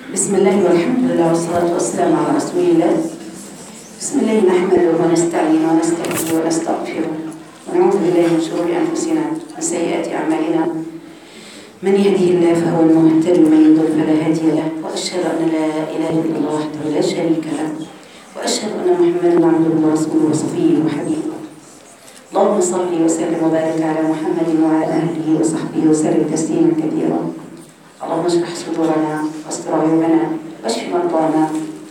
بسم الله والحمد لله والصلاة والسلام على رسول الله بسم الله نحمده ونستعين ونستهديه ونستغفره ونعوذ بالله من شرور أنفسنا وسيئات أعمالنا من يهده الله فهو المهتد ومن يضل فلا هادي له وأشهد أن لا إله إلا الله وحده لا شريك له وأشهد أن محمدا عبده ورسوله وصفيه وحبيبه اللهم صل وسلم وبارك على محمد وعلى آله وصحبه وسلم تسليما كثيرا اللهم اشرح صدورنا واستر عيوبنا واشف مرضانا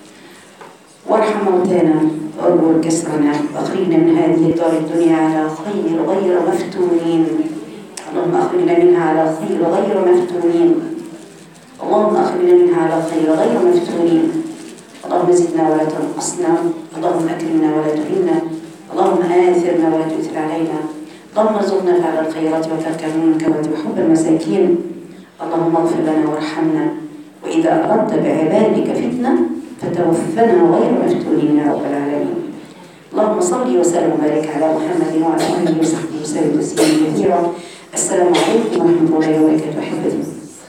وارحم موتانا وارجو كسرنا واخرجنا من هذه الدار الدنيا على خير غير مفتونين اللهم اخرجنا منها على خير غير مفتونين اللهم اخرجنا منها على خير غير مفتونين اللهم زدنا ولا تنقصنا اللهم اكرمنا ولا تهنا اللهم آثرنا ولا تؤثر علينا اللهم ارزقنا فعل الخيرات وترك المنكرات وحب المساكين اللهم اغفر لنا وارحمنا وإذا أردت بعبادك فتنة فتوفنا غير مفتونين يا رب العالمين اللهم صل وسلم وبارك على محمد وعلى آله وصحبه وسلم تسليما كثيرا السلام عليكم ورحمة الله وبركاته أحبتي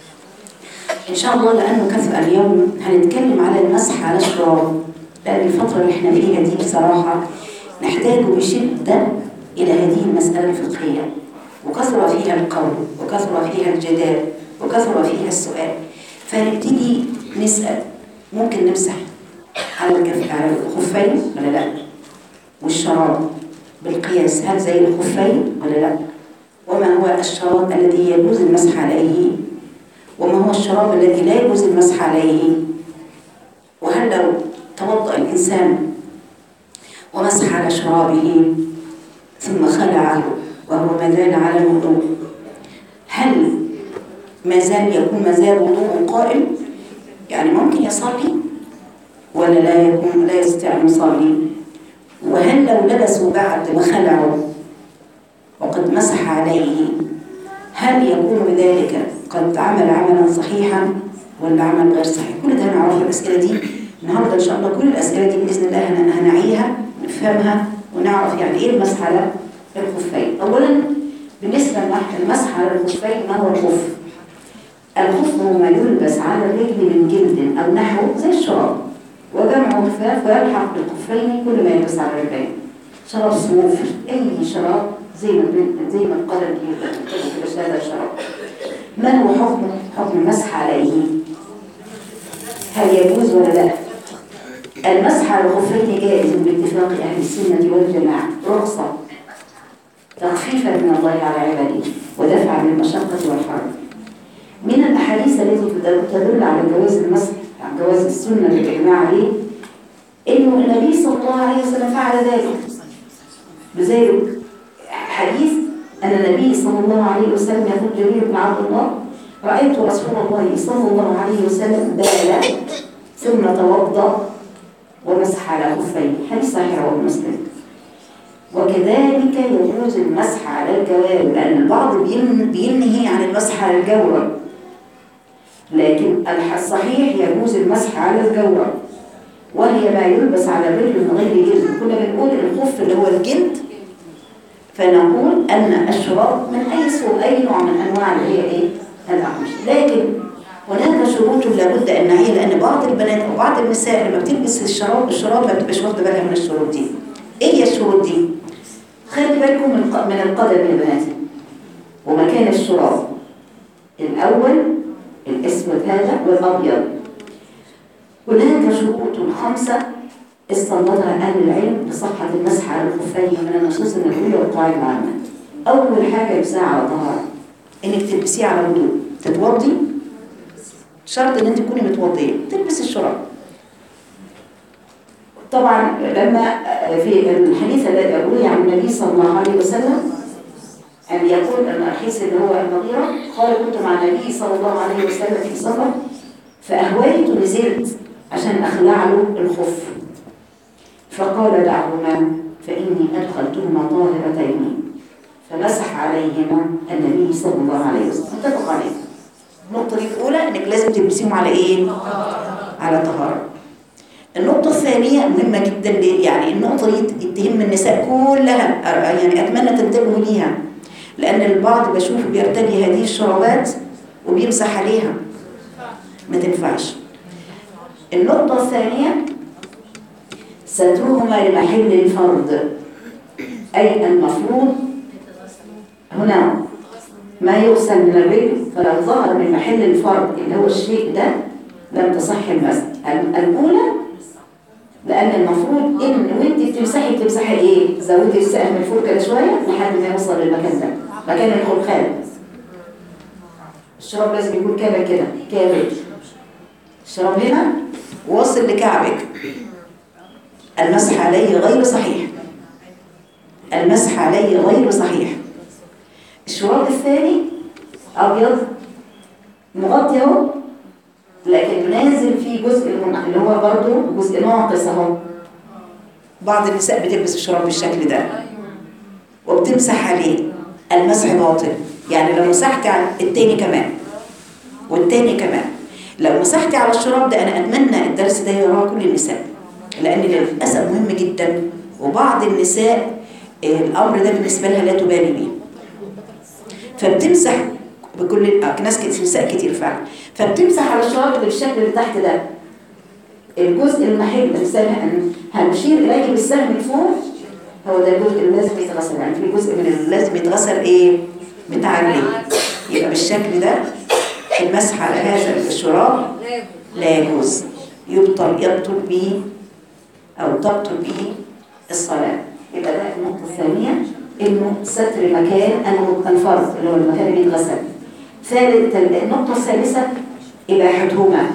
إن شاء الله لأنه كثر اليوم هنتكلم على المسح على الشراب لأن الفترة اللي احنا فيها دي بصراحة نحتاج بشدة إلى هذه المسألة الفقهية وكثر فيها القول وكثر فيها الجدال وكثر فيها السؤال فنبتدي نسأل ممكن نمسح على الكف على الخفين ولا لا والشراب بالقياس هل زي الخفين ولا لا وما هو الشراب الذي يجوز المسح عليه وما هو الشراب الذي لا يجوز المسح عليه وهل لو توضأ الإنسان ومسح على شرابه ثم خلعه وهو ما زال على الوضوء هل ما زال يكون ما زال وضوء قائم يعني ممكن يصلي ولا لا يكون لا يستطيع ان يصلي وهل لو لبسوا بعد ما خلعوا وقد مسح عليه هل يكون بذلك قد عمل عملا صحيحا ولا عمل غير صحيح كل ده نعرف الاسئله دي النهارده ان شاء الله كل الاسئله دي باذن الله هنعيها نفهمها ونعرف يعني ايه المسح على الخفين اولا بالنسبه للمسح على الخفين ما هو الخف الخف هو ما يلبس على الرجل من جلد او نحو زي الشراب وجمعه خفاف ويلحق بالخفين كل ما يلبس على الرجلين شراب صوف اي شراب زي ما زي ما القدم دي هذا الشراب ما هو حكم حكم المسح عليه هل يجوز ولا لا المسح على الخفين جائز باتفاق اهل السنه والجماعه رخصه تخفيفا من الله على عباده ودفعا للمشقه والحرج من الاحاديث التي تدل على جواز المسح عن جواز السنه بالاجماع عليه انه النبي صلى الله عليه وسلم فعل ذلك لذلك حديث ان النبي صلى الله عليه وسلم يقول جرير بن عبد الله رايت رسول الله صلى الله عليه وسلم بال ثم توضا ومسح على خفيه حديث صحيح رواه مسلم وكذلك يجوز المسح على الجوارب لأن البعض بينهي عن المسح على الجورب لكن الصحيح يجوز المسح على الجورب وهي ما يلبس على الرجل من غير جلد كنا بنقول الخف اللي هو الجلد فنقول أن الشراب من أي سوء أي نوع من أنواع اللي هي إيه؟ الأقمش لكن هناك شروط لابد أن نعيها لأن بعض البنات أو بعض النساء لما بتلبس الشراب الشراب ما بتبقاش واخدة بالها من الشروط دي ايه هي الشروط دي خلي بالكم من القدم يا بناتي ومكان الشراب الاول الاسود هذا والابيض هناك شروط خمسه استنبطها اهل العلم لصحه المسح على الخفين من النصوص النبويه والقواعد العامه اول حاجه يلبسها على طهاره انك تلبسيه على وضوء تتوضي شرط ان انت تكوني متوضيه تلبسي الشراب طبعا لما في الحديث الذي روي عن النبي صلى الله عليه وسلم أن يقول أن الحديث اللي هو المغيرة قال كنت مع النبي صلى الله عليه وسلم في سفر فأهويت نزلت عشان أخلع له الخف فقال دعهما فإني أدخلتهما طاهرتين فمسح عليهما النبي صلى الله عليه وسلم متفق عليه النقطة الأولى إنك لازم تلبسيهم على إيه؟ على طهارة النقطة الثانية مهمة جدا يعني النقطة دي تهم النساء كلها يعني أتمنى تنتبهوا ليها لأن البعض بشوفه بيرتدي هذه الشرابات وبيمسح عليها ما تنفعش النقطة الثانية سترهما لمحل الفرض أي المفروض هنا ما يغسل من الرجل فلو ظهر من محل الفرض اللي هو الشيء ده لم تصح المسح الأولى لأن المفروض إن وأنت بتمسحي بتمسحي إيه؟ زودي السقف من فوق كده شوية لحد ما يوصل للمكان ده مكان الخلخال الشراب لازم يكون كامل كده كامل الشراب هنا واصل لكعبك المسح عليه غير صحيح المسح عليه غير صحيح الشراب الثاني أبيض مغطي اهو لكن نازل فيه جزء اللي هو برضه جزء ناقص اهو بعض النساء بتلبس الشراب بالشكل ده وبتمسح عليه المسح باطل يعني لو مسحت على التاني كمان والتاني كمان لو مسحتي على الشراب ده انا اتمنى الدرس ده يراه كل النساء لان للاسف مهم جدا وبعض النساء الامر ده بالنسبه لها لا تبالي به فبتمسح بكل ناس كتير نساء كتير فعلا فبتمسح على الشراب اللي بالشكل اللي تحت ده الجزء المحل هنشير اليه بالسهم من فوق هو ده الجزء اللي لازم يتغسل يعني في جزء من اللي لازم يتغسل ايه بتاع الرجل يبقى بالشكل ده المسح على هذا الشراب لا يجوز يبطل يبطل به او تبطل به الصلاه يبقى ده النقطه الثانيه انه ستر مكان الفرض اللي هو المكان اللي بيتغسل ثالث النقطه الثالثه اباحتهما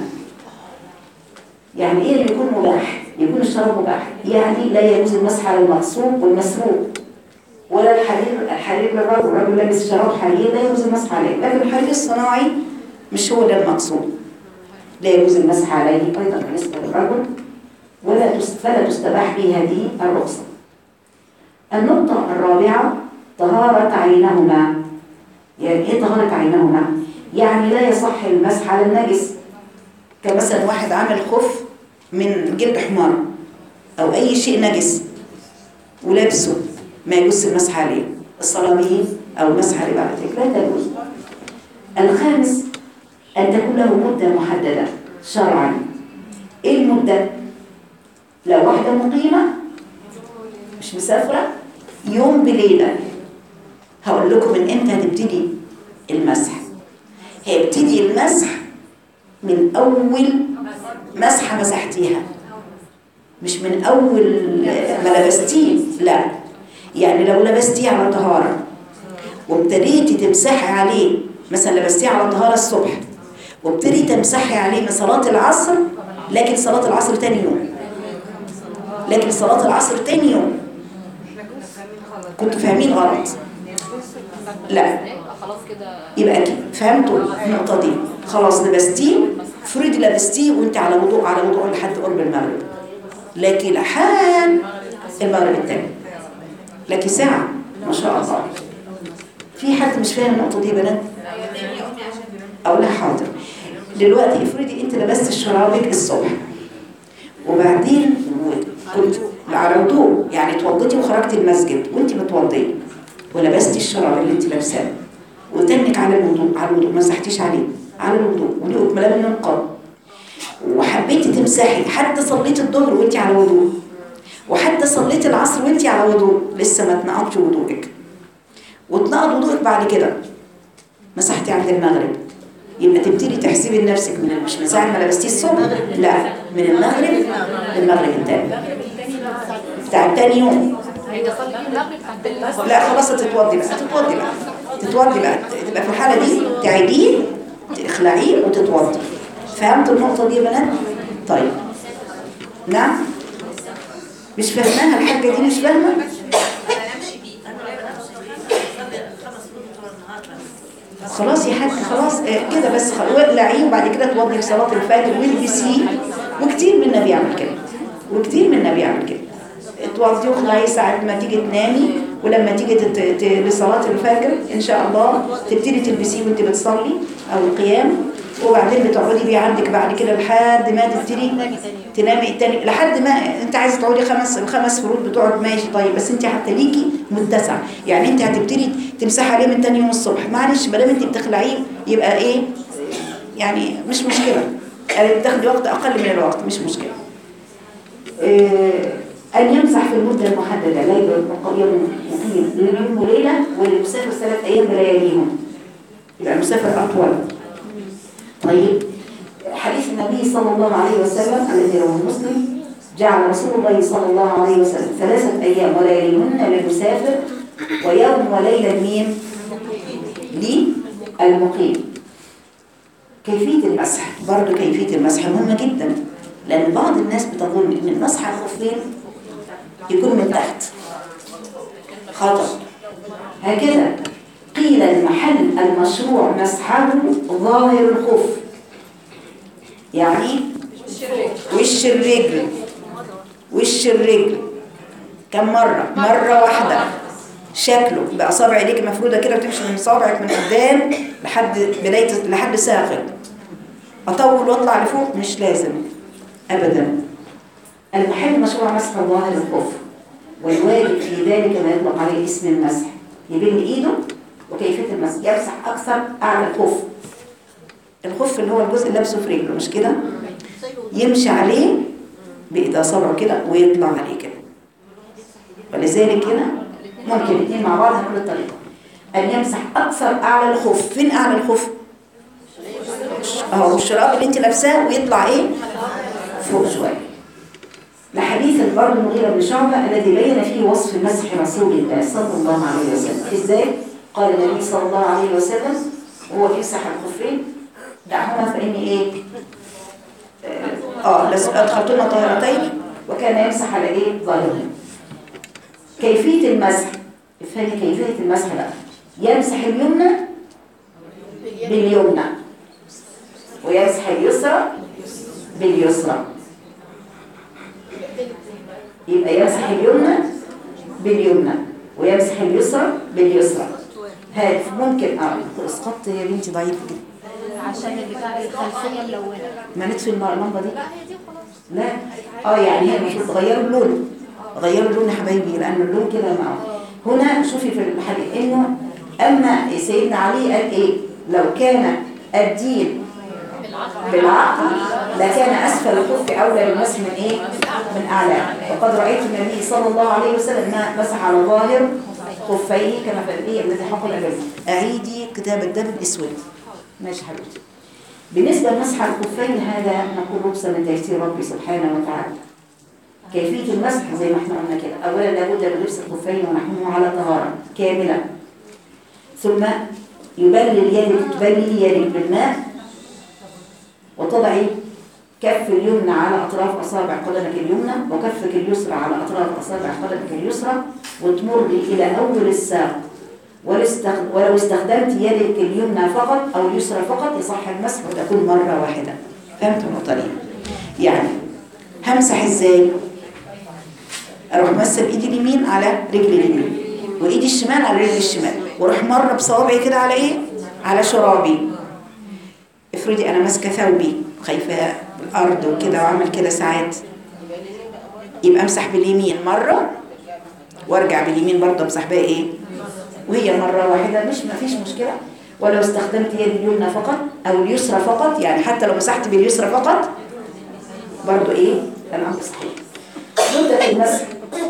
يعني ايه اللي يكون مباح يكون الشراب مباح يعني لا يجوز المسح على المغصوب والمسروق ولا الحرير الحرير للرجل الرجل لابس شراب حرير لا يجوز المسح عليه لكن الحرير الصناعي مش هو ده المقصود لا يجوز المسح عليه ايضا بالنسبه للرجل ولا فلا تستباح به هذه الرخصه النقطه الرابعه طهاره عينهما يعني ايه طهاره عينهما يعني لا يصح المسح على النجس كمثلا واحد عامل خف من جلد حمار او اي شيء نجس ولابسه ما يجوز المسح عليه الصلاه به او المسح عليه بعد ذلك لا تجوز الخامس ان تكون له مده محدده شرعا ايه المده لو واحده مقيمه مش مسافره يوم بليله هقول لكم من امتى هتبتدي المسح هيبتدي المسح من أول مسحة مسحتيها مش من أول ما لبستيه لا يعني لو لبستيه على طهارة وابتديتي تمسحي عليه مثلا لبستيه على طهارة الصبح وابتدي تمسحي عليه من صلاة العصر لكن صلاة العصر تاني يوم لكن صلاة العصر تاني يوم كنتوا فاهمين غلط لا يبقى اكيد فهمتوا النقطة دي خلاص لبستيه فريد لبستيه وانت على وضوء على وضوء لحد قرب المغرب لكن لحد المغرب التاني لكن ساعة ما شاء الله في حد مش فاهم النقطة دي يا بنات أقول لها حاضر دلوقتي افرضي انت لبست شرابك الصبح وبعدين كنت على وضوء يعني اتوضيتي وخرجتي المسجد وانت متوضيه ولبستي الشراب اللي انت لابساه وتنك على الوضوء على الوضوء ما مسحتيش عليه على الوضوء ولقيت ملام ينقض وحبيتي تمسحي حتى صليت الظهر وانت على وضوء وحتى صليت العصر وانت على وضوء لسه ما اتنقضش وضوءك واتنقض وضوءك بعد كده مسحتي عند المغرب يبقى تبتدي تحسبي لنفسك من مش من ساعه ما لبستيه الصبح لا من المغرب للمغرب الثاني بتاع تاني يوم لا خلاص تتوضي بقى تتوضي بقى تتوضي بقى تبقى في الحاله دي تعيديه تخلعيه وتتوضي فهمتوا النقطه دي يا بنات طيب نعم مش فاهماها الحاجه دي مش فاهمه خلاص يا حاج خلاص آه كده بس اقلعيه وبعد كده توضي في صلاه الفجر والبسيه وكتير منا بيعمل كده وكتير منا بيعمل كده توضي وخلاص ساعة ما تيجي تنامي ولما تيجي تت... لصلاة الفجر إن شاء الله تبتدي تلبسيه وانت بتصلي أو القيام وبعدين بتقعدي بيه عندك بعد كده لحد ما تبتدي تنامي التاني لحد ما انت عايزه تقعدي خمس الخمس فروض بتقعد ماشي طيب بس انت حتى ليكي متسع يعني انت هتبتدي تمسحي عليه من تاني يوم الصبح معلش ما دام انت بتخلعيه يبقى ايه يعني مش مشكله يعني بتاخدي وقت اقل من الوقت مش مشكله آه، أن يمسح في المدة المحددة ليلة يوم مقيم يوم وليلة والمسافر ثلاث أيام بلياليهم يبقى المسافر أطول طيب حديث النبي صلى الله عليه وسلم الذي رواه مسلم جعل رسول الله صلى الله عليه وسلم ثلاثة أيام ولياليهن للمسافر ويوم وليلة مين؟ للمقيم كيفية المسح برضو كيفية المسح مهمة جدا لأن بعض الناس بتظن إن المسح على الخفين يكون من تحت خطأ هكذا قيل المحل المشروع مسحه ظاهر الخف يعني وش الرجل وش الرجل كم مرة؟ مرة واحدة شكله بأصابع ايديك مفرودة كده وتمشي من صابعك من قدام لحد بداية لحد ساقط أطول وأطلع لفوق مش لازم أبدا المحل مشروع مسح ظاهر الخف والواجب في ذلك ما يطلق عليه اسم المسح يبين ايده وكيفيه المسح يمسح اكثر اعلى الخف الخف اللي هو الجزء اللي لابسه في رجله مش كده يمشي عليه بايد اصابعه كده ويطلع عليه كده ولذلك هنا ممكن الاثنين مع بعض هنقول الطريقه ان يمسح اكثر اعلى الخف فين اعلى الخف اهو الشراب اللي انت لابساه ويطلع ايه فوق شويه لحديث البر المغيرة بن شعبة الذي بين فيه وصف مسح رسول الله صلى الله عليه وسلم ازاي؟ قال النبي صلى الله عليه وسلم وهو يمسح الخفين دعهما فإني ايه؟ اه لس- ادخلتنا طاهرتين وكان يمسح على ايه؟ ظاهرهم كيفية المسح افهمي كيفية المسح بقى يمسح اليمنى باليمنى ويمسح اليسرى باليسرى يبقى يمسح اليمنى باليمنى ويمسح اليسرى باليسرى هاد ممكن اه اسقطت يا بنتي ضعيف جدا عشان البتاع الخلفيه ملونه ما نطفي اللمبه دي لا اه يعني هي المفروض تغيروا اللون غيروا اللون يا حبايبي لان اللون كده معه هنا شوفي في الحديث انه اما سيدنا علي قال ايه لو كان الدين بالعقل لكان اسفل الخف اولى بالمسح من ايه من اعلى وقد رايت النبي صلى الله عليه وسلم ما مسح على ظاهر خفيه كما في الايه الذي حق الاجل اعيدي كتاب الدم الاسود ماشي حبيبتي بالنسبه لمسح الخفين هذا نقول رخصه من تيسير ربي سبحانه وتعالى كيفيه المسح زي ما احنا قلنا كده اولا لابد من لبس الخفين ونحنه على طهاره كامله ثم يبلل يدك تبللي يدك بالماء وتضعي كف اليمنى على أطراف أصابع قدمك اليمنى وكفك اليسرى على أطراف أصابع قدمك اليسرى وتمري إلى أول الساق ولستخ- ولو استخدمت يدك اليمنى فقط أو اليسرى فقط يصح المسح وتكون مرة واحدة فهمتوا النقطة دي؟ يعني همسح ازاي؟ اروح ماسه بايدي اليمين على رجلي اليمين وايدي الشمال على رجلي الشمال واروح مره بصوابعي كده على ايه؟ على شرابي افرضي انا ماسكه ثوبي خايفه الارض وكده واعمل كده ساعات يبقى امسح باليمين مره وارجع باليمين برضه امسح بيها ايه وهي مره واحده مش ما فيش مشكله ولو استخدمت يد اليمنى فقط او اليسرى فقط يعني حتى لو مسحت باليسرى فقط برضه ايه الامر صحيح مده المسح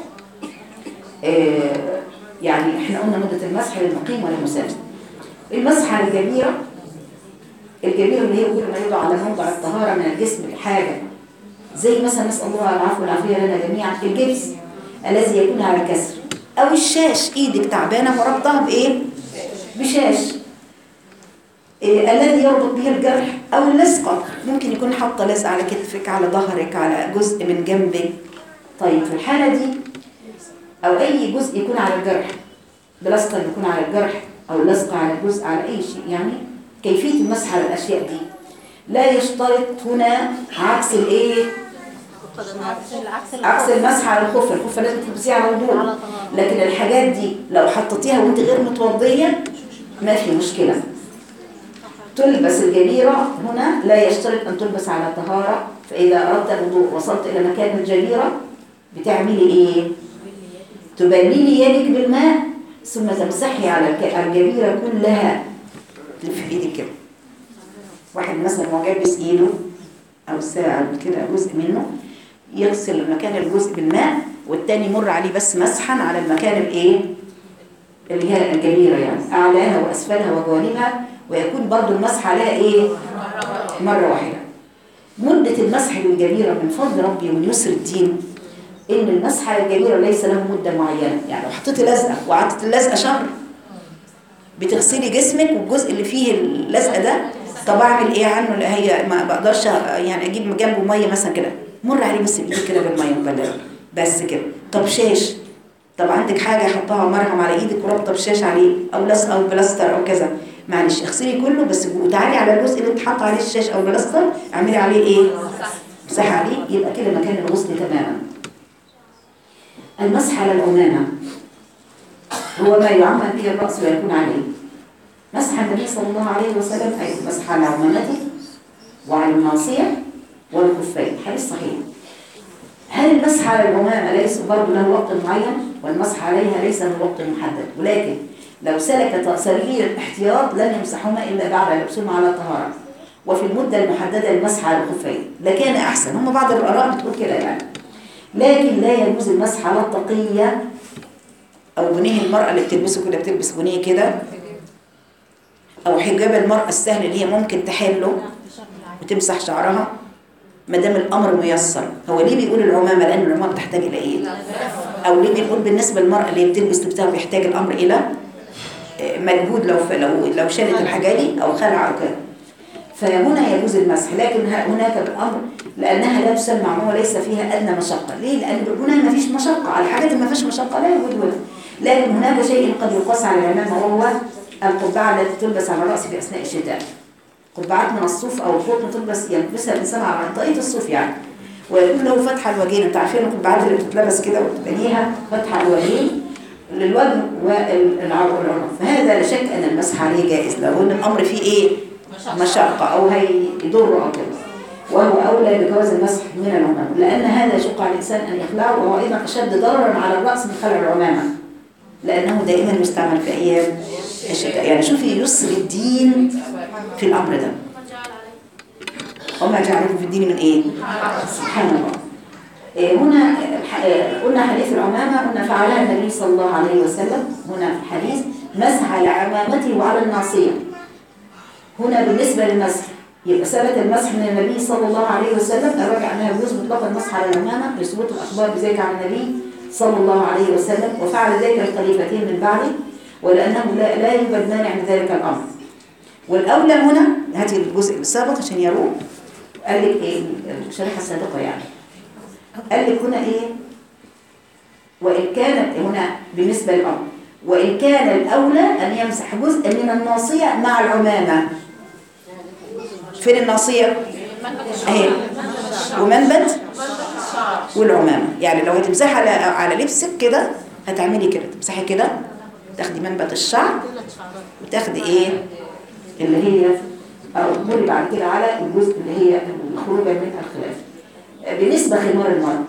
آه يعني احنا قلنا مده المسح للمقيم وللمسافر المسح على الجبيره الجبيرة اللي هي كل ما يوضع على موضع الطهارة من الجسم حاجة زي مثلا نسأل الله العفو والعافية لنا جميعا في الجبس الذي يكون على كسر أو الشاش إيدك تعبانة وربطها بإيه؟ بشاش إيه الذي يربط به الجرح أو اللصقة ممكن يكون حاطة لزقة على كتفك على ظهرك على جزء من جنبك طيب في الحالة دي أو أي جزء يكون على الجرح بلاستر يكون على الجرح أو لصقة على جزء على أي شيء يعني كيفية المسح على الأشياء دي لا يشترط هنا عكس الايه العكس عكس المسح على الخف الخف لازم تلبسيه على وضوء لكن الحاجات دي لو حطيتيها وانت غير متوضيه ما في مشكله تلبس الجبيرة هنا لا يشترط أن تلبس على طهارة فإذا أردت الوضوء وصلت إلى مكان الجبيرة بتعملي إيه؟ تبللي يدك بالماء ثم تمسحي على الك- على الجبيرة كلها تلف ايدك كده واحد مثلا هو جابس ايده او ساعة كده جزء منه يغسل المكان الجزء بالماء والتاني يمر عليه بس مسحا على المكان الايه اللي هي الجبيرة يعني اعلاها واسفلها وجوانبها ويكون برضو المسح عليها ايه مرة واحدة مدة المسح بالجبيرة من فضل ربي ومن يسر الدين ان المسح على الجبيرة ليس له مدة معينة يعني لو حطيت لزقة وقعدت اللزقة شهر بتغسلي جسمك والجزء اللي فيه اللزقه ده طب اعمل ايه عنه لا هي ما بقدرش يعني اجيب جنبه ميه مثلا كده مر عليه بس بايدي كده بالميه مبلله بس كده طب شاش طب عندك حاجه حطها مرهم على ايدك وربطه بشاش عليه او لصق او بلاستر او كذا معلش اغسلي كله بس وتعالي على الجزء اللي اتحط عليه الشاش او بلاستر اعملي عليه ايه مسح عليه يبقى كده مكان الغسل تماما المسح على العمامه هو ما يعمم به الرأس ويكون عليه مسح النبي صلى الله عليه وسلم أي مسح على عمامته وعلى الناصية والخفين حديث صحيح هل المسح على العمامة ليس برضه له وقت معين والمسح عليها ليس له وقت محدد ولكن لو سلك سبيل الاحتياط لن يمسحهما إلا بعد لبسهما على طهارة وفي المدة المحددة المسح على الخفين لكان أحسن هم بعض الآراء بتقول كده يعني لكن لا يجوز المسح على التقية او بنيه المرأة اللي بتلبسه كده بتلبس بنيه كده او حجاب المرأة السهل اللي هي ممكن تحله وتمسح شعرها ما دام الامر ميسر هو ليه بيقول العمامة لان العمامة بتحتاج الى ايه او ليه بيقول بالنسبة للمرأة اللي بتلبس لبسها بيحتاج الامر الى مجهود لو لو لو شالت الحاجة دي او خلع او كده فهنا يجوز المسح لكن هناك الامر لانها لابسه المعمومه ليس فيها ادنى مشقه ليه لان هنا ما فيش مشقه على الحاجات اللي ما فيش مشقه لا يوجد ولا لكن هناك شيء قد يقاس على العمامه وهو القبعه التي تلبس على الراس في اثناء الشتاء قبعات من الصوف او القطن تلبس يلبسها الانسان على طاقيه الصوف يعني ويكون له فتحه الوجهين انتوا عارفين القبعات اللي بتتلبس كده وتبقى ليها فتحه الوجهين للوجه والعنق فهذا لا شك ان المسح عليه جائز لو ان الامر فيه ايه مشقه او هيضر او كده وهو أولى بجواز المسح من العمامة لأن هذا يشق على الإنسان أن يخلعه وهو أيضا أشد ضررا على الرأس من خلع العمامة لأنه دائما يستعمل في أيام الشتاء يعني شوفي يسر الدين في الأمر ده وما جعلكم في الدين من إيه؟ سبحان الله إيه هنا قلنا حديث العمامة قلنا فعلها النبي صلى الله عليه وسلم هنا في الحديث مسح على عمامته وعلى الناصية هنا بالنسبة للمسح يبقى ثبت المسح من النبي صلى الله عليه وسلم الراجع انها يجوز مطلقا المسح على العمامه لثبوت الاخبار بذلك عن النبي صلى الله عليه وسلم وفعل ذلك الخليفتين من بعده ولانه لا, لا يوجد مانع من ذلك الامر والاولى هنا هاتي الجزء السابق عشان يروه قال لك ايه الشريحه السابقه يعني قال لك هنا ايه وان كان هنا بالنسبه للامر وان كان الاولى ان يمسح جزء من الناصيه مع العمامه فين الناصية اهي ومنبت والعمامة يعني لو هتمسحي على على لبسك كده هتعملي كده تمسحي كده تاخدي منبت الشعر وتاخدي ايه اللي هي او تمري بعد كده على الجزء اللي هي الخروج من الخلاف بالنسبة خمار المرأة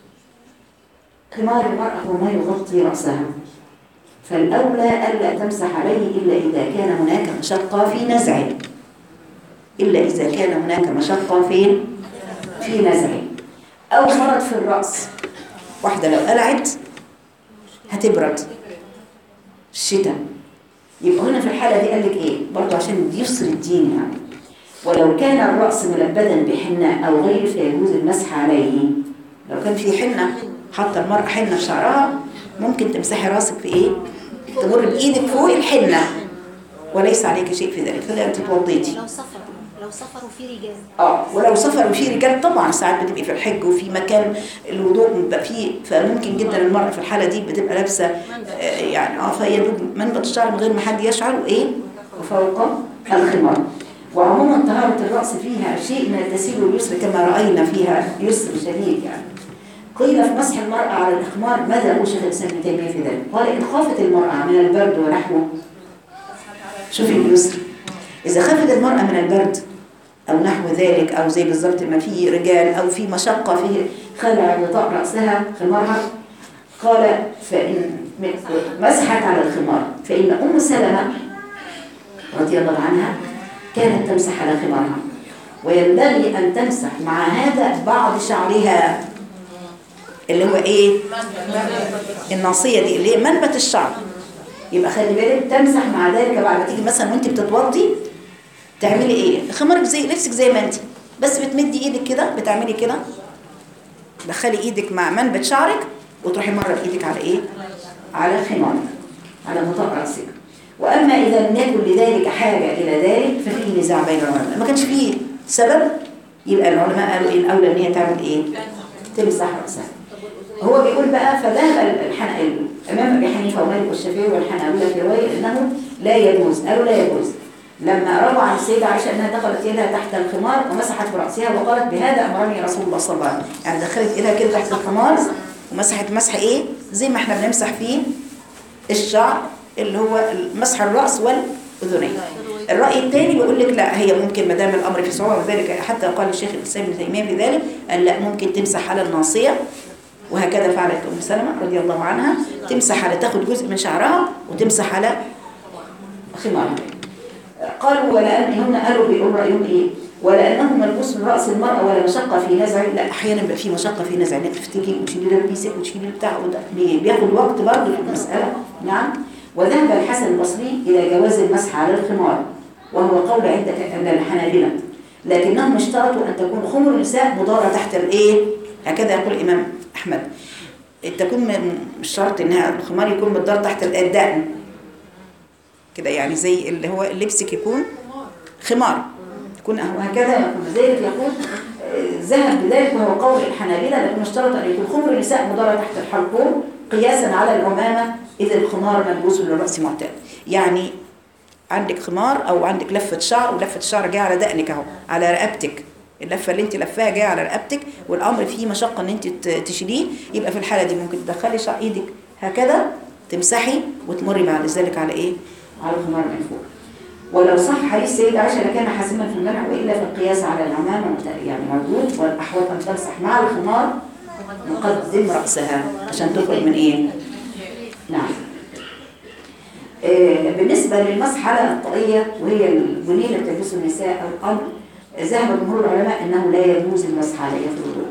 خمار المرأة هو ما يغطي رأسها فالأولى ألا تمسح عليه إلا إذا كان هناك مشقة في نزعه إلا إذا كان هناك مشقة فين؟ في نزعه أو مرض في الرأس واحدة لو قلعت هتبرد الشتاء يبقى هنا في الحالة دي قال لك إيه؟ برضه عشان يفصل الدين يعني ولو كان الرأس ملبدا بحنة أو غيره فيجوز المسح عليه لو كان في حنة حاطة المرأة حنة في شعرها ممكن تمسحي راسك في إيه؟ تمر بإيدك فوق الحنة وليس عليك شيء في ذلك كده أنت توضيتي لو سفر لو سفروا في رجال اه ولو سفر وفي رجال طبعا ساعات بتبقي في الحج وفي مكان الوضوء بيبقى فيه فممكن جدا المرأة في الحالة دي بتبقى لابسة آه يعني اه فهي دوب منبت الشعر من غير ما حد يشعر وايه وفوق الخمار وعموما طهارة الرأس فيها شيء من التسهيل واليسر كما رأينا فيها يسر شديد يعني قيل في مسح المرأة على الإخمار ماذا أقول شيخ الإسلام ابن تيمية في ذلك؟ قال إن خافت المرأة من البرد ونحوه شوفي اليسر إذا خافت المرأة من البرد أو نحو ذلك أو زي بالظبط ما في رجال أو في مشقة في خلع غطاء رأسها خمارها قال فإن مسحت على الخمار فإن أم سلمة رضي الله عنها كانت تمسح على خمارها وينبغي أن تمسح مع هذا بعض شعرها اللي هو إيه الناصية دي اللي هي منبت الشعر يبقى خلي بالك تمسح مع ذلك بعد ما تيجي مثلا وانت بتتوضي تعملي ايه خمارك زي لبسك زي ما انت بس بتمدي ايدك كده بتعملي كده دخلي ايدك مع منبت شعرك وتروحي مره بايدك على ايه على خمارك على مطاق راسك واما اذا لم يكن لذلك حاجه الى ذلك ففيه نزاع بين العلماء ما كانش فيه سبب يبقى العلماء قالوا ايه الاولى ان هي تعمل ايه تمسح راسها هو بيقول بقى فذهب الحن... الامام ابي حنيفه ومالك والشافعي والحنابلة في روايه انه لا يجوز قالوا لا يجوز لما روى عن السيده عائشه انها دخلت يدها تحت الخمار ومسحت براسها وقالت بهذا امرني رسول الله صلى الله عليه وسلم يعني دخلت ايدها كده تحت الخمار ومسحت مسح ايه زي ما احنا بنمسح فيه الشعر اللي هو مسح الراس والاذنين الراي الثاني بيقول لك لا هي ممكن ما دام الامر في صعوبه وذلك حتى قال الشيخ الاسلام ابن تيميه في ذلك قال لا ممكن تمسح على الناصيه وهكذا فعلت ام سلمة رضي الله عنها تمسح على تاخد جزء من شعرها وتمسح على خمارها قالوا ولأن هن قالوا بيقولوا رأيهم إيه ولأنه ملبوس من رأس المرأة ولا مشقة في نزع لا أحيانا بيبقى في مشقة في نزع إنك تفتكي وتشيلي ده بيسك وتشيلي بتاع وده بي- بياخد وقت برضه في المسألة نعم وذهب الحسن البصري إلى جواز المسح على الخمار وهو قول عند عند الحنابلة لكنهم اشترطوا أن تكون خمر النساء مضارة تحت الإيه هكذا يقول الإمام أحمد تكون من مش شرط إنها الخمار يكون متضار تحت الدقن كده يعني زي اللي هو لبسك يكون خمار يكون هكذا يقول ذلك يقول آه، ذهب بذلك وهو قول الحنابلة لكن اشترط أن يكون خمر النساء مضارة تحت الحلقوم قياسا على العمامة إذا الخمار ملبوس للرأس معتاد يعني عندك خمار أو عندك لفة شعر ولفة الشعر جاية على دقنك أهو على رقبتك اللفة اللي انت لفاها جاية على رقبتك والأمر فيه مشقة ان انت ت- تشيليه يبقى في الحالة دي ممكن تدخلي شعر ايدك هكذا تمسحي وتمري بعد ذلك على ايه؟ على الخمار من فوق ولو صح حديث السيدة عائشة لكان حاسما في المنع وإلا في القياس على العمامة مت- يعني موجود والأحوط أن تمسح مع الخمار مقدم رأسها عشان تخرج من إيه؟ نعم آه، بالنسبة للمسح على الطاقية وهي البنية اللي بتلبسه النساء أو الأمر ذهب جمهور العلماء أنه لا يجوز المسح عليها في الوضوء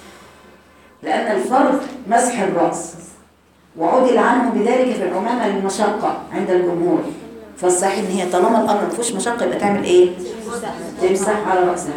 لأن الفرض مسح الرأس وعدل عنه بذلك في العمامة للمشقة عند الجمهور فالصحيح ان هي طالما الامر ما فيهوش مشقه يبقى تعمل ايه؟ تمسح على راسها.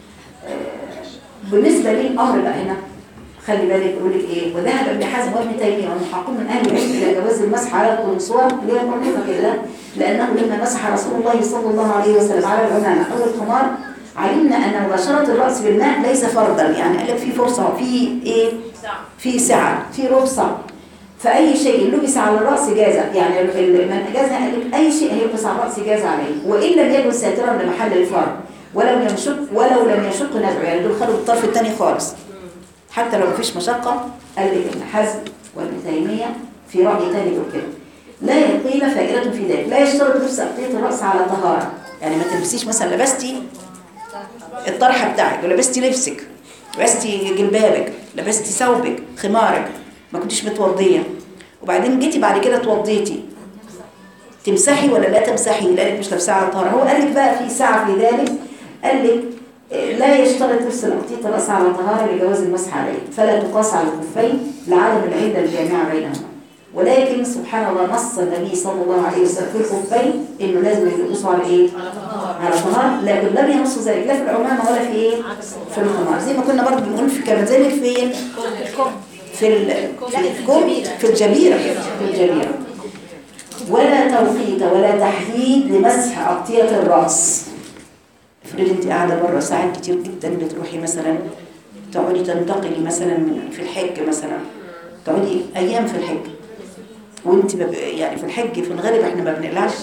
آه، بالنسبه للامر بقى هنا خلي بالك يقول لك ايه؟ وذهب ابن حزم وابن تيميه والمحققون من اهل العلم الى جواز المسح على القنصوة اللي هي مرمطه كده لانه لما مسح رسول الله صلى الله عليه وسلم على العمامه او الخمار علمنا ان مباشره الراس بالماء ليس فرضا يعني قال لك في فرصه في ايه؟ في سعه في رخصه فأي شيء لبس على الرأس جاز يعني ال- ال- من أجازها قال لك أي شيء هيلبس على الرأس جاز عليه وإن لم يكن ساترا لمحل الفرد ولو لم يشق ولو لم يشق نزعه يعني دول خدوا الطرف الثاني خالص حتى لو مفيش مشقة قال لك ابن حزم وابن تيمية في رأي ثاني يقول كده لا يقيل فائدة في ذلك لا يشترط لبس أغطية الرأس على طهارة يعني ما تلبسيش مثلا لبستي الطرحة بتاعك ولبستي لبسك لبستي جلبابك لبستي ثوبك خمارك ما كنتش متوضية وبعدين جيتي بعد كده توضيتي تمسحي ولا لا تمسحي لانك مش لابسه على طهاره هو قال لك بقى في ساعه في ذلك قال لك آه، لا يشترط لبس القطيط الراس على طهاره لجواز المسح عليه فلا تقاس على الخفين لعدم العله الجامعه بينهما ولكن سبحان الله نص النبي صلى الله عليه وسلم في الخفين انه لازم يلبسوا على ايه؟ على طهاره لكن لم ينص ذلك لا في العمامه ولا في ايه؟ في الخمار زي ما كنا برضه بنقول في كان ذلك فين؟ في ال- في الكم في الجبيرة في الجبيرة ولا توقيت ولا تحديد لمسح أغطية الرأس افرضي انت قاعدة بره ساعات كتير جدا بتروحي مثلا تقعدي تنتقلي مثلا من- في الحج مثلا تقعدي أيام في الحج وانت بب... يعني في الحج في الغالب احنا ما بنقلعش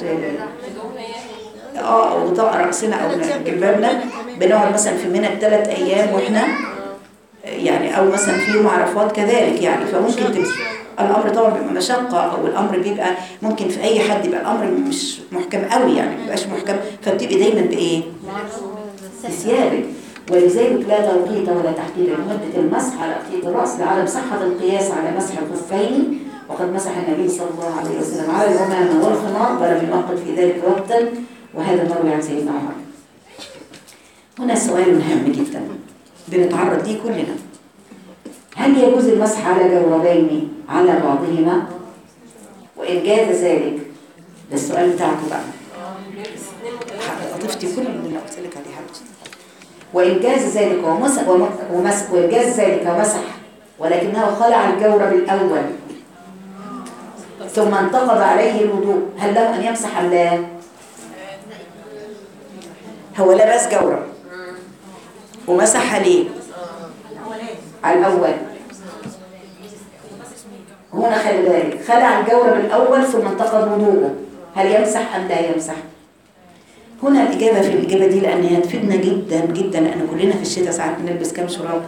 اه او غطاء رأسنا او جلبابنا بنقعد مثلا في منى ثلاث ايام واحنا يعني او مثلا في يوم عرفات كذلك يعني فممكن تبقى الامر طبعا بيبقى مشقه او الامر بيبقى ممكن في اي حد يبقى الامر مش محكم قوي يعني ما بيبقاش محكم فبتبقي دايما بايه؟ بثيابك ولذلك لا توقيت ولا تحديد لمده المسح على اغطيه الراس لعدم صحه القياس على مسح الخفين وقد مسح النبي صلى الله عليه وسلم على العمامه والخمار ولم يؤقت في ذلك وقتا وهذا مروي عن سيدنا عمر هنا سؤال هام جدا بنتعرض ليه كلنا هل يجوز المسح على جوربين على بعضهما وإن جاز ذلك ده السؤال بتاعكم بقى أضفتي كل اللي قلت لك عليه حبيبتي وإن جاز ذلك ومسح ومسح وإن جاز ذلك ومسح ولكنه خلع الجورب الأول ثم انتقض عليه الوضوء هل له أن يمسح أم لا؟ هو لبس جورب ومسح عليه على الأول هنا خلي بالك خلع الجورب الأول ثم انتقض وضوءه هل يمسح أم لا يمسح؟ هنا الإجابة في الإجابة دي لأنها تفيدنا جدا جدا لأن كلنا في الشتاء ساعات بنلبس كام شراب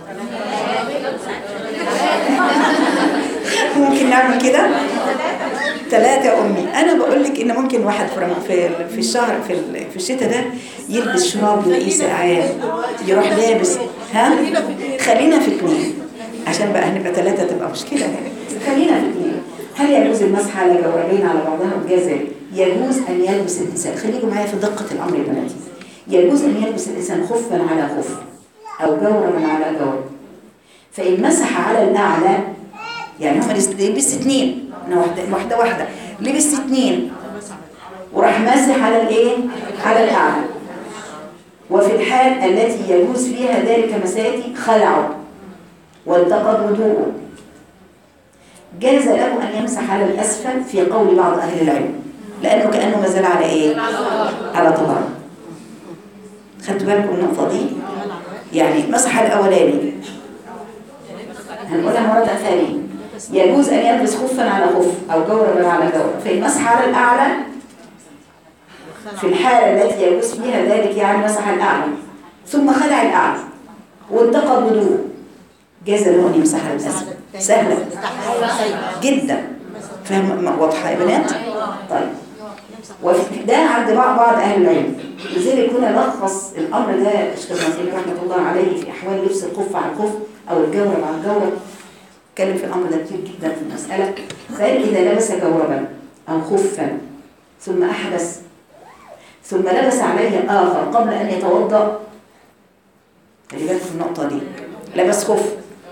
ممكن نعمل كده ثلاثة يا أمي أنا بقول لك إن ممكن واحد في رم- في في الشهر في ال- في الشتاء ده يلبس شراب يلاقيه سقعان يروح لابس ها خلينا في اثنين عشان بقى هنبقى ثلاثة تبقى مشكلة يعني خلينا في اثنين هل يجوز المسح على جوربين على بعضها جاز يجوز أن يلبس الإنسان خليكم معايا في دقة الأمر يا بناتي يجوز أن يلبس الإنسان خفا على خف أو جوربا على جورب فإن مسح على الأعلى يعني هم لبس اثنين أنا واحدة واحدة واحدة لبس اثنين وراح ماسح على الايه على الأعلى وفي الحال التي يجوز فيها ذلك مساتي خلعه وانتقض وضوءه جاز له أن يمسح على الأسفل في قول بعض أهل العلم لأنه كأنه ما زال على إيه؟ على طهارة خدتوا بالكم من النقطة دي؟ يعني مسح الأولاني هنقولها مرة ثانية يجوز أن يلبس خفا على خف أو جوربا على جورب في المسح على الأعلى في الحالة التي يجوز فيها ذلك يعني مسح الأعلى ثم خلع الأعلى وانتقض وضوءه جاز له أن يمسح على الأسفل سهلة جدا فاهم واضحة يا بنات؟ طيب وفي ده عند بعض بعض أهل العلم لذلك هنا لخص الأمر ده الشيخ المسيح رحمة الله عليه في أحوال لبس الخف على الخف أو الجورب على الجورب اتكلم في الأمر ده كتير جدا في المسألة فقال إذا لبس جوربا أو خفا ثم أحدث ثم لبس عليه آخر قبل أن يتوضأ خلي بالك في النقطة دي لبس خف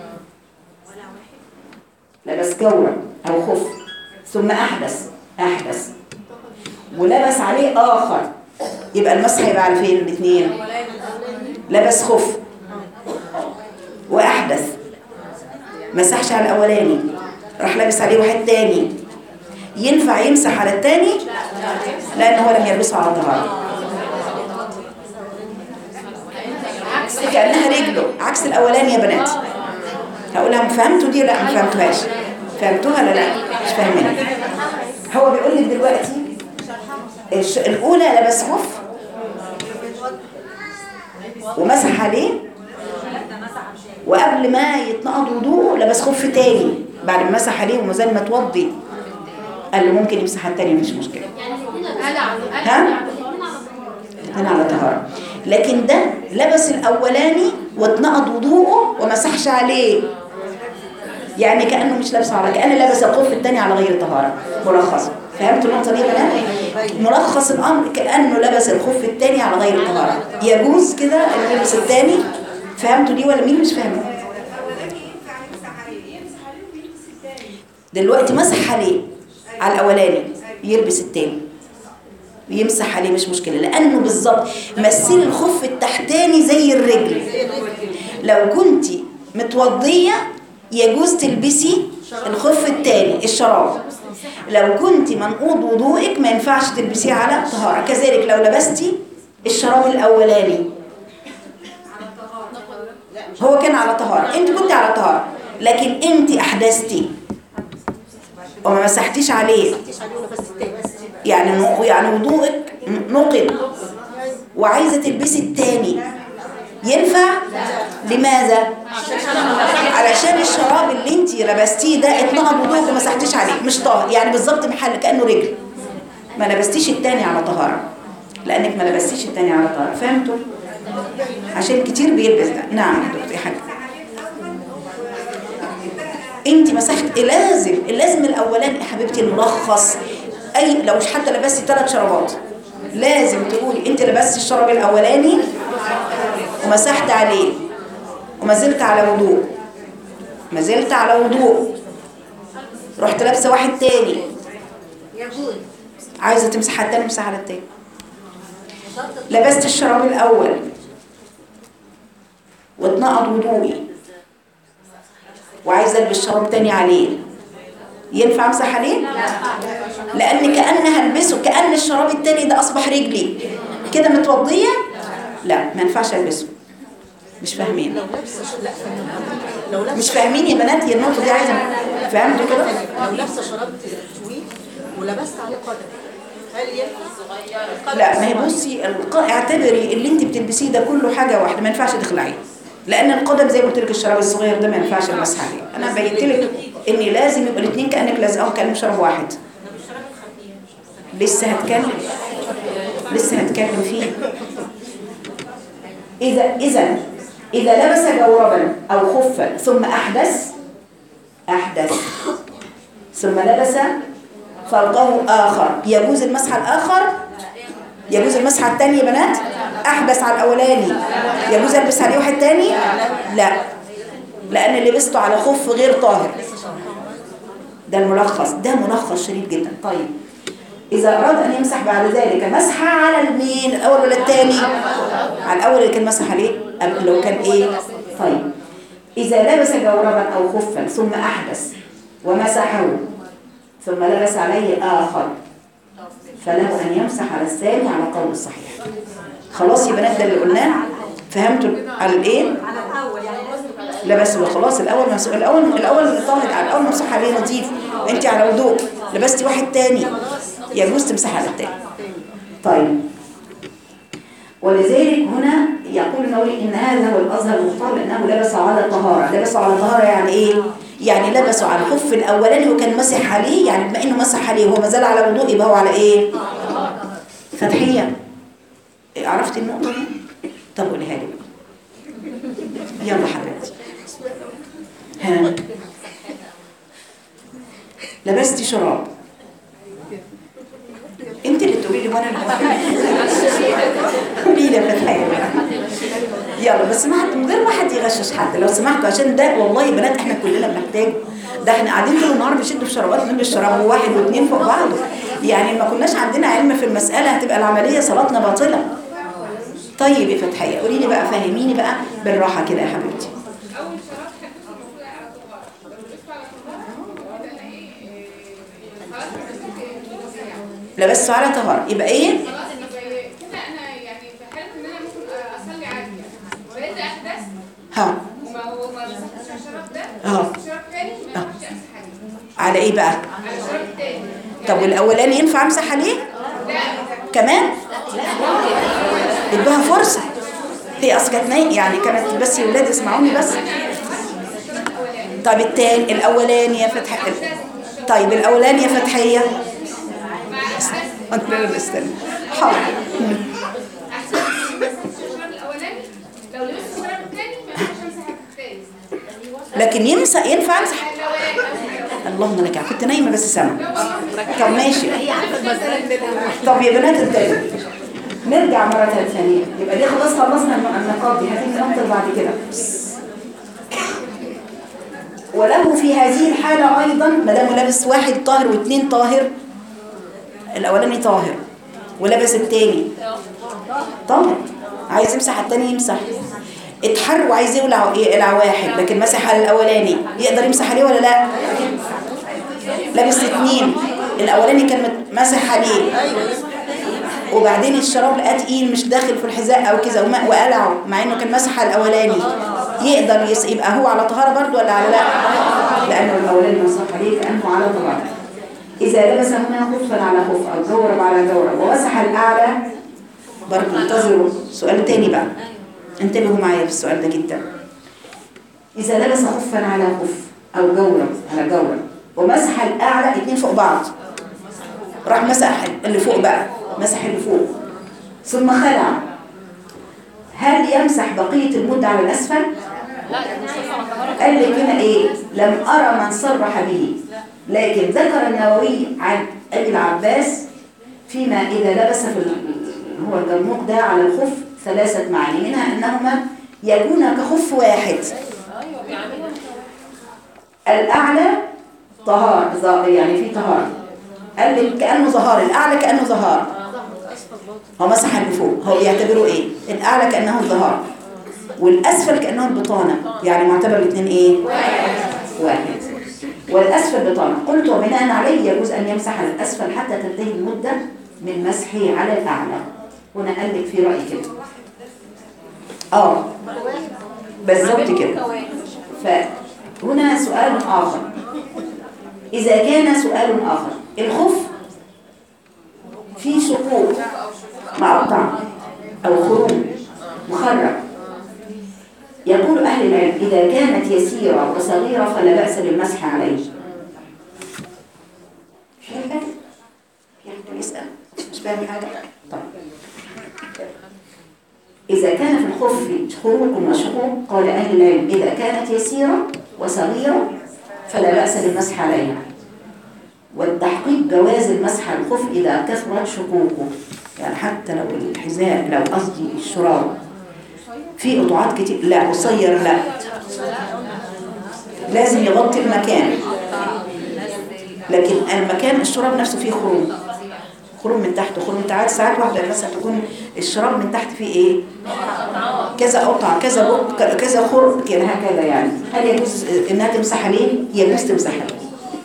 لبس جورب أو خف ثم أحدث أحدث ولبس عليه آخر يبقى المسح هيبقى على فين الاثنين لبس خف وأحدث مسحش على الأولاني راح لابس عليه واحد تاني ينفع يمسح على التاني لأن هو لم يلبسه على طهارة كأنها رجله عكس الأولاني يا بنات هقولها فهمتوا دي لا ما فهمتوهاش فهمتوها لا لا مش فاهمين هو بيقول لك دلوقتي الش- الأولى لبس خف ومسح عليه وقبل ما يتنقض وضوءه لبس خف تاني بعد ما مسح عليه وما زال متوضي قال له ممكن يمسح على التاني مفيش مشكلة ها؟ الاثنين على طهارة لكن ده لبس الأولاني واتنقض وضوءه ومسحش عليه يعني كأنه مش لابسه على كأنه لبس الخف التاني على غير طهارة ملخص فهمتوا النقطة دي يا بنات؟ ملخص الأمر كأنه لبس الخف التاني على غير طهارة يجوز كده إنه يلبس التاني فهمتوا دي ولا مين مش فاهمة؟ دلوقتي مسح عليه على الأولاني يلبس التاني ويمسح عليه مش مشكلة لأنه بالظبط مثل الخف التحتاني زي الرجل لو كنت متوضية يجوز تلبسي الخف التاني الشراب لو كنت منقوض وضوءك ما ينفعش تلبسيه على طهارة كذلك لو لبستي الشراب الأولاني هو كان على طهارة انت كنت على طهارة لكن انت احدثتي وما مسحتيش عليه يعني يعني وضوءك نقض وعايزه تلبسي التاني ينفع لماذا علشان الشراب اللي انت لبستيه ده اتنقض وضوءك وما مسحتيش عليه مش طاهر يعني بالظبط محل كانه رجل ما لبستيش التاني على طهاره لانك ما لبستيش التاني على طهاره فهمتوا عشان كتير بيلبس ده نعم يا دكتور يا حاجه انت مسحت لازم اللازم الاولاني يا حبيبتي الملخص اي لو حتى لبستي ثلاث شرابات لازم تقولي انت لبستي الشراب الاولاني ومسحت عليه وما زلت على وضوء ما زلت على وضوء رحت لابسه واحد تاني يجوز عايزه تمسح على التاني امسح على التاني لبست الشراب الاول واتنقض وضوئي وعايزه البس شراب تاني عليه ينفع امسح عليه لان كان هلبسه كان الشراب التاني ده اصبح رجلي كده متوضيه لا ما ينفعش البسه مش فاهمين لو لابسه ش- لا فاهمة. لو لابسه مش فاهمين يا بنات هي النقطه دي عايزه فهمتوا كده لو لابسه شراب طويل ولبست عليه قدم هل ينفع؟ لا ما هي بصي الق- اعتبري اللي انت بتلبسيه ده كله حاجه واحده ما ينفعش تخلعيه لان القدم زي ما قلت لك الشراب الصغير ده ما ينفعش المسح عليه انا بينت لك ان لازم يبقى الاثنين كانك لازقهم كانهم شراب واحد لسه هتكلم لسه هتكلم فيه اذا اذا اذا لبس جوربا او خفا ثم احدث احدث ثم لبس فوقه آخر يجوز المسح الآخر يجوز المسح على التاني يا بنات أحدث على الأولاني يجوز ألبس عليه واحد تاني لا لأن اللي لبسته على خف غير طاهر ده الملخص ده ملخص شديد جدا طيب إذا أراد أن يمسح بعد ذلك مسح على المين الأول ولا الثاني على الأول اللي كان مسح عليه قبل لو كان إيه طيب إذا لبس جوربا أو خفا ثم أحدث ومسحه ثم لبس عليه آخر فله أن يمسح على الثاني على قول الصحيح خلاص يا بنات ده اللي قلناه فهمتوا على الايه على الاول يعني لازم لا بس هو خلاص الاول مسح الاول الاول طاهر على الاول ممسح عليه نظيف انت على وضوء لبستي واحد تاني يجوز تمسح على التاني طيب ولذلك هنا يقول النووي ان هذا هو الازهر المختار لانه لبس على طهاره لبس على طهاره يعني ايه يعني لبسه على الخف الاولاني وكان مسح عليه يعني بما انه مسح عليه وهو ما زال على وضوء يبقى هو على ايه فتحيه عرفتي النقطه دي طب قوليها لي بقى. يلا حبيبتي ها لبستي شراب انت اللي تقولي لي وانا اللي قولي لي يا فتحيه يلا بس ما حد من غير ما حد يغشش حد لو سمحتوا عشان ده والله يا بنات احنا كلنا بنحتاج ده احنا قاعدين طول النهار بنشد في شرابات نلبس شراب واحد واثنين فوق بعض يعني ما كناش عندنا علم في المساله هتبقى العمليه صلاتنا باطله طيب يا فتحيه قولي لي بقى فهميني بقى بالراحه كده يا حبيبتي اول شراب حدث المفروض على طهاره لو لبسته على طهاره يبقى انا ايه خلاص يعني لبسته على طهاره يبقى ايه خلاص يبقى كده انا يعني في حاله ان انا ممكن اصلي عادي ولقيت احداث ها وما وما مسكتش على الشراب ده اه. مسكت شراب تاني ما ينفعش امسح عليه على ايه بقى على الشراب التاني طب والاولاني ينفع امسح عليه لا كمان ادوها فرصه هي اصل كانت ناي- يعني كانت بس يا ولاد اسمعوني بس طب التاني الاولاني يا فتح طيب الاولاني يا فتحيه استنى استنى حاضر احسن مسكت الشراب الاولاني لو لبست الشراب التاني ما ينفعش امسح التاني لكن يمسح ينفع امسح الاولاني اللهم لك كنت نايمه بس سامع طب ماشي طب يا بنات التاني نرجع مرة ثانية يبقى دي خلاص خلصنا الم- النقاط دي هتيجي نقطة بعد كده وله في هذه الحالة أيضا ما دام لابس واحد طاهر واثنين طاهر الأولاني طاهر ولبس التاني طاهر عايز يمسح التاني يمسح اتحر وعايز يولع يقلع واحد لكن مسح على الأولاني يقدر يمسح عليه ولا لا؟ لابس اتنين الأولاني كان مت- مسح عليه وبعدين الشراب لقاه تقيل مش داخل في الحذاء او كذا وما- وقلعه مع انه كان مسح على الاولاني يقدر يس... يبقى هو على طهاره برضه ولا على لا لانه الاولاني مسح عليه كانه على طهاره اذا لبس هنا خفا على خف او جورب على جورب ومسح الاعلى برضه انتظروا سؤال تاني بقى انتبهوا معايا في السؤال ده جدا اذا لبس خفا على خف او جورب على جورب ومسح الاعلى اتنين فوق بعض راح مسح اللي فوق بقى مسح اللي فوق ثم خلع هل يمسح بقية المدة على الأسفل؟ قال لك هنا إيه؟ لم أرى من صرح به لكن ذكر النووي عن أبي العباس فيما إذا لبس في ال- هو الجرموق ده على الخف ثلاثة معاني منها أنهما يكون كخف واحد الأعلى طهار ظا- يعني في طهارة قال لي كأنه ظهار الأعلى كأنه ظهار هو مسح اللي فوق هو بيعتبره ايه الأعلى كأنه الظهار والأسفل كأنه البطانة يعني معتبر الاثنين ايه واحد والأسفل بطانة قلت وبناء عليه يجوز أن يمسح على الأسفل حتى تنتهي المدة من مسحه على الأعلى هنا قال لك في رأي كده اه بالظبط كده فهنا سؤال آخر إذا كان سؤال آخر الخف في شقوق مقطع أو خروم مخرج يقول أهل العلم إذا كانت يسيرة وصغيرة فلا بأس بالمسح عليه في حاجة؟ في حد بيسأل؟ مش فاهم حاجة؟ طيب إذا كان في الخف خروق وشقوق قال أهل العلم إذا كانت يسيرة وصغيرة فلا بأس بالمسح عليها والتحقيق جواز المسح على الخف إذا كثرت شقوقه يعني حتى لو الحذاء لو قصدي الشراب في قطعات كتير لا قصير لا لازم يغطي المكان لكن المكان الشراب نفسه فيه خروم خروم من تحت وخروم من تحت ساعات واحدة مثلا تكون الشراب من تحت فيه ايه كذا قطعة كذا بق كذا خرم كده هكذا يعني هل يجوز انها تمسح عليه يجوز تمسح عليه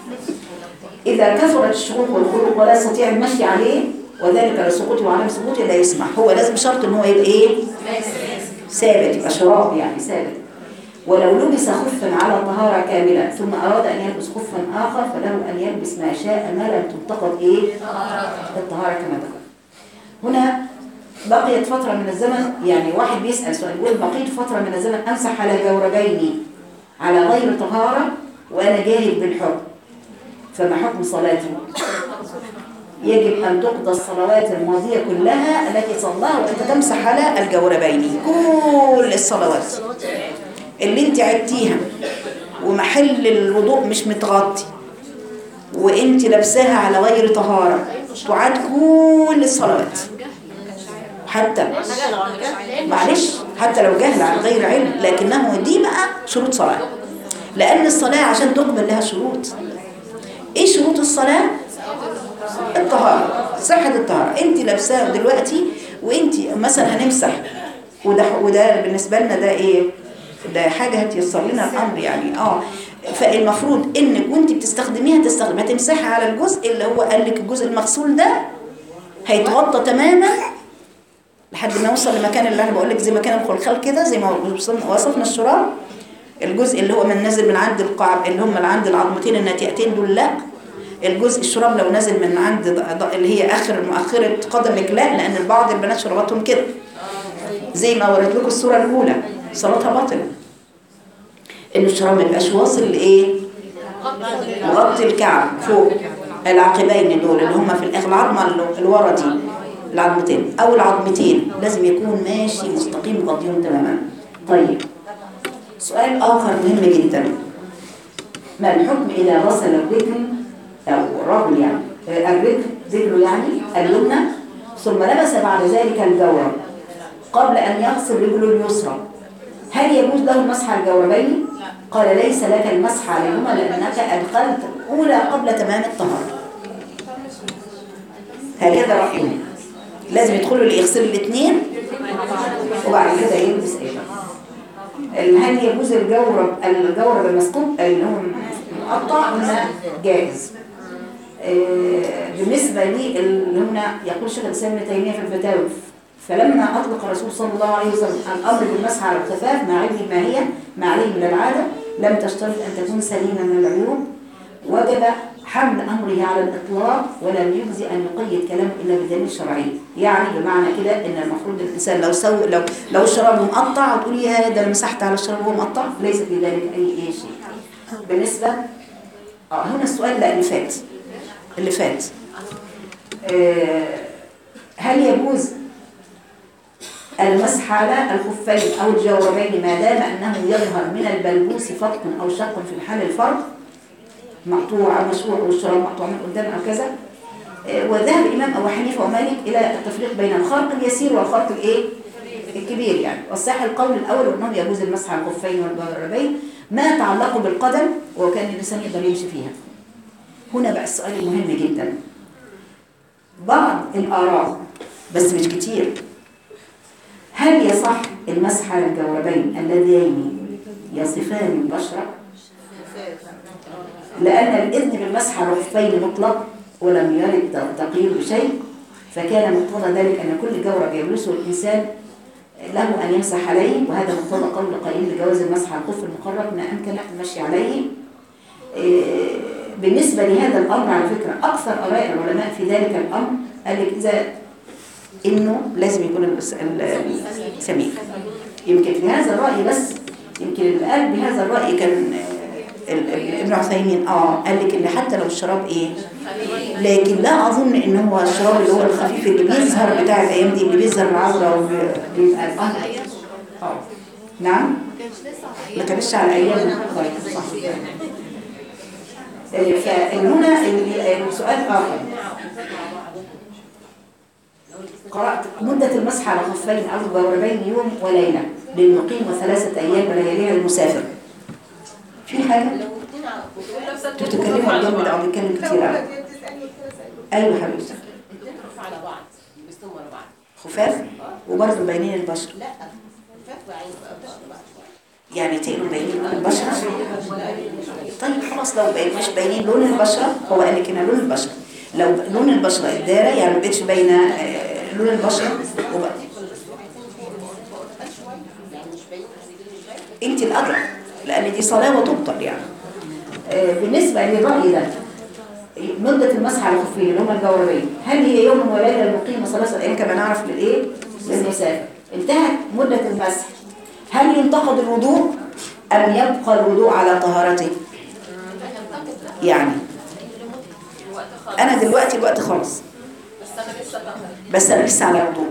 إذا كثرت الشقوق والخروق ولا يستطيع المشي عليه وذلك لسقوطه وعدم سقوطه لا يسمح هو لازم شرط ان هو يبقى ايه ثابت يبقى شراب يعني ثابت ولو لبس خفا على طهارة كاملة ثم أراد أن يلبس خفا آخر فله أن يلبس ما شاء ما لم تنتقد إيه الطهارة كما ذكر هنا بقيت فترة من الزمن يعني واحد بيسأل سؤال يقول بقيت فترة من الزمن أمسح على جوربيني على غير طهارة وأنا جاهل بالحكم فما حكم صلاته يجب أن تقضى الصلوات الماضية كلها التي صلاها وأنت تمسح على الجوربين كل الصلوات اللي انت عدتيها ومحل الوضوء مش متغطي وانت لابساها على غير طهارة تعاد كل الصلوات حتى معلش حتى لو جهل عن غير علم لكنه دي بقى شروط صلاة لأن الصلاة عشان تقبل لها شروط ايه شروط الصلاة الطهارة صحة الطهارة انت لابساها دلوقتي وانت مثلا هنمسح وده وده بالنسبة لنا ده ايه ده حاجة هتيسر لنا الامر يعني اه فالمفروض انك وانت بتستخدميها تستخدم هتمسحي على الجزء اللي هو قال لك الجزء المغسول ده هيتغطى تماما لحد ما يوصل لمكان اللي انا بقول لك زي مكان الخلخال كده زي ما وصلنا- وصفنا الشراب الجزء اللي هو من نازل من عند القاع اللي هم من عند العظمتين الناتئتين دول لا الجزء الشراب لو نازل من عند ض- ض- اللي هي اخر مؤخره قدمك لا لان البعض البنات شراباتهم كده زي ما وريت لكم الصوره الاولى صلاتها باطله ان الشراب ما يبقاش واصل لايه مغطي الكعب فوق العقبين دول اللي هم في الاخر العظمه اللي- اللي ورا دي العظمتين او العظمتين لازم يكون ماشي مستقيم غطيهم تماما طيب سؤال آخر مهم جدا ما الحكم إذا غسل الرجل أو الرجل يعني آه، الرجل رجله يعني اليمنى ثم لبس بعد ذلك الجورب قبل أن يغسل رجله اليسرى هل يجوز له المسح على الجوربين؟ قال ليس لك المسح عليهما لأنك أدخلت أولى قبل تمام الطهارة هكذا رأيهم لازم يدخلوا اللي يغسلوا الاثنين وبعد كده يلبس أي شيء هل يجوز الجورب الجورب المسقوط اللي هو مقطع ولا جائز آه، بالنسبة لي اللي هنا يقول شيخ الإسلام ابن تيمية في الفتاوى فلما أطلق الرسول صلى الله عليه وسلم الأمر بالمسح على الخفاف مع علم ما هي ما عليه من العادة لم تشترط أن تكون سليمة من العيوب وجب حمل أمره على الإطلاق ولم يجزي أن يقيد كلامه إلا بدليل شرعي يعني بمعنى كده إن المفروض الإنسان لو سو لو لو الشراب مقطع وتقول يا ده أنا مسحت على الشراب وهو مقطع ليس في ذلك أي أي شيء بالنسبة اه هنا السؤال لا اللي فات اللي فات آه، هل يجوز المسح على الخفين أو الجوربين ما دام أنه يظهر من البلبوس فتق أو شق في الحال الفرد مقطوع أو مشروع والشراب مقطوع من قدام أو كذا آه، وذهب الإمام أبو حنيفة ومالك إلى التفريق بين الخرق اليسير والخرق الإيه؟ الكبير يعني والصحيح القول الاول انه يجوز المسح على الخفين والجوربين ما تعلق بالقدم وكان الانسان يقدر يمشي فيها هنا بقى السؤال المهم جدا بعض الاراء بس مش كتير هل يصح المسح على الجوربين اللذين يصفان البشره لأن الإذن بالمسح على الخفين مطلق ولم يرد تقييد بشيء فكان مقتضى ذلك أن كل جورب يلبسه الإنسان له أن يمسح عليه وهذا مقتضى قول قائل بجواز المسح على الخف المقرب ما أمكن المشي عليه إيه، بالنسبة لهذا الأمر على فكرة أكثر آراء العلماء في ذلك الأمر قال لك إذا إنه لازم يكون البس- ال- سميك يمكن في هذا الرأي بس يمكن اللي قال بهذا الرأي كان آه، ال- ال- ابن عثيمين اه قال لك ان حتى لو الشراب ايه لكن لا اظن ان هو الشراب اللي هو الخفيف اللي بيظهر بتاع الايام دي اللي بيظهر العوره وبيبقى اه نعم ما كانش على ايام طيب صح آه، فهنا ال- السؤال اخر قرأت مدة المسح على خفين أو جوربين يوم وليلة للمقيم وثلاثة أيام ولياليها للمسافر في حاجة؟ انتوا بتتكلموا الجنب ده أو بيتكلم كتير أوي أيوة حبيبتي على بعض بيستموا ورا بعض خفاف وبرضه باينين البشرة لا خفاف وعين بقى يعني تقلوا باينين البشرة طيب خلاص لو باين مش باينين لون البشرة هو قال لك هنا لون البشرة لو لون البشرة الدارة يعني ما بقتش باينة آه، لون البشرة وبقى انت الأدرى لأن دي صلاة وتبطل يعني آه، بالنسبة للرأي ده مدة المسح على الخفين اللي هم الجوربين هل هي يوم وليلة المقيم وثلاثة أيام كما نعرف للإيه؟ للمسافر انتهت مدة المسح هل ينتقد الوضوء أم يبقى الوضوء على طهارته؟ يعني أنا دلوقتي الوقت خلص بس أنا لسه على وضوء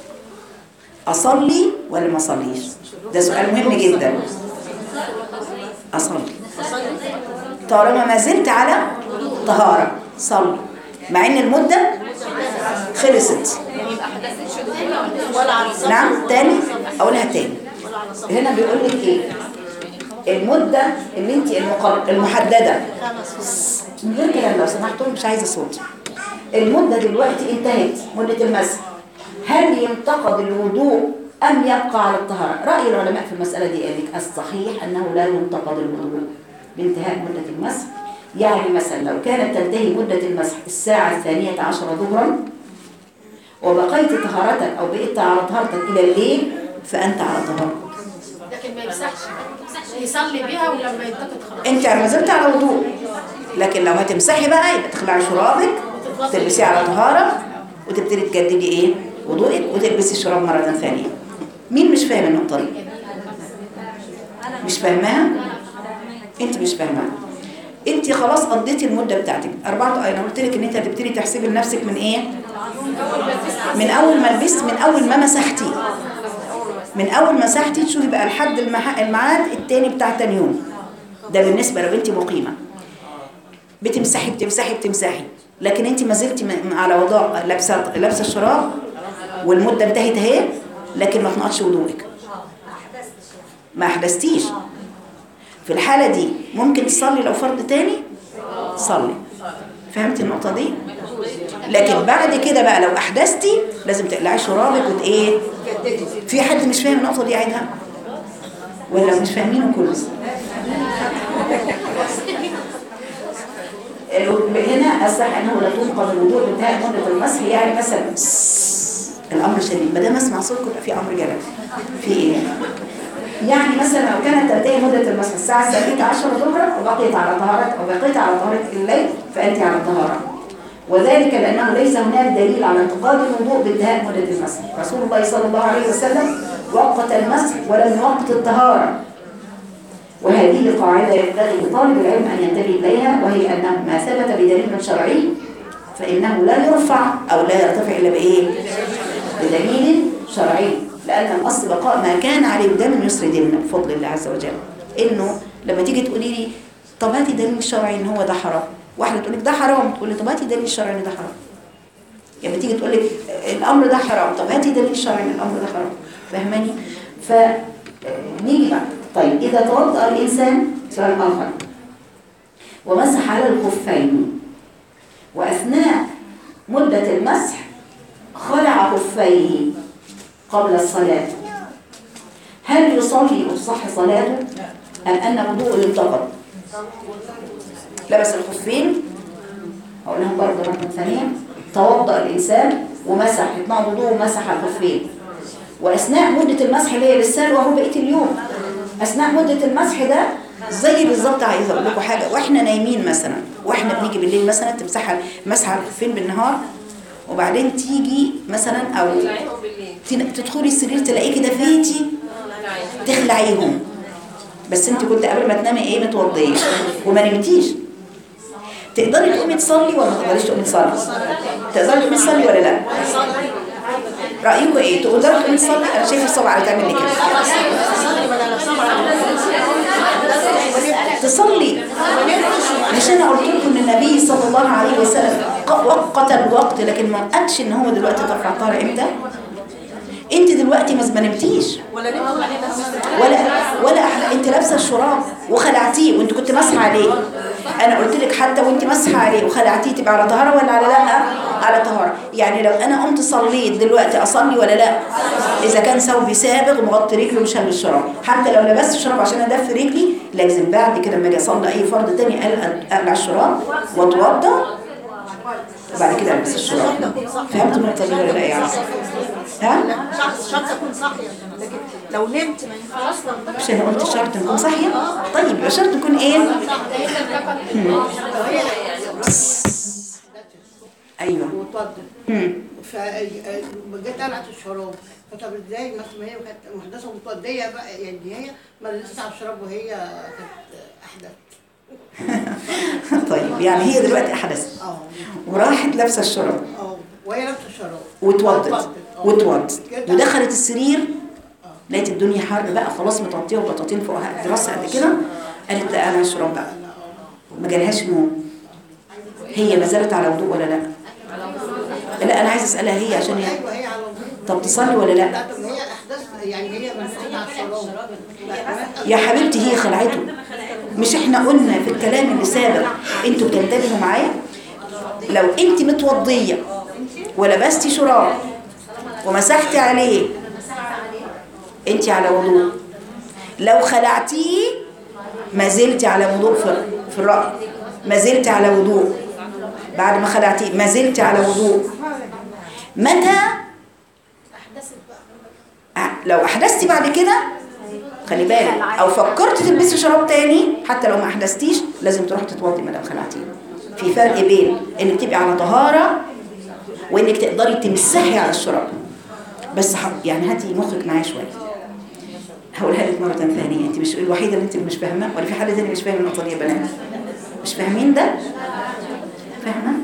أصلي ولا ما أصليش؟ ده سؤال مهم جدا أصلي طالما ما زلت على طهارة صلي مع ان المدة خلصت ولا على الصف نعم تاني اقولها تاني هنا بيقول لك ايه المدة اللي انت المقر... المحددة من غير كلام لو سمحتوا مش عايزة صوت المدة دلوقتي انتهت مدة المسح هل ينتقد الوضوء أم يبقى على الطهارة رأي العلماء في المسألة دي قال لك الصحيح أنه لا ينتقد الوضوء بانتهاء مدة المسح يعني مثلا لو كانت تنتهي مدة المسح الساعة الثانية عشرة ظهرا وبقيت طهارتك أو بقيت على طهارتك إلى الليل فأنت على طهارة لكن ما يمسحش يصلي بيها ولما ينتقد خلاص أنت ما زلت على وضوء لكن لو هتمسحي بقى يبقى تخلعي شرابك تلبسيه على طهارة وتبتدي تجددي إيه وضوءك وتلبسي الشراب مرة ثانية مين مش فاهم النقطة دي؟ مش فاهماها؟ أنت مش فاهماها انت خلاص قضيتي المده بتاعتك اربعه انا قلت لك ان انت هتبتدي تحسبي لنفسك من ايه من اول ما لبست من اول ما مسحتي من اول ما مسحتي تشوفي بقى لحد المح- الميعاد التاني بتاع تاني يوم ده بالنسبه لو انت مقيمه بتمسحي بتمسحي بتمسحي لكن انت ما زلتي م- على وضوء لابسه لابسه الشراب والمده انتهت اهي لكن ما تنقضش وضوءك ما احدثتيش في الحالة دي ممكن تصلي لو فرض تاني صلي فهمت النقطة دي لكن بعد كده بقى لو أحدثتي لازم تقلعي شرابك وت ايه في حد مش فاهم النقطة دي عيدها ولا مش فاهمينه كله هنا الصح انه لا تنقض الوضوء بانتهاء مدة المسح يعني مثلا الامر شديد ما دام اسمع صوتكم يبقى في امر جلل في ايه يعني مثلا لو كانت تنتهي مدة المسح الساعة الثالثة عشر ظهرا وبقيت على طهارة أو بقيت على طهارة الليل فأنت على الطهارة وذلك لأنه ليس هناك دليل على انتقاد الوضوء بانتهاء مدة المسح رسول الله صلى الله عليه وسلم وقت المسح ولم يوقت الطهارة وهذه قاعدة ينبغي لطالب العلم أن ينتبه إليها وهي أنه ما ثبت بدليل شرعي فإنه لا يرفع أو لا يرتفع إلا بإيه؟ بدليل شرعي لأن الأصل بقاء ما كان عليه وده من يسر ديننا بفضل الله عز وجل إنه لما تيجي تقولي لي طب هاتي دليل شرعي إن هو ده حرام واحدة تقول لك ده حرام تقول لي طب هاتي دليل شرعي إن ده حرام لما تيجي تقول لك الأمر ده حرام طب هاتي دليل شرعي إن الأمر ده حرام فاهماني ف نيجي بقى طيب اذا توضا الانسان سؤال اخر ومسح على الخفين واثناء مده المسح خلع خفيه قبل الصلاه هل يصلي وتصح صلاته ام ان وضوءه انتقض لبس الخفين هقول لهم برضه مرة ثانية توضأ الإنسان ومسح يتنقض وضوءه ومسح الخفين وأثناء مدة المسح اللي هي للسال وهو بقية اليوم أثناء مدة المسح ده زي بالظبط عايزة أقول لكم حاجة وإحنا نايمين مثلا وإحنا بنيجي بالليل مثلا تمسح مسح على الخفين بالنهار وبعدين تيجي مثلا أو طلعيهم بالليل تن- تدخلي السرير تلاقيكي دفيتي تخلعيهم بس انت كنت قبل ما تنامي ايه متوضيه وما نمتيش تقدري تقومي تصلي ولا ما تقدريش تقومي تصلي تقدري تقومي تصلي ولا لا رايكم ايه تقدري تقومي تصلي انا شايفه الصبع على تعمل لي كده تصلي مش انا قلت لكم ان النبي صلى الله عليه وسلم ق- وقت الوقت لكن ما قالش ان هو دلوقتي ترفع طالع امتى انت دلوقتي ما ما نمتيش ولا نمت ولا نمت ولا ولا احنا انت لابسه الشراب وخلعتيه وانت كنت ماسحه عليه انا قلت لك حتى وانت ماسحه عليه وخلعتيه تبقى على طهاره ولا على لا على طهاره يعني لو انا قمت صليت دلوقتي اصلي ولا لا اذا كان ثوبي سابغ ومغطي رجلي ومش هلبس شراب حتى لو لبست شراب عشان ادفي رجلي لازم بعد كده لما اجي اصلي اي فرض تاني أقل- اقلع الشراب واتوضى وبعد كده البس الشراب فهمت النقطه دي ولا لا يعني ها شخص شرط اكون صاحيه لكن لو نمت ما ينفعش مش انا قلت شرط نكون صاحيه طيب يبقى شرط نكون ايه ايوه واتوضت مم. فجيت قلعت الشراب فطب ازاي ما ما هي كانت محدثه متوضيه بقى يعني هي ما لسه على الشراب وهي كانت احدث طيب يعني هي دلوقتي احدثت اه وراحت لابسه الشراب اه وهي لابسه الشراب واتوضت آه. واتوضت جت ودخلت السرير لقيت الدنيا حر بقى خلاص متغطيه وبطاطين فوقها قد راسها قد كده قالت لا انا الشراب بقى ما جالهاش نوم هي ما زالت على وضوء ولا لا لا انا عايزه اسالها هي عشان هي ايوه هي على وضوء طب تصلي ولا لا لا طب هي احدث يعني هي مسكت على الشراب لا كمان يا حبيبتي هي خلعته مش احنا قلنا في الكلام اللي سابق انتوا بتنتبهوا معايا لو انت متوضيه ولبستي شراب ومسحتي عليه انت على وضوء لو خلعتيه ما زلت على وضوء في في الرأي ما زلت على وضوء بعد ما خلعتيه ما زلت على وضوء متى أ- لو احدثتي بعد كده خلي بالك او فكرت تلبسي شراب تاني حتى لو ما احدثتيش لازم تروحي تتوضي ما دام خلعتيه في فرق بين انك تبقي على طهاره وانك تقدري تمسحي على الشراب بس ح- يعني هاتي مخك معايا شويه هقولها لك مره ثانيه انت مش الوحيده اللي انت مش فاهمه ولا في حد تاني مش فاهم النقطه دي يا بنات مش فاهمين ده فاهمه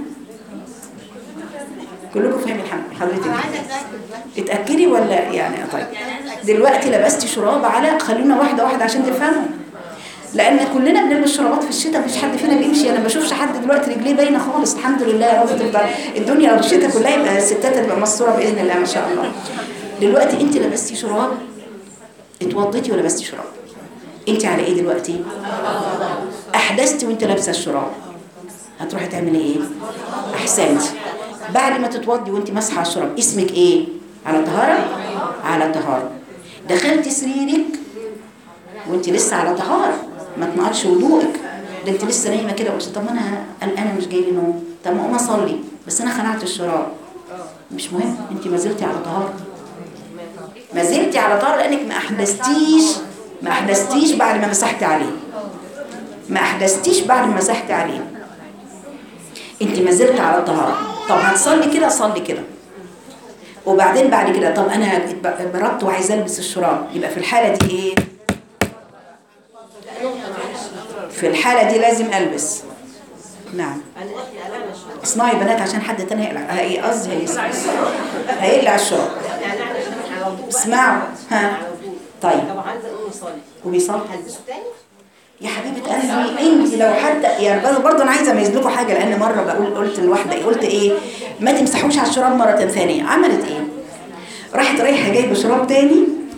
كلكم فاهمين حض- حضرتك عايزه اتاكد بس اتأكدي ولا يعني طيب دلوقتي لبستي شراب على خلونا واحدة واحدة عشان تفهموا لأن كلنا بنلبس شرابات في الشتاء مفيش حد فينا بيمشي أنا ما بشوفش حد دلوقتي رجليه باينة خالص الحمد لله يا رب تفضل الدنيا لو الشتاء كلها يبقى الستات تبقى مستورة بإذن الله ما شاء الله دلوقتي أنت لبستي شراب اتوضيتي ولبستي شراب أنت على إيه دلوقتي؟ أحدثتي وأنت لابسة الشراب هتروحي تعملي إيه؟ أحسنتي بعد ما تتوضي وأنت ماسحة على الشراب اسمك إيه؟ على طهارة؟ على طهارة دخلتي سريرك وانت لسه على طهارة ما تنقضش وضوءك ده انت لسه نايمة كده قلت طب ما انا قلقانة مش جاي لي نوم طب ما اقوم اصلي بس انا خلعت الشراب مش مهم انت ما زلتي على طهارة ما زلتي على طهارة لانك ما احدثتيش ما احدثتيش بعد ما مسحتي عليه ما احدثتيش بعد ما مسحتي عليه انت ما زلت على الطهارة طب هتصلي كده صلي كده وبعدين بعد كده طب انا اتبردت وعايزه البس الشراب يبقى في الحاله دي ايه في الحاله دي لازم البس نعم اسمعي يا بنات عشان حد تاني هيقلع هي قصدي هيسمع هيقلع الشراب اسمعوا ها طيب طب عايزه اقوم اصلي وبيصلي هلبسه تاني يا حبيبه قلبي انت لو حتى يعني برضه برضه انا عايزه اميز لكم حاجه لان مره بقول قلت لواحده قلت ايه ما تمسحوش على الشراب مره ثانيه عملت ايه راحت رايحه جايبه شراب تاني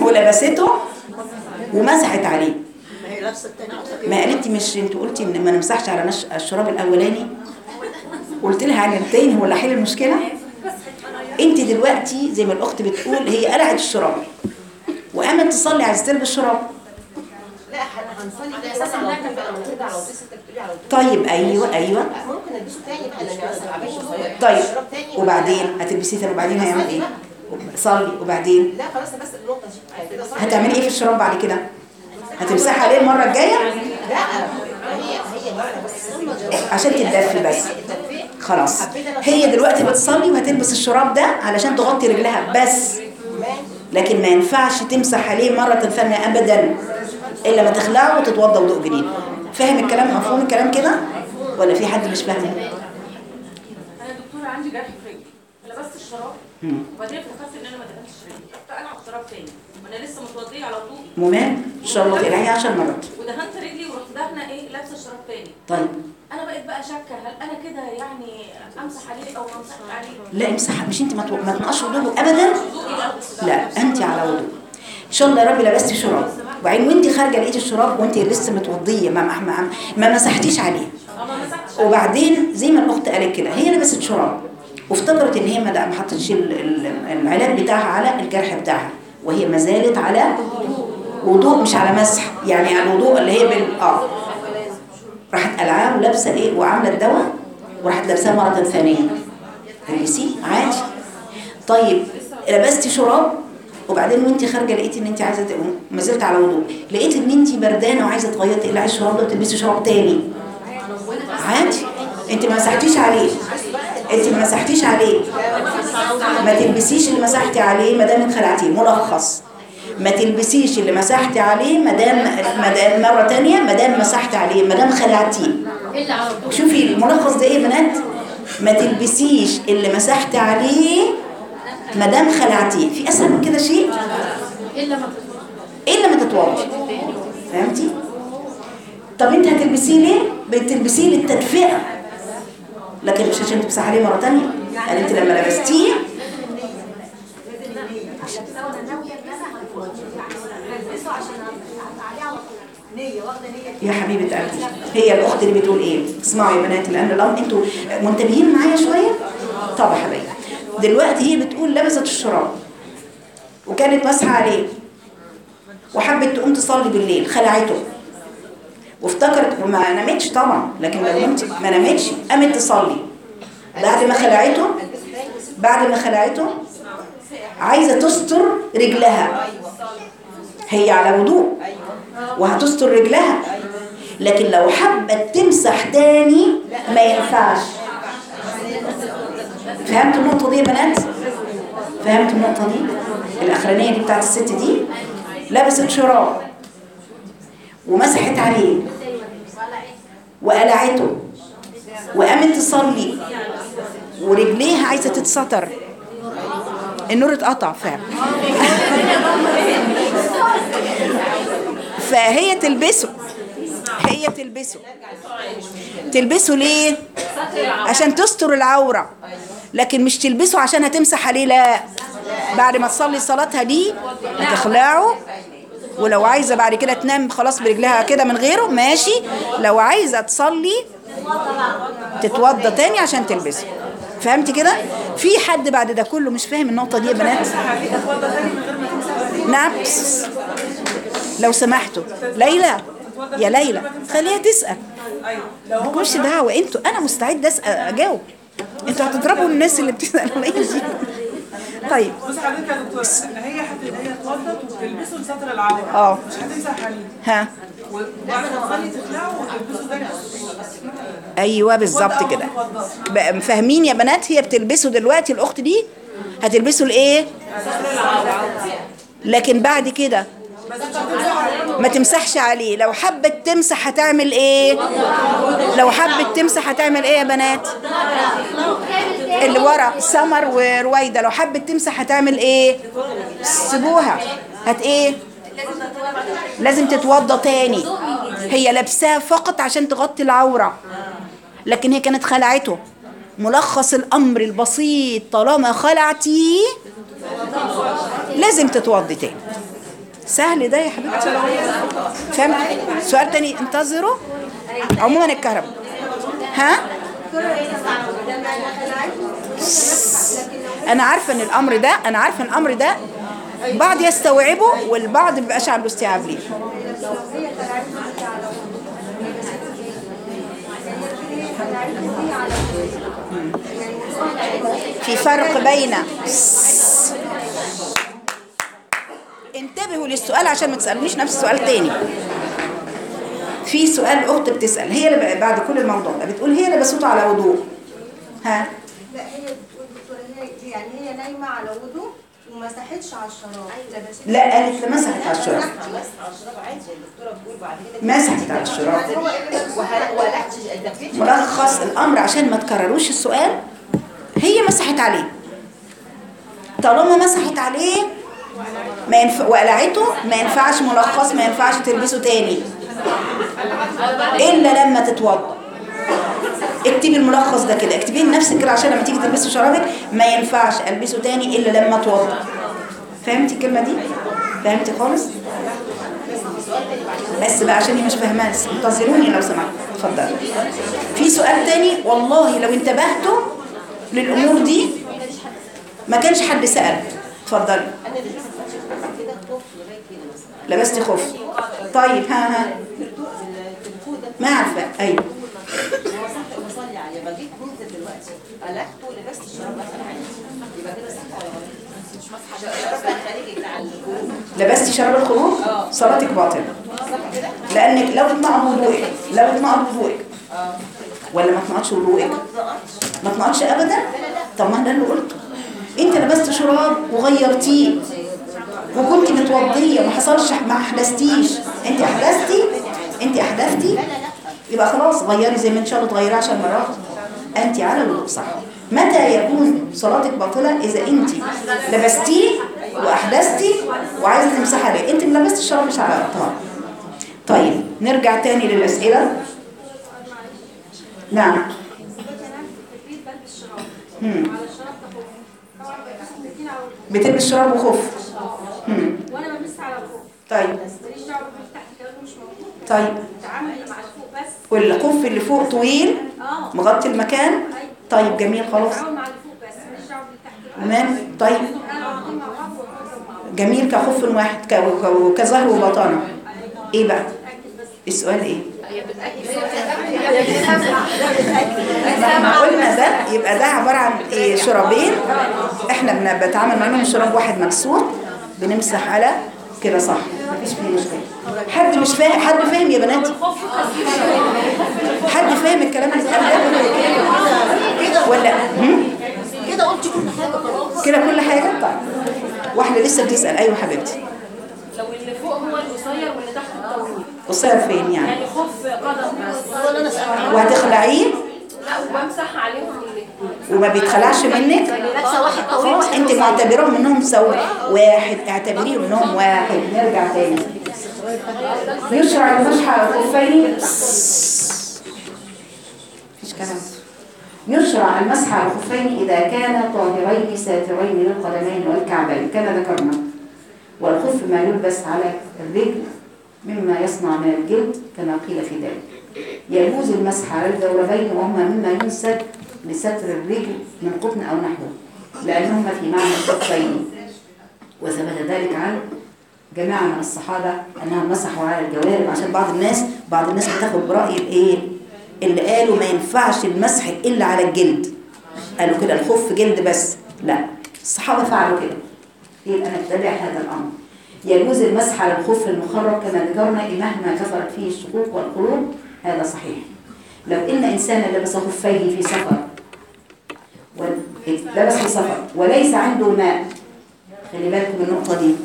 ولبسته ومسحت عليه ما هي لابسه التاني ما قالت لي مش انت قلتي ان ما نمسحش على نش... الشراب الاولاني قلت لها عن التاني هو اللي حل المشكله انت دلوقتي زي ما الاخت بتقول هي قلعت الشراب وقامت تصلي عايزه تلبس شراب لا ه- هنصلي كده مثلا على طول بقى لما ترجع على طول ستة بتقولي على طول طيب ايوه ايوه ممكن البسه تاني بقى لان مثلا عباية صغيرة طيب شراب تاني وبعدين هتلبسيه تاني وبعدين هيعمل ايه صلي وبعدين لا خلاص بس النقطة دي كده صح هتعملي ايه في الشراب بعد كده هتمسحي عليه المره الجايه لا هي هي مرة بس عشان تتدفي بس خلاص هي دلوقتي بتصلي وهتلبس الشراب ده علشان تغطي رجلها بس لكن ما ينفعش تمسح عليه مرة ثانية أبدا إلا ما تخلعه وتتوضى وضوء جديد فاهم الكلام مفهوم الكلام كده ولا في حد مش فاهمه انا دكتوره عندي جرح في رجلي لبست الشراب وبعدين افتكرت ان انا ما دهنتش رجلي رحت العب شراب تاني وانا لسه متوضيه على طول ممال إن شاء الله تقلعيه 10 مرات ودهنت رجلي ورحت دهنه ايه لابسه الشراب تاني طيب انا بقيت بقى شاكه هل انا كده يعني امسح عليه او ما امسحش عليه لا امسح مش انت ما تو- ما تنقش وضوء ابدا لا انت على وضوء ان شاء الله يا رب لبستي شراب وبعدين وانت خارجه لقيتي الشراب وانت لسه متوضيه ما, ما, ما, ما مسحتيش عليه او ما مسحتش وبعدين زي ما الاخت قالت كده هي لبست شراب وافتكرت ان هي ما ما حطتش ال- ال- العلاج بتاعها على الجرح بتاعها وهي ما زالت على وضوء مش على مسح يعني على الوضوء اللي هي بال اه راحت قلعاه ولابسه ايه وعامله الدواء وراحت لابساه مره ثانيه تلبسيه عادي طيب لبستي شراب وبعدين وانت خارجه لقيتي ان انت عايزه ت- ما زلت على وضوء لقيت ان انت بردانه وعايزه تغيري تقلعي الشراب ده وتلبسي شراب تاني عادي انت ما مسحتيش عليه انت ما مسحتيش عليه ما تلبسيش اللي مسحتي عليه ما دام اتخلعتيه ملخص ما تلبسيش اللي مسحتي عليه ما دام ما دام مره تانية ما دام مسحتي عليه ما دام خلعتيه الا على طول شوفي الملخص ده ايه يا بنات ما تلبسيش اللي مسحتي عليه ما دام خلعتيه في اسهل من كده شيء الا ما الا ما تتوضي فهمتي طب انت هتلبسيه ليه بتلبسيه للتدفئه لكن مش عشان تمسح عليه مره تانية يعني انت لما لبستيه يا حبيبه قلبي هي الاخت اللي بتقول ايه اسمعوا يا بنات لان الامر انتوا منتبهين معايا شويه طب يا حبايبي دلوقتي هي بتقول لبست الشراب وكانت مسحه عليه وحبت تقوم تصلي بالليل خلعته وافتكرت وما نامتش طبعا لكن لو نمت ما نامتش قامت تصلي بعد ما خلعته بعد ما خلعته عايزه تستر رجلها هي على وضوء وهتستر رجلها لكن لو حبت تمسح تاني ما ينفعش فهمت النقطة دي يا بنات؟ فهمت النقطة دي؟ الأخرانية دي بتاعت الست دي لبست شراب ومسحت عليه وقلعته وقامت تصلي ورجليها عايزة تتستر النور اتقطع فعلا فهي تلبسه هي تلبسه تلبسه ليه عشان تستر العورة لكن مش تلبسه عشان هتمسح عليه لا بعد ما تصلي صلاتها دي هتخلعه ولو عايزة بعد كده تنام خلاص برجلها كده من غيره ماشي لو عايزة تصلي تتوضى تاني عشان تلبسه فهمت كده في حد بعد ده كله مش فاهم النقطة دي يا بنات نعم لو سمحتوا ليلى يا ليلى خليها تسأل مش دعوة انتوا انا مستعد اسأل اجاوب انتوا هتضربوا الناس اللي بتسأل الله يهديكم طيب بص حضرتك يا دكتور هي حتى هي اتوضت وتلبسه لستر العورة اه مش هتمسح عليه ها وبعد ما تصلي تخلعه وتلبسه تاني ايوه بالظبط كده بقى فاهمين يا بنات هي بتلبسه دلوقتي الاخت دي هتلبسه لايه لكن بعد كده ما تمسحش عليه لو حبت تمسح هتعمل ايه لو حبت تمسح هتعمل ايه يا بنات اللي ورا سمر ورويده لو حبت تمسح هتعمل ايه سيبوها هت ايه لازم تتوضى تاني هي لابساه فقط عشان تغطي العورة لكن هي كانت خلعته ملخص الأمر البسيط طالما خلعتي لازم تتوضي تاني سهل ده يا حبيبتي فهمت سؤال تاني انتظروا عموما الكهرباء ها انا عارفه ان الامر ده انا عارفه ان الامر ده بعض يستوعبه والبعض مبيبقاش عنده استيعاب ليه في فرق بين انتبهوا للسؤال عشان ما تسألونيش نفس السؤال تاني في سؤال أخت بتسأل هي اللي بعد كل الموضوع ده بتقول هي لبسته على وضوء ها لا هي بتقول دكتورة هي يعني هي نايمة على وضوء وما مسحتش على الشراب لبست لا قالت مسحت على الشراب بس على الشراب عادي الدكتوره بتقول بعد كده مسحت على الشراب هو ايه اللي لبسه؟ ولحتش دفيت ملخص الأمر عشان ما تكرروش السؤال هي مسحت عليه طالما مسحت عليه ما ينفع وقلعته ما ينفعش ملخص ما ينفعش تلبسه تاني إلا لما تتوضا اكتبي الملخص ده كده اكتبيه لنفسك كده عشان لما تيجي تلبسي شرابك ما ينفعش البسه تاني الا لما اتوضا فهمتي الكلمه دي فهمتي خالص بس بقى عشان هي مش فاهماه انتظروني لو سمحت اتفضلي في سؤال تاني والله لو انتبهتوا للامور دي ما كانش حد سال اتفضلي انا اللي لبست كده خوف لغايه كده مثلا لبستي خف طيب ها ها في الطوق في الكود ده ما عارفه ايوه ومسحت وبصلي عليه بجيت نزلت دلوقتي قلعته ولبست الشراب مثلا عادي يبقى كده صح ولا غلط؟ مش مسحه الشراب الخارجي بتاع الخروج لبستي شراب الخروج صلاتك باطله لانك لو اتنقض وضوءك لو اتنقض وضوءك ولا ما اتنقضش وضوءك ما اتنقضش ابدا طب ما ده اللي قلته انت لبست شراب وغيرتيه وكنت متوضيه ما حصلش ما احدثتيش انت احدثتي انت احدثتي يبقى خلاص غيري زي ما ان شاء الله تغيري 10 مرات انت على الوضوء صح متى يكون صلاتك باطله اذا انت لبستيه واحدثتي وعايزه تمسحي عليه انت ما لبستي الشراب مش على طهاره طيب نرجع تاني للاسئله نعم مم. بتلبس شراب وخف مم. وانا بلبس على الفوق طيب ماليش دعوه باللي تحت كمان مش موجود طيب التعامل مع الفوق بس والخف اللي فوق طويل اه مغطي المكان طيب جميل خلاص التعامل مع الفوق بس ماليش دعوه باللي تحت تمام طيب انا واقفين مع بعض وأقعد مع بعض جميل كخف واحد ك- ك- كظهر وبطانه ايه بقى السؤال ايه ما قلنا ده يبقى ده عباره عن إيه شرابين احنا بن- بنتعامل معاهم شراب واحد مكسور بنمسح على كده صح مفيش فيه مشكله حد مش فاهم حد فاهم يا بنات حد فاهم الكلام اللي اتقال ده ولا هم؟ كده قلت كل حاجة خلاص كده كل حاجه طيب واحده لسه بتسال ايوه حبيبتي لو اللي فوق هو القصير واللي تحت الطويل قصير فين يعني يعني خف قدم بس ولا انا سألت وهتخلعيه لا وبمسح عليهم الاثنين وما بيتخلعش منك لابسة واحد طويل خلاص انت معتبرهم انهم سوا واحد اعتبريهم انهم واحد نرجع تاني يشرع المسح على الخفين مفيش كلام يشرع المسح على الخفين اذا كان طاهرين ساترين للقدمين والكعبين كما ذكرنا والخف ما يلبس على الرجل مما يصنع من الجلد كما قيل في ذلك يجوز المسح على الجوربين وهما مما ينسب لستر الرجل من قطن أو نحوه لأنهما في معنى الخفين وثبت ذلك عن جماعة من الصحابة أنهم مسحوا على الجوارب عشان بعض الناس بعض الناس بتاخد برأي الإيه اللي قالوا ما ينفعش المسح إلا على الجلد قالوا كده الخف جلد بس لا الصحابة فعلوا كده يبقى نتبع هذا الأمر يجوز المسح على الخف المخرج كما ذكرنا مهما كثرت فيه الشقوق والقلوب هذا صحيح لو إن إنسانا لبس خفيه في سفر ول- لبس في سفر وليس عنده ماء خلي بالكم من النقطة دي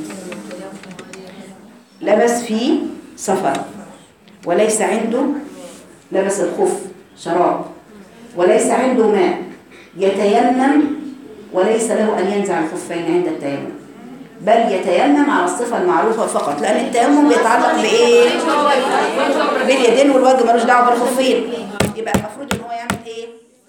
لبس في سفر وليس عنده لبس الخف شراب وليس عنده ماء يتيمم وليس له أن ينزع الخفين عند التيمم بل يتيمم على الصفة المعروفة فقط لأن التيمم بيتعلق بإيه؟ باليدين والوجه ملوش دعوة بالخفين يبقى المفروض إن هو يعمل إيه؟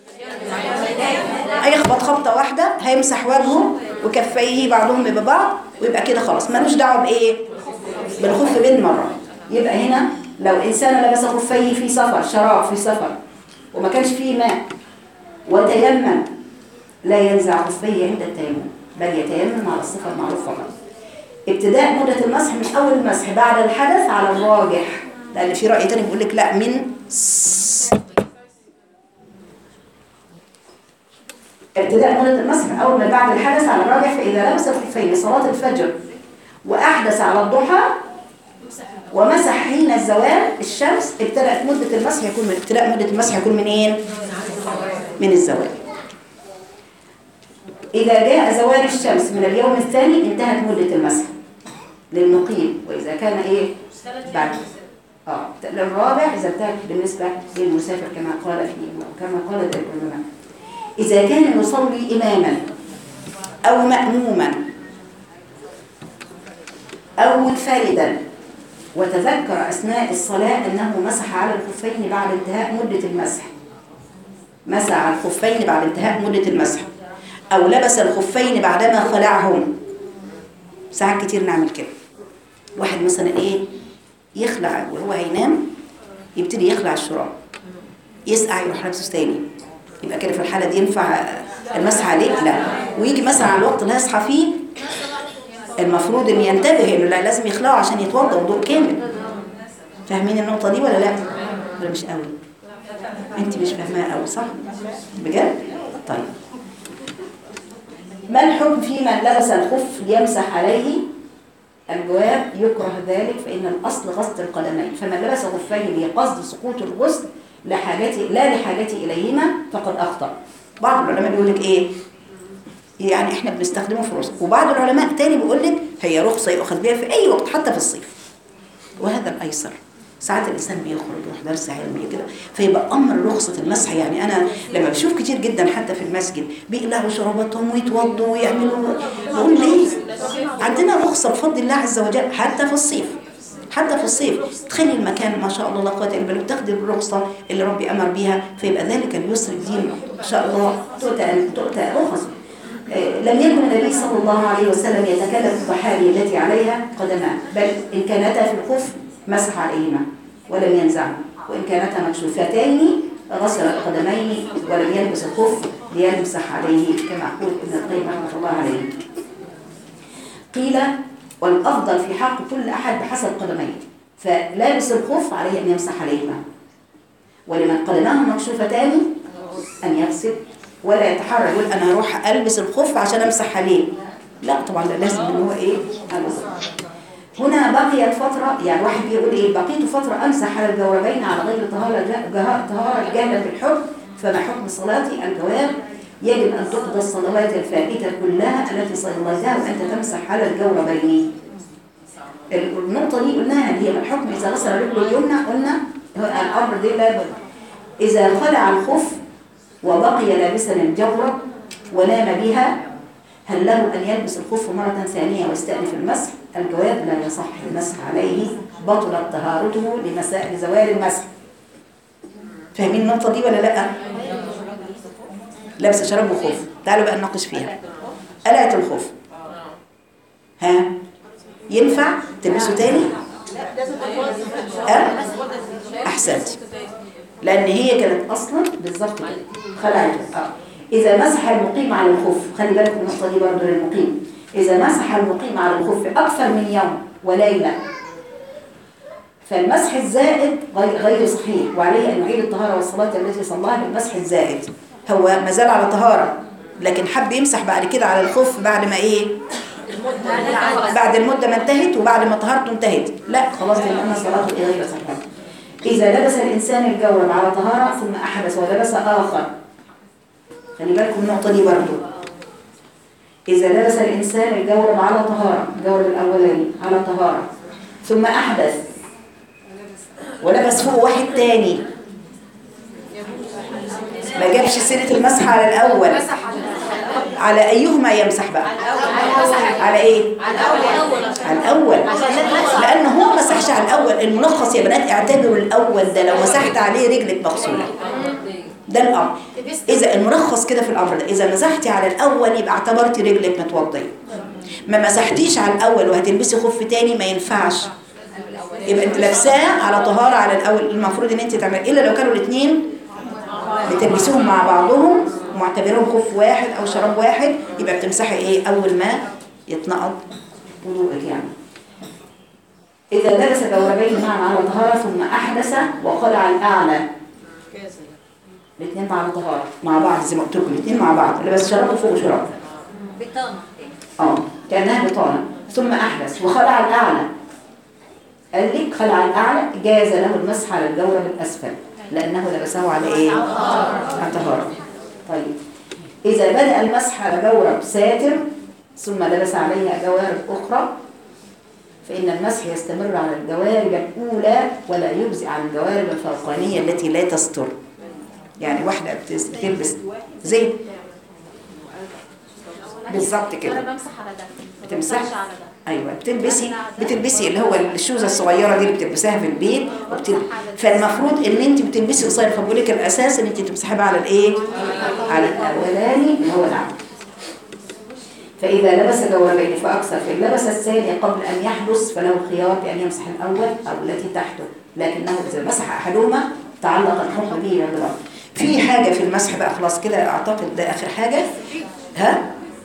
هيخبط خبطة واحدة هيمسح وجهه وكفيه بعضهم ببعض ويبقى كده خلاص ملوش دعوة بإيه؟ بالخف بالمرة يبقى هنا لو إنسان لبس خفيه في سفر شراب في سفر وما كانش فيه ماء وتيمم لا ينزع خفيه عند التيمم بل يتيمم على الصفة المعروف فقط ابتداء مدة المسح من أول المسح بعد الحدث على الراجح لأن في رأي تاني بيقول لك لا من س- ابتداء مدة المسح من أول ما بعد الحدث على الراجح فإذا لبس الخفين لصلاة الفجر وأحدث على الضحى ومسح حين الزوال الشمس ابتدأت مدة المسح يكون من ابتداء مدة المسح يكون منين؟ من الزوال إذا جاء زوال الشمس من اليوم الثاني انتهت مدة المسح للمقيم وإذا كان إيه؟ بعد اه للرابع إذا انتهت بالنسبة للمسافر كما قال في كما قال ذلك العلماء إذا كان يصلي إماما أو مأموما أو منفردا وتذكر أثناء الصلاة أنه مسح على الخفين بعد انتهاء مدة المسح مسح على الخفين بعد انتهاء مدة المسح أو لبس الخفين بعدما خلعهم ساعات كتير نعمل كده واحد مثلا إيه يخلع وهو هينام يبتدي يخلع الشراب يسقع يروح لابسه تاني يبقى كده في الحالة دي ينفع المسح عليه لا ويجي مثلا على الوقت اللي هيصحى فيه المفروض ان ينتبه انه لا لازم يخلعه عشان يتوضا وضوء كامل فاهمين النقطة دي ولا لا؟ ولا مش قوي؟ انت مش فاهماها قوي صح؟ بجد؟ طيب ما الحكم في من لبس الخف ليمسح عليه؟ الجواب يكره ذلك فإن الأصل غسل القدمين فمن لبس خفيه لقصد سقوط الغسل لحاجته لا لحاجته إليهما فقد أخطأ بعض العلماء بيقول لك إيه؟ يعني احنا بنستخدمه في الرسل وبعض العلماء تاني بيقول لك هي رخصة يؤخذ بها في أي وقت حتى في الصيف وهذا الأيسر ساعات الإنسان بيخرج يروح درس علمي كده فيبقى أمر رخصة المسح يعني أنا لما بشوف كتير جدا حتى في المسجد بيقلعوا شراباتهم ويتوضوا ويعملوا بقول ليه؟ عندنا رخصة بفضل الله عز وجل حتى في الصيف حتى في الصيف تخلي المكان ما شاء الله لا قوه الا بالله وتاخدي الرخصه اللي ربي امر بها فيبقى ذلك اليسر الدين ان شاء الله تؤتى تؤتى رخص آه، لم يكن النبي صلى الله عليه وسلم يتكلم في الضحايا التي عليها قدمان بل ان كانتا في الخف مسح عليهما ولم ينزعهما وان كانتا مكشوفتين غسل القدمين ولم يلبس الخف ليمسح عليه كما يقول ابن القيم رحمه الله عليه قيل والأفضل في حق كل أحد بحسب قدميه فلابس الخف عليه أن يمسح عليهما ولمن قدماه مكشوفتان أن يغسل ولا يتحرج يقول أنا هروح ألبس الخف عشان أمسح عليه لا طبعا ده لازم إن هو إيه ألبس هنا بقيت فترة يعني واحد بيقول إيه بقيت فترة أمسح على الجوربين على غير طهارة جه- طهارة جهلا بالحكم فما حكم صلاتي الجواب يجب أن تقضى الصلوات الفائتة كلها التي صليتها وأنت تمسح على الجوربين النقطة دي قلناها اللي هي الحكم إذا غسل رجله اليمنى قلنا هو الأمر دي لا بد إذا خلع الخف وبقي لابسا الجورب ونام بها هل له أن يلبس الخف مرة ثانية ويستأنف المسح؟ الجواب لا يصح المسح عليه بطلت طهارته لمساء لزوال المسح فاهمين النقطة دي ولا لأ؟ لابسه شراب وخوف تعالوا بقى نناقش فيها قلعت الخوف ها ينفع تلبسه تاني أه؟ احسنت لان هي كانت اصلا بالظبط كده خلعته اه اذا مسح المقيم على الخف خلي بالك من النقطه دي برضه للمقيم اذا مسح المقيم على الخف اكثر من يوم وليله فالمسح الزائد غير غير صحيح وعليه ان يعيد الطهاره والصلاه التي صلاها بالمسح الزائد هو ما زال على طهاره لكن حب يمسح بعد كده على الخف بعد ما ايه بعد المده ما انتهت وبعد ما طهارته انتهت لا خلاص لان صلاته إيه غير صحيحه اذا لبس الانسان الجورب على طهاره ثم احدث ولبس اخر خلي بالكم من النقطه دي برضه إذا لبس الإنسان الجورب على طهارة الجورب الأولاني على طهارة ثم أحدث ولبس فوق واحد تاني ما جابش سيرة المسح على الأول على أيهما يمسح بقى على إيه؟ على الأول لأن هو ما مسحش على الأول الملخص يا بنات اعتبروا الأول ده لو مسحت عليه رجلك مغسولة ده الأمر إذا الملخص كده في الأمر ده إذا مسحتي على الأول يبقى اعتبرتي رجلك متوضية ما مسحتيش على الأول وهتلبسي خف تاني ما ينفعش يبقى انت لابساه على طهاره على الاول المفروض ان انت تعمل الا لو كانوا الاثنين بتلبسوهم مع بعضهم ومعتبرهم خف واحد او شراب واحد يبقى بتمسحي ايه اول ما يتنقض وضوءك يعني اذا لبس جوربين معا على طهاره ثم احدث وخلع الاعلى الاثنين على طهاره مع بعض زي ما قلت لكم الاثنين مع بعض لبس شراب وفوق شراب بطانة اه كانها بطانه ثم احدث وخلع الاعلى قال لك خلع الاعلى جاز له المسح على الجورب الاسفل لانه لبسه على ايه على طهاره طيب اذا بدا المسح على جورب ساتر ثم لبس عليها جوارب اخرى فإن المسح يستمر على الجوارب الأولى ولا يجزئ عن الجوارب الفوقانية التي لا تستر يعني واحدة بتس- بتلبس زي بالظبط كده انا بمسح على ده ما بتمسحي؟ بمسحش على ده ايوه بتلبسي بتلبسي اللي هو الشوزه الصغيره دي اللي بتلبسيها في البيت وبتل... فالمفروض ان انت بتلبسي قصير فبقول لك الاساس ان انت تمسحي بقى على الايه على الاولاني اللي هو العمل فاذا لبس جوربين فاكثر فان لبس الثاني قبل ان يحدث فله الخيار بان يمسح الاول او التي تحته لكنه اذا مسح احدهما تعلق الحكم به بالرب في حاجه في المسح بقى خلاص كده اعتقد ده اخر حاجه ها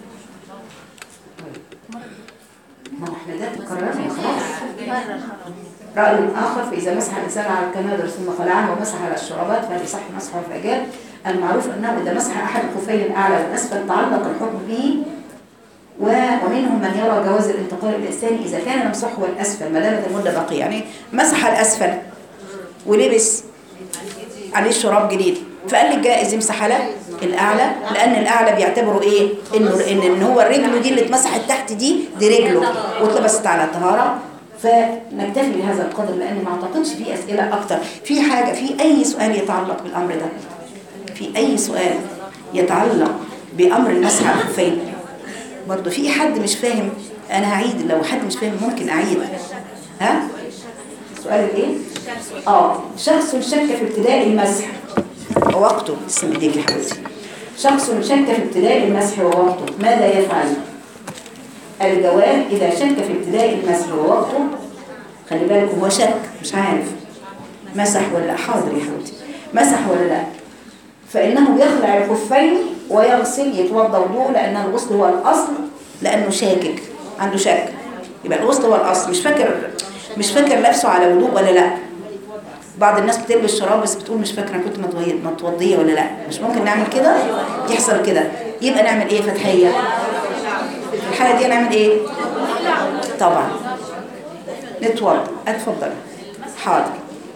ما هو احنا ده تكررنا خلاص رأي آخر فإذا مسح الإنسان على الكنادر ثم خلعه ومسح على الشرابات فليصح مسحه في أجاب المعروف أنه إذا مسح أحد الخفين الأعلى والأسفل تعلق الحكم به و- ومنهم من يرى جواز الانتقال إلى الثاني إذا كان مسحه الأسفل ما دامت المدة باقية يعني مسح الأسفل ولبس عليه شراب جديد فقال لك جائز يمسح على الاعلى لان الاعلى بيعتبروا ايه انه ان ان هو الرجل دي اللي اتمسحت تحت دي دي رجله واتلبست على طهاره فنكتفي بهذا القدر لان ما اعتقدش في اسئله اكتر في حاجه في اي سؤال يتعلق بالامر ده في اي سؤال يتعلق بامر المسح على الخفين برضه في حد مش فاهم انا هعيد لو حد مش فاهم ممكن اعيد ها سؤال الايه اه شخص شك في ابتداء المسح ووقته اسم ايديك يا حبيبتي شخص شك في ابتداء المسح ووقته ماذا يفعل الجواب اذا شك في ابتداء المسح ووقته خلي بالكم هو شك مش عارف مسح ولا لا حاضر يا حبيبتي مسح ولا لا فانه يخلع الخفين ويغسل يتوضا وضوء لان الغسل هو الاصل لانه شاكك عنده شك يبقى الغسل هو الاصل مش فاكر مش فاكر لابسه على وضوء ولا لا بعض الناس بتلبس شراب بس بتقول مش فاكره كنت متوضيه متوضيه ولا لا مش ممكن نعمل كده يحصل كده يبقى نعمل ايه فتحيه في الحاله دي نعمل ايه طبعا نتوضا اتفضل حاضر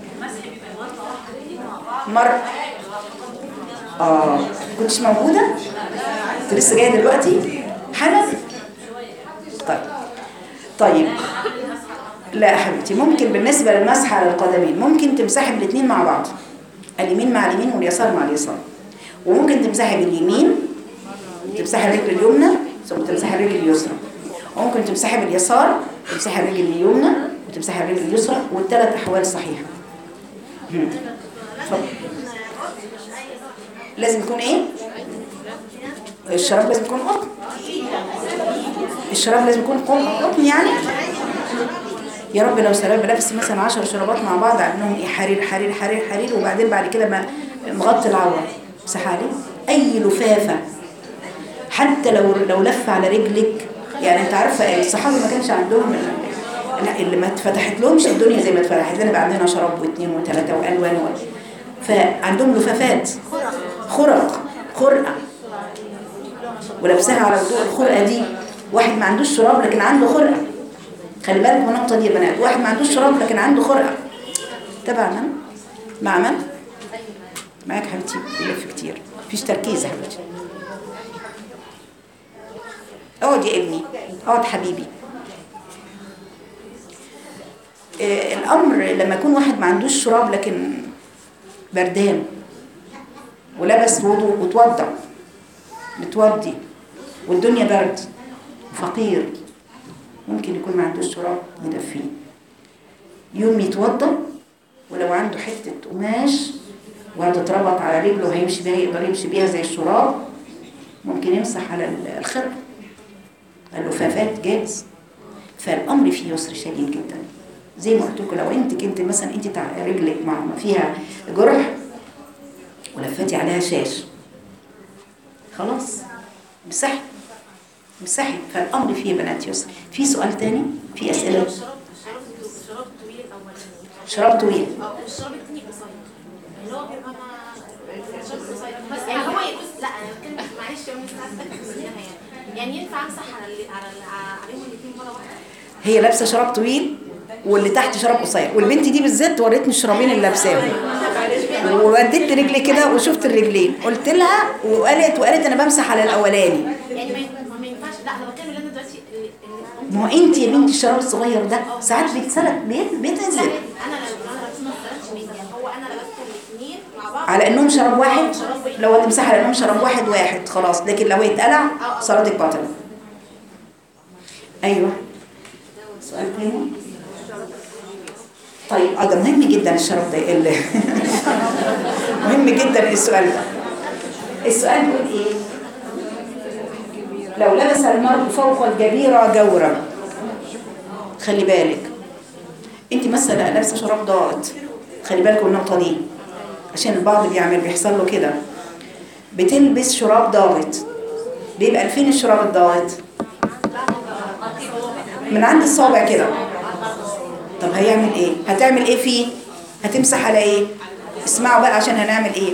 مر اه كنتش موجوده كنت لسه جايه دلوقتي حالا طيب طيب لا يا حبيبتي ممكن بالنسبة للمسح على القدمين ممكن تمسحي بالاثنين مع بعض اليمين مع اليمين واليسار مع اليسار وممكن تمسحي باليمين تمسحي الرجل اليمنى ثم تمسحي الرجل اليسرى وممكن تمسحي باليسار تمسحي الرجل اليمنى وتمسحي الرجل اليسرى والثلاث أحوال صحيحة هم. اتفضل. لازم يكون ايه؟ الشراب لازم يكون قطن الشراب لازم يكون قطن يعني يا رب لو سلام لابس مثلا 10 شرابات مع بعض عاملهم ايه حرير حرير حرير حرير وبعدين بعد كده ما مغطي العوره مسحالي اي لفافه حتى لو لو لف على رجلك يعني انت عارفه الصحابه ما كانش عندهم ال- لا اللي ما اتفتحت لهمش الدنيا زي ما اتفتحت لنا بقى عندنا شراب واثنين وثلاثه والوان و... فعندهم لفافات خرق خرقه ولابسها على وضوء الخرقه دي واحد ما عندوش شراب لكن عنده خرقه خلي بالك من النقطه دي يا بنات واحد ما عندوش شراب لكن عنده خرقه تبع من مع من معاك حبيبتي بيلف كتير مفيش تركيز يا حبيبتي اقعد يا ابني اقعد حبيبي آه، الامر لما يكون واحد ما عندوش شراب لكن بردان ولبس وضوء وتوضى متوضي والدنيا برد فقير ممكن يكون ما عندوش شراب يدفيه يوم يتوضى ولو عنده حتة قماش وهتتربط على رجله هيمشي بيها يقدر يمشي بيها زي الشراب ممكن يمسح على الخرق اللفافات جاهز فالأمر فيه يسر شديد جدا زي ما قلت لكم لو انت كنت مثلا انت تع- رجلك مع فيها جرح ولفتي عليها شاش خلاص مسحي مسحي فالامر فيه يا بنات يسر في سؤال تاني في اسئله الشراب الشراب طويل الاولاني شراب طويل اه والشراب التاني قصير اللي هو بيبقى مع الشراب قصير بس يعني هو يبص لا انا بتكلم معلش يا مس عايزه يعني يعني ينفع امسح على اللي على ال- عليهم الاثنين مره واحده هي لابسه شراب طويل واللي تحت شراب قصير والبنت دي بالذات وريتني الشرابين اللي لابساهم ووديت رجلي كده وشفت الرجلين قلت لها وقالت وقالت انا بمسح على الاولاني يعني ما ما- ما ينفعش لا انا بتكلم اللي انا دلوقتي اللي- اللي- ما هو انت يا بنتي الشراب الصغير ده ساعات بيتسلق بيت- لا بيتنزل انا لو انا لابسه ما استلمش مني هو انا لبست الاثنين مع بعض على انهم شراب واحد لو هتمسحي على انهم شراب واحد واحد خلاص لكن لو يتقلع صلاتك باطله ايوه سؤال تاني طيب اه ده مهم جدا الشراب ده ال- مهم جدا السؤال ده السؤال بيقول ايه لو لبس المرء فوق الجبيرة جورا خلي بالك انت مثلا لابسه شراب ضاغط خلي بالك من النقطه دي عشان البعض بيعمل بيحصل له كده بتلبس شراب ضاغط بيبقى فين الشراب الضاغط من عند الصابع كده طب هيعمل ايه هتعمل ايه فيه هتمسح على ايه اسمعوا بقى عشان هنعمل ايه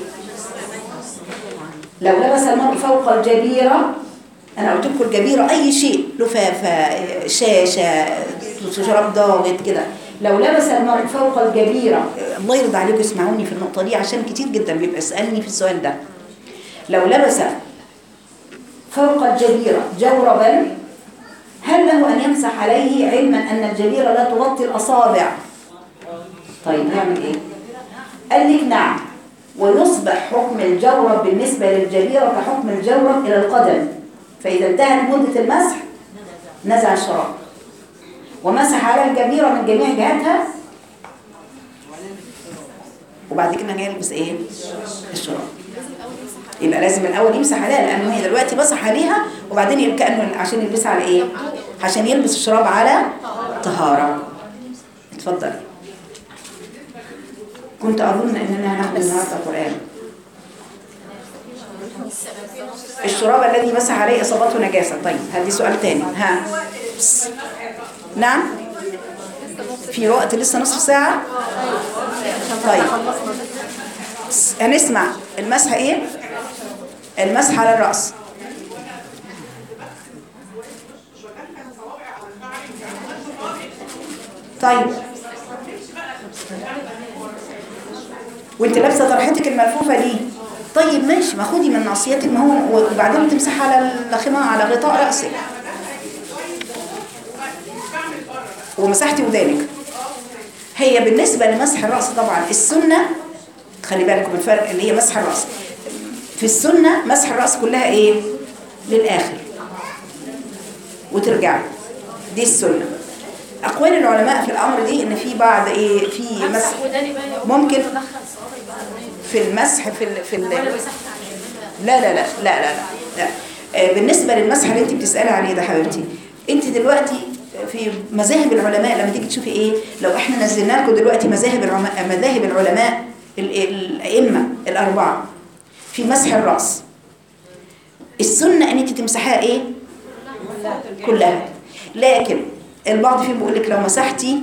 لو لبس المرء فوق الجبيرة أنا قلت لكم الجبيرة أي شيء لفافة شاشة شراب ضاغط كده لو لبس المرء فوق الجبيرة الله يرضى عليكم اسمعوني في النقطة دي عشان كتير جدا بيبقى يسألني في السؤال ده لو لبس فوق الجبيرة جوربا هل له أن يمسح عليه علما أن الجبيرة لا تغطي الأصابع طيب نعمل إيه قال لك نعم ويصبح حكم الجورب بالنسبة للجبيرة كحكم الجورب إلى القدم فإذا انتهت مدة المسح نزع الشراب ومسح على الجبيرة من جميع جهاتها وبعد كده هيلبس ايه الشراب يبقى لازم الاول يمسح عليها لانه هي دلوقتي مسح عليها وبعدين يبقى كانه عشان يلبسها على ايه عشان يلبس الشراب على طهاره اتفضلي كنت اظن اننا هناخد النهارده قران الشراب الذي مسح عليه اصابته نجاسه طيب هدي سؤال تاني ها بس. نعم في وقت لسه نصف ساعه طيب بس. هنسمع المسح ايه المسح على الراس طيب وانت لابسه طرحتك الملفوفه دي طيب ماشي ما خدي من ناصيتك ما هو وبعدين تمسح على الخمار على غطاء راسك ومسحتي ودانك هي بالنسبه لمسح الراس طبعا السنه خلي بالكم من الفرق اللي هي مسح الراس في السنه مسح الراس كلها ايه للاخر وترجعي دي السنه اقوال العلماء في الامر دي ان في بعض ايه في مسح وداني بقى يقوم ممكن ادخل صوابعي بقى في المسح في ال في ال وانا مسحت على لا لا لا لا لا لا, لا. آه، بالنسبة للمسح اللي انت بتسألي عليه ده حبيبتي انت دلوقتي في مذاهب العلماء لما تيجي تشوفي ايه لو احنا نزلنا لكم دلوقتي مذاهب العلماء مذاهب العلماء ال- الائمه الاربعه في مسح الراس السنه ان انت تمسحيها ايه كلها لكن البعض فيهم بيقول لك لو مسحتي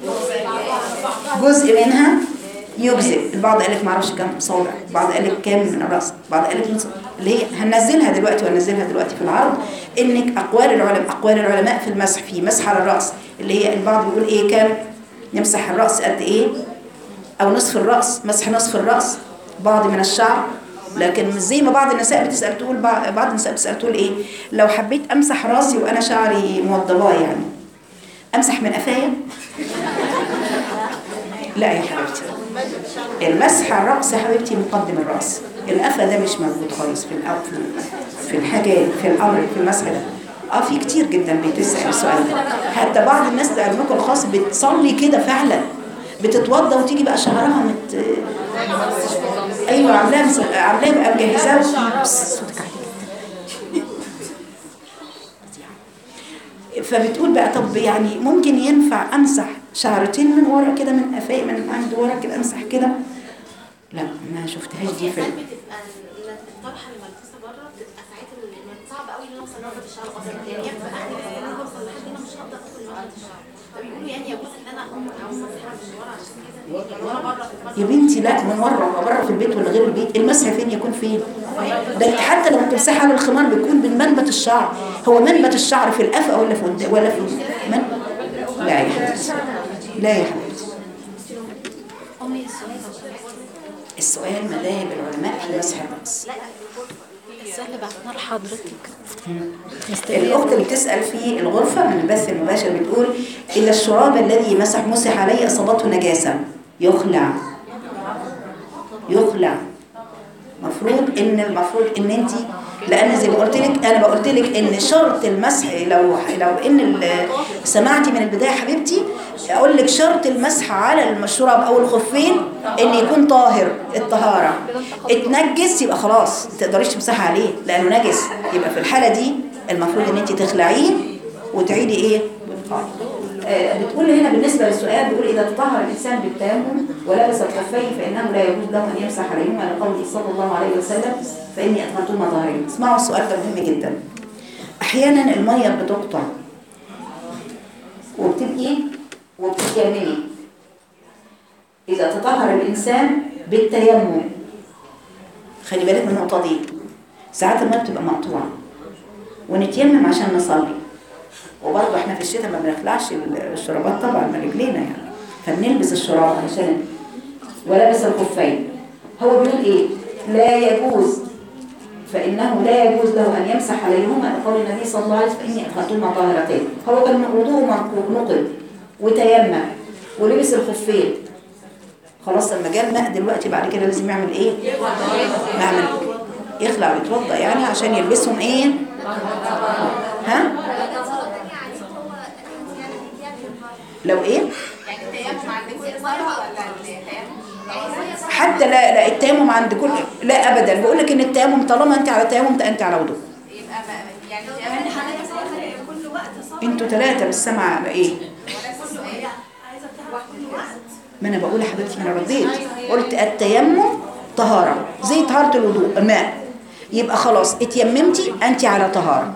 جزء منها يجزئ البعض قال لك ما اعرفش كام صابع البعض قال لك كام من الراس البعض قال لك نص اللي هي هننزلها دلوقتي وهننزلها دلوقتي في العرض انك اقوال العلماء اقوال العلماء في المسح في مسح على الراس اللي هي البعض بيقول ايه كام نمسح الراس قد ايه او نصف الراس مسح نصف الراس بعض من الشعر لكن مش زي ما بعض النساء بتسال تقول بعض بعض النساء بتسال تقول ايه لو حبيت امسح راسي وانا شعري موضباه يعني امسح من قفايا لا يا حبيبتي المسح على الرأس يا حبيبتي مقدم الرأس القفا ده مش موجود خالص في الأو في في الحاجة في الأمر في المسح ده اه في كتير جدا بتسأل السؤال ده حتى بعض الناس ده علمكم الخاص بتصلي كده فعلا بتتوضى وتيجي بقى شعرها مت ايوه عاملاها مس- عاملاها بقى مجهزاه بس صوتك عالي فبتقول بقى طب يعني ممكن ينفع امسح شعرتين من ورا كده من قفاي من عند ورا كده امسح كده لا ما شفتهاش دي في ساعات بتبقى ال- الطرحه الملبوسه بره بتبقى ساعات ال- من- صعب قوي ان انا اوصل لنقطه الشعر اصلا يعني هي بتبقى عندي بس انا هوصل لحد هنا مش هقدر اوصل لنقطه الشعر فبيقولوا يعني يجوز ان انا اقوم او مسحها مش ورا عشان كده يعني ورا بره في الفرق يا بنتي لا من ورا ولا بره في البيت ولا غير البيت المسح فين يكون فين ده انت حتى لما بتمسحي على الخمار بيكون من منبت الشعر هو منبت الشعر في القفا ولا في قد- ولا في من لا يا حبيبتي لا يا حبيبتي امي السؤال السؤال مذاهب العلماء في مسح الراس السؤال اللي بعتناه لحضرتك الأخت اللي بتسأل في الغرفة من البث المباشر بتقول إلا الشراب الذي مسح مسح عليه أصابته نجاسة يخلع يخلع مفروض ان المفروض ان انت لان زي ما قلت لك انا قلت لك ان شرط المسح لو لو ان ال- سمعتي من البدايه حبيبتي اقول لك شرط المسح على الشراب او الخفين ان يكون طاهر الطهاره اتنجس يبقى خلاص ما تقدريش تمسحي عليه لانه نجس يبقى في الحاله دي المفروض ان انت تخلعيه وتعيدي ايه آه. آه، بتقول هنا بالنسبة للسؤال بتقول إذا تطهر الإنسان بالتيمم ولبس الخفين فإنه لا يجوز له أن يمسح عليهما لقوله صلى الله عليه وسلم فإني أدخلتهما طاهرين اسمعوا السؤال ده مهم جدا أحيانا المية بتقطع وبتبقي وبتتيممي إذا تطهر الإنسان بالتيمم خلي بالك من النقطة دي ساعات المية بتبقى مقطوعة ونتيمم عشان نصلي وبرضه احنا في الشتاء ما بنخلعش الشرابات طبعا من رجلينا يعني فبنلبس الشراب علشان ولبس الخفين هو بيقول ايه لا يجوز فانه لا يجوز له ان يمسح عليهما لقول النبي صلى الله عليه وسلم فاني ادخلتهما طاهرتين هو كان وضوءه منقوض نقض وتيمم ولبس الخفين خلاص لما جاء الماء دلوقتي بعد كده لازم يعمل ايه يعمل يخلع ويتوضا يعني عشان يلبسهم ايه ها لو ايه يعني التيمم عندكم الصلاه ولا التيمم حتى لا لا التيمم عند كل لا ابدا بقول لك ان التيمم طالما انت على تيمم انت على وضوء يبقى ما- يعني التيمم حضرتك كل وقت صلاه انتوا ثلاثه مش سامعه على ايه ولا كل ايه عايزه تعرف كل وقت ما انا بقول يا حبيبتي ما انا رديت قلت التيمم طهاره زي طهاره الوضوء الماء يبقى خلاص اتيممتي انت على طهاره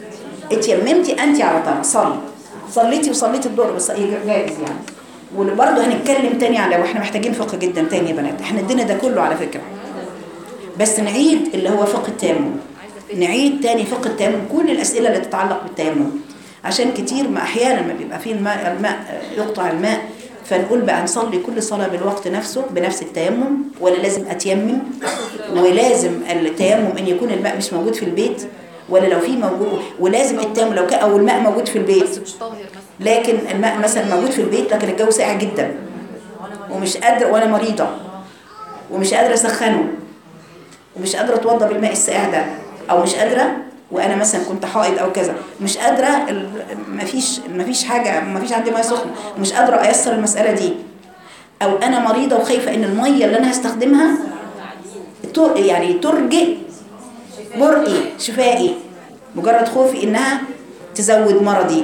اتيممتي انت على طهاره صلي صليتي وصليتي الظهر بس إيه جائز يعني وبرضه هنتكلم تاني على واحنا محتاجين فقه جدا تاني يا بنات احنا ادينا ده كله على فكره بس نعيد اللي هو فقه التيمم نعيد تاني فقه التيمم كل الاسئله اللي تتعلق بالتيمم عشان كتير ما احيانا ما بيبقى فيه الماء الماء يقطع الماء فنقول بقى نصلي كل صلاه بالوقت نفسه بنفس التيمم ولا لازم اتيمم ولازم التيمم ان يكون الماء مش موجود في البيت ولا لو في موجود ولازم التيمم لو كان او الماء موجود في البيت مش طاهر مثلا لكن الماء مثلا موجود في البيت لكن الجو ساقع جدا ومش قادره وانا مريضه ومش قادره اسخنه ومش قادره اتوضى بالماء الساقع ده او مش قادره وانا مثلا كنت حائض او كذا مش قادره ال- مفيش مفيش حاجه مفيش عندي ميه سخنه مش قادره ايسر المساله دي او انا مريضه وخايفه ان الميه اللي انا هستخدمها تر- يعني ترجئ برئي شفائي مجرد خوفي انها تزود مرضي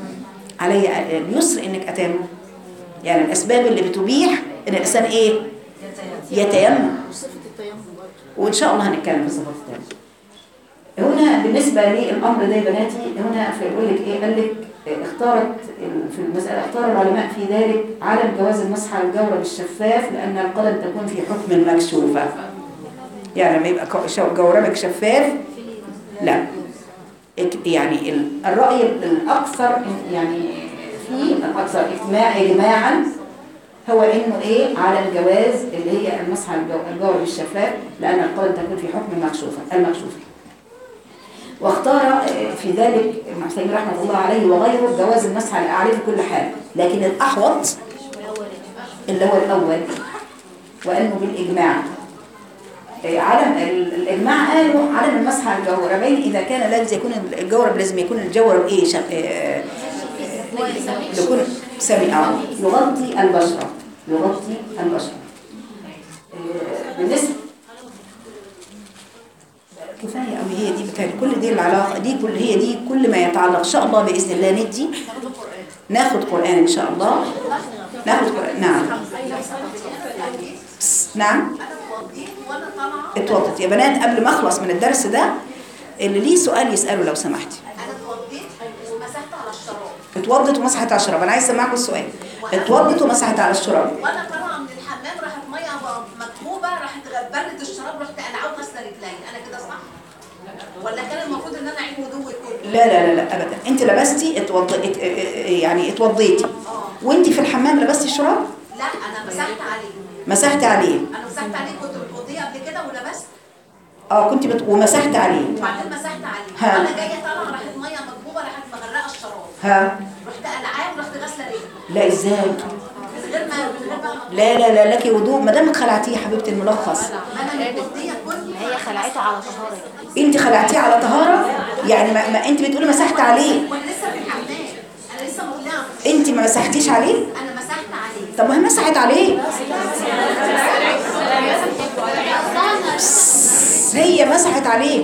علي اليسر انك اتيمم يعني الاسباب اللي بتبيح ان الانسان ايه يتيمم صفة التيمم برضه وان شاء الله هنتكلم في صفات التيمم هنا بالنسبه للامر ده يا بناتي هنا فيقول لك ايه قال لك اختارت في المساله اختار العلماء في ذلك عدم جواز المسح على الجورب الشفاف لان القدم تكون في حكم المكشوفه يعني لما يبقى ك- شو- جوربك شفاف لا اك- يعني ال- الرأي الأكثر يعني في الأكثر إجماع إجماعا هو إنه إيه على الجواز اللي هي المسح على الجو- الجورب الشفاف لأن القدم تكون في حكم المكشوفة المكشوفة واختار آه، في ذلك ابن عثيمين رحمه الله عليه وغيره جواز المسح على الأعلى في كل حال لكن الأحوط اللي هو الأول وأنه بالإجماع آه، عدم ال- الإجماع قالوا عدم المسح على الجوربين إذا كان لازم يكون الجورب لازم يكون الجورب إيه شم... آه، يكون سامي اه يغطي البشرة يغطي البشرة آه، بالنسبة كفاية أوي هي دي بتاعت كل دي العلاقة دي كل هي دي كل ما يتعلق إن شاء الله بإذن الله ندي ناخد قرآن إن شاء الله ناخد نعم نعم وانا طالعه اتوضت يا بنات قبل ما اخلص من الدرس ده اللي ليه سؤال يساله لو سمحتي انا اتوضيت ومسحت على الشراب اتوضت ومسحت على الشراب انا عايز اسمعكم السؤال اتوضت ومسحت على الشراب وانا طالعه من الحمام راحت ميه مكتوبه راحت بردت الشراب رحت قلعاه وغسله رجلي انا كده صح؟ ولا كان المفروض ان انا اعيد وضوء كله؟ لا لا لا لا ابدا انت لبستي اتوض... ات... يعني اتوضيتي وانت في الحمام لبستي الشراب لا انا مسحت عليه مسحت عليه انا مسحت عليه كنت متوضيه قبل كده ولبست اه كنت بت... ومسحت عليه وبعدين مسحت عليه ها. وانا جايه طالعه راحت ميه مكبوبه راحت مغرقه الشراب ها رحت قلعاه ورحت غاسله رجلي لا ازاي من غير ما من غير بقى لا لا لا لك وضوء ما دامك خلعتيه يا حبيبتي الملخص ما انا متوضيه كل هي خلعته على طهارة انت خلعتيه على طهاره يعني ما, ما انت بتقولي مسحت عليه وانا لسه في الحمام انا لسه مقلعه انت ما مسحتيش عليه انا مسحت عليه طب ما هي مسحت عليه هي مسحت عليه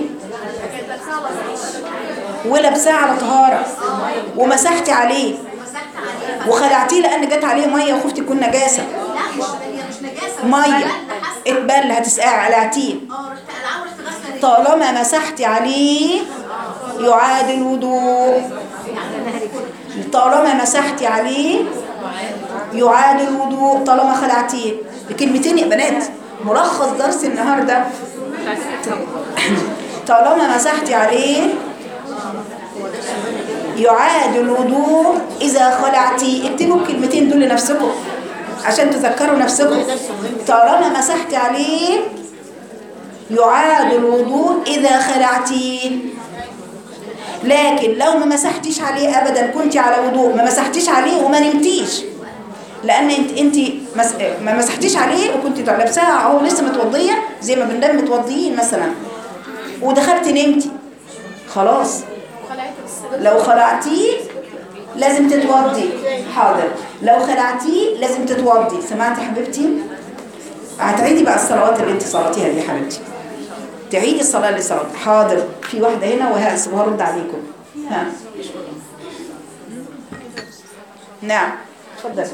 ولبساه على طهاره ومسحتي عليه مسحت عليه وخلعتيه لان جت عليه ميه وخفت تكون نجاسه لا مش هي مش نجاسه ميه بس اتبل هتسقع قلعتيه اه رحت قلعاه ورحت غاسله رجلي طالما مسحتي عليه يعاد الوضوء طالما مسحتي عليه يعاد الوضوء طالما خلعتيه بكلمتين يا بنات ملخص درس النهارده طالما مسحتي عليه يعاد الوضوء إذا خلعتي اكتبوا الكلمتين دول لنفسكم عشان تذكروا نفسكم طالما مسحتي عليه يعاد الوضوء إذا خلعتي لكن لو ما مسحتيش عليه أبدا كنت على وضوء ما مسحتيش عليه وما نمتيش لأن انت انت مس... ما مسحتيش عليه وكنت لابساها اهو لسه متوضية زي ما بننام متوضيين مثلا ودخلت نمتي خلاص لو خلعتيه لازم تتوضي حاضر لو خلعتيه لازم تتوضي سمعتي حبيبتي هتعيدي بقى الصلوات اللي انت صلاتيها دي يا حبيبتي تعيدي الصلاة اللي صلاتها حاضر في واحدة هنا وه- وهرد عليكم ها نعم اتفضل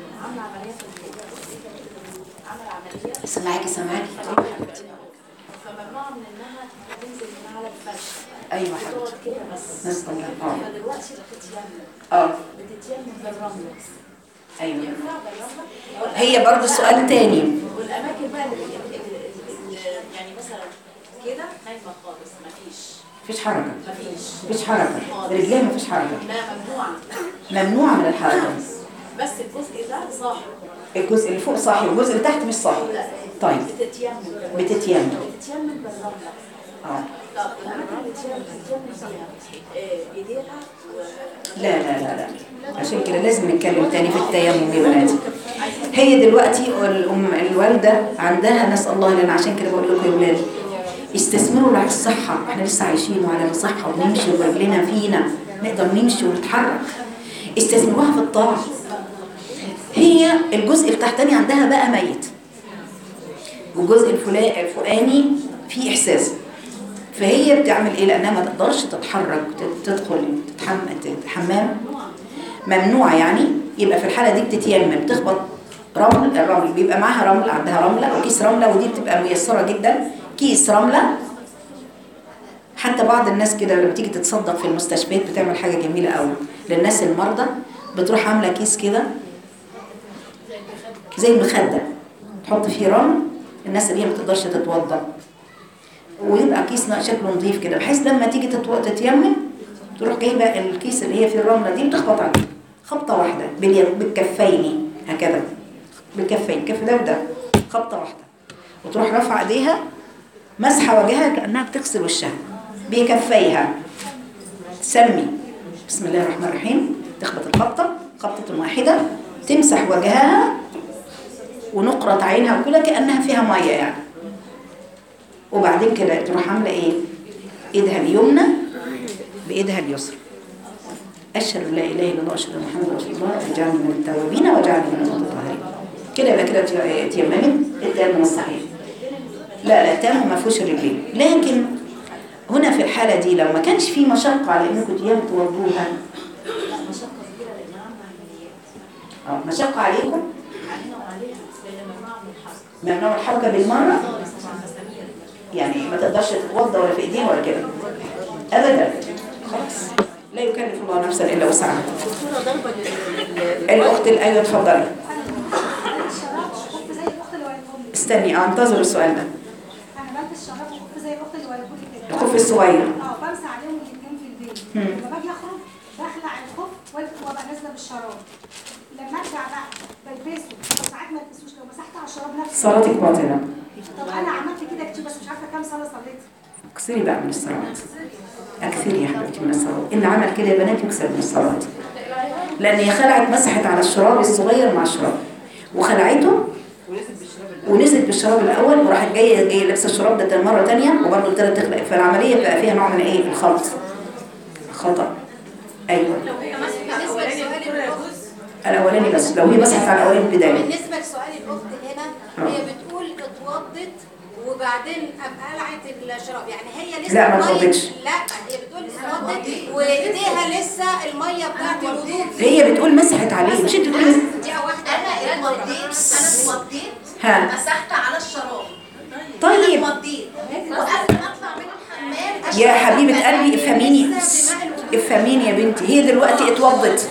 سامعاكي سامعاكي فممنوع من انها تنزل من على الفرش ايوه حبيبتي كده بس نسأل الله اه فدلوقتي بتتيمم اه بتتيمم بالرمله ايوه ينفع بالرمله هي برضو سؤال تاني والاماكن بقى اللي اللي- اللي- يعني مثلا كده نايمه خالص مفيش مفيش حركة مفيش مفيش حركة رجليها مفيش حركة لا ممنوع ممنوع من الحركة بس الجزء ده صاحي الجزء اللي فوق صاحي والجزء اللي تحت مش صاحي طيب بتتيمم بتتيمم بتتيمم بالرمله اه طب الاماكن اللي بتتيمم بتتيمم فيها آه، ايديها و- لا لا لا لا عشان كده لازم نتكلم تاني في التيمم يا بناتي هي دلوقتي الأم الوالدة عندها نسأل الله لنا عشان كده بقول لكم يا ولاد استثمروا على الصحة احنا لسه عايشين وعلى الصحة وبنمشي ورجلنا فينا نقدر نمشي ونتحرك استثمروها في الطاعة هي الجزء التحتاني عندها بقى ميت والجزء الفلا- الفوقاني فيه إحساس فهي بتعمل ايه لانها ما تقدرش تتحرك تت- تدخل تتحم... تتحمام ممنوعه يعني يبقى في الحاله دي بتتيمم تخبط رمل الرمل بيبقى معاها رمل عندها رمله او كيس رمله ودي بتبقى ميسره جدا كيس رمله حتى بعض الناس كده لما تيجي تتصدق في المستشفيات بتعمل حاجه جميله قوي للناس المرضى بتروح عامله كيس كده زي المخده تحط فيه رمل الناس اللي هي ما تقدرش تتوضا ويبقى كيس شكله نظيف كده بحيث لما تيجي تتو- تتيمم تروح جايبه الكيس اللي هي فيه الرمله دي وتخبط عليه خبطه واحده باليد بالكفين هكذا بالكفين كف ده وده خبطه واحده وتروح رافعه ايديها مسحه وجهها كانها بتغسل وشها بكفيها تسمي بسم الله الرحمن الرحيم تخبط الخبطه خبطه واحده تمسح وجهها ونقرة عينها وكلها كأنها فيها مية يعني وبعدين كده تروح عاملة ايه ايدها اليمنى بايدها اليسرى اشهد ان لا اله الا الله اشهد ان محمد رسول الله اجعلني من التوابين واجعلني من المتطهرين كده يبقى كده ت- تيممت التيمم الصحيح لا لا التيمم ما فيهوش الرجلين لكن هنا في الحالة دي لو ما كانش في مشقة على انكم تيمم توضوها اه مشقة عليكم ممنوع الحركة بالمرة يعني ما تقدرش تتوضى ولا في ايدين ولا كده ابدا خلاص لا يكلف الله نفسا الا وسعها دكتوره ضربه لل- لل- الاخت الايوه اتفضلي الشراب وخف زي الاخت اللي وريتهم لي استني انتظر السؤال ده انا بلبس الشراب وخف زي الاخت اللي وريتهم لي كده الخف الصغير اه بمسح عليهم الاثنين في البيت لما باجي اخرج بخلع الخف وألبس- وابقى نازله بالشراب لما ارجع بقى بلبسه وساعات ما البسوش لو مسحت على الشراب نفسه صلاتك باطلة طب انا عملت كده كتير بس مش عارفه كام صلاه صليت اكثري بقى من الصلوات اكثري يا حبيبتي من الصلوات اللي عمل كده يا بنات يكسب من الصلوات لان هي خلعت مسحت على الشراب الصغير مع الشراب وخلعته ونزلت بالشراب الاول وراحت جايه جايه لابسه الشراب ده مره ثانيه وبرضه ابتدت تخلق فالعمليه بقى فيها نوع من ايه الخلط خطا ايوه لو هي مسحت على الاولاني يا دكتوره يجوز الاولاني بس لو هي مسحت على الاولاني البدايه بالنسبه لسؤال الاخت هنا هي بتقول اتوضت وبعدين ابقى قلعت الشراب يعني هي لسه لا، ما المية- اتوضتش. لا هي بتقول اتوضت وايديها لسه الميه بتاعت الوضوء هي بتقول مسحت عليه مش انت بتقولي دي واحده انا اتوضيت انا اتوضيت ها مسحت على الشراب طيب انا اتوضيت وقبل ما اطلع من الحمام يا حبيبة قلبي افهميني افهميني يا بنتي هي دلوقتي اتوضت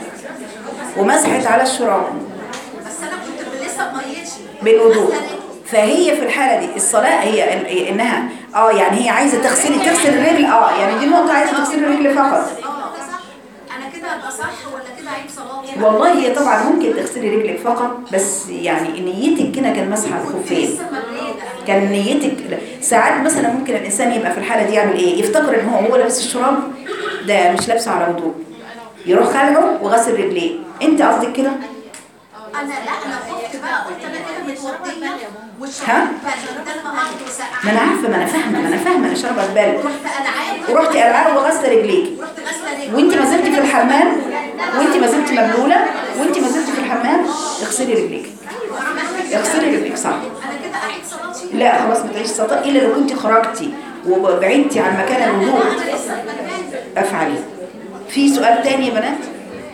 ومسحت على الشراب بس انا كنت لسه بميتي بالوضوء فهي في الحالة دي الصلاة هي ال- هي انها اه يعني هي عايزة تغسلي تغسل الرجل اه يعني دي نقطة عايزة تغسل الرجل فقط اه صح انا كده ابقى صح ولا كده عيب صلاتي والله هي طبعا ممكن تغسلي رجلك فقط بس يعني نيتك كده كان مسح على الخفين لسه مبريده كان نيتك ساعات مثلا ممكن الانسان يبقى في الحاله دي يعمل ايه يفتكر ان هو هو لابس الشراب ده مش لابسه على وضوء يروح خلعه وغسل رجليه انت قصدك كده انا لا انا خفت بقى قلت انا كده متوضيه ها؟ والشراب برد ده لما اخده سقعان ما انا عارفه ما انا فاهمه ما انا فاهمه انا شربت بالك رحت انا عارف ورحتي قلعانه وغسله رجليكي رحت غسله رجلي وانت ما زلتي في الحمام وانت ما زلتي مبلوله وانت ما زلتي في الحمام اغسلي رجليك اغسلي رجليك صح انا كده اعيد صلاتي لا خلاص ما تعيش سطر الا لو كنت خرجتي وبعدتي عن مكان الوضوء انا لسه بنام افعلي في سؤال تاني يا بنات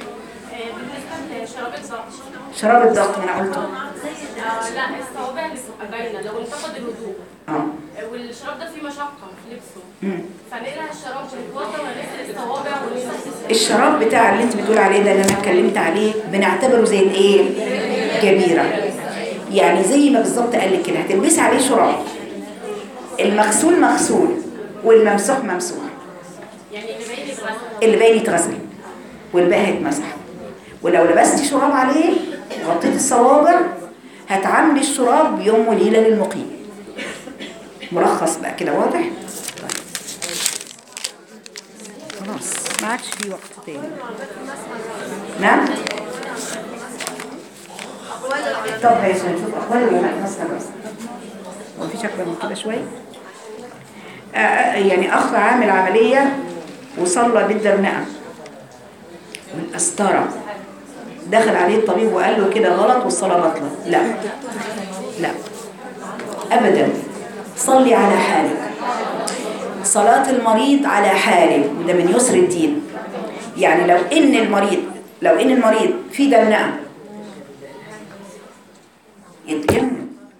بالنسبه لشراب الضغط شراب الضغط ما انا قلته آه، لا الصوابع اللي بتبقى باينه لو انتقد الوضوء اه والشراب ده فيه مشقه في لبسه مم. فنقلع الشراب ونتوضى ونغسل الصوابع ونغسل الشراب بتاع اللي انت بتقول عليه ده اللي انا اتكلمت عليه بنعتبره زي الايه جبيره يعني زي ما بالظبط قال لك كده هتلبسي عليه شراب المغسول مغسول والممسوح ممسوح يعني اللي باين يتغسل اللي باين يتغسل والباقي هيتمسح ولو لبستي شراب عليه وغطيتي الصوابع هتعاملي الشراب يوم وليله للمقيم ملخص بقى كده واضح طيب. خلاص ما عادش في وقت تاني نعم طب هيا نشوف اقوال العلماء مثلا بس هو مفيش اكبر من كده شويه آه، آه، يعني اخ عامل عمليه وصلى بالدرنقه والقسطره دخل عليه الطبيب وقال له كده غلط والصلاه باطله لا لا ابدا صلي على حالك صلاة المريض على حاله وده من يسر الدين يعني لو ان المريض لو ان المريض في درنقه يتجنن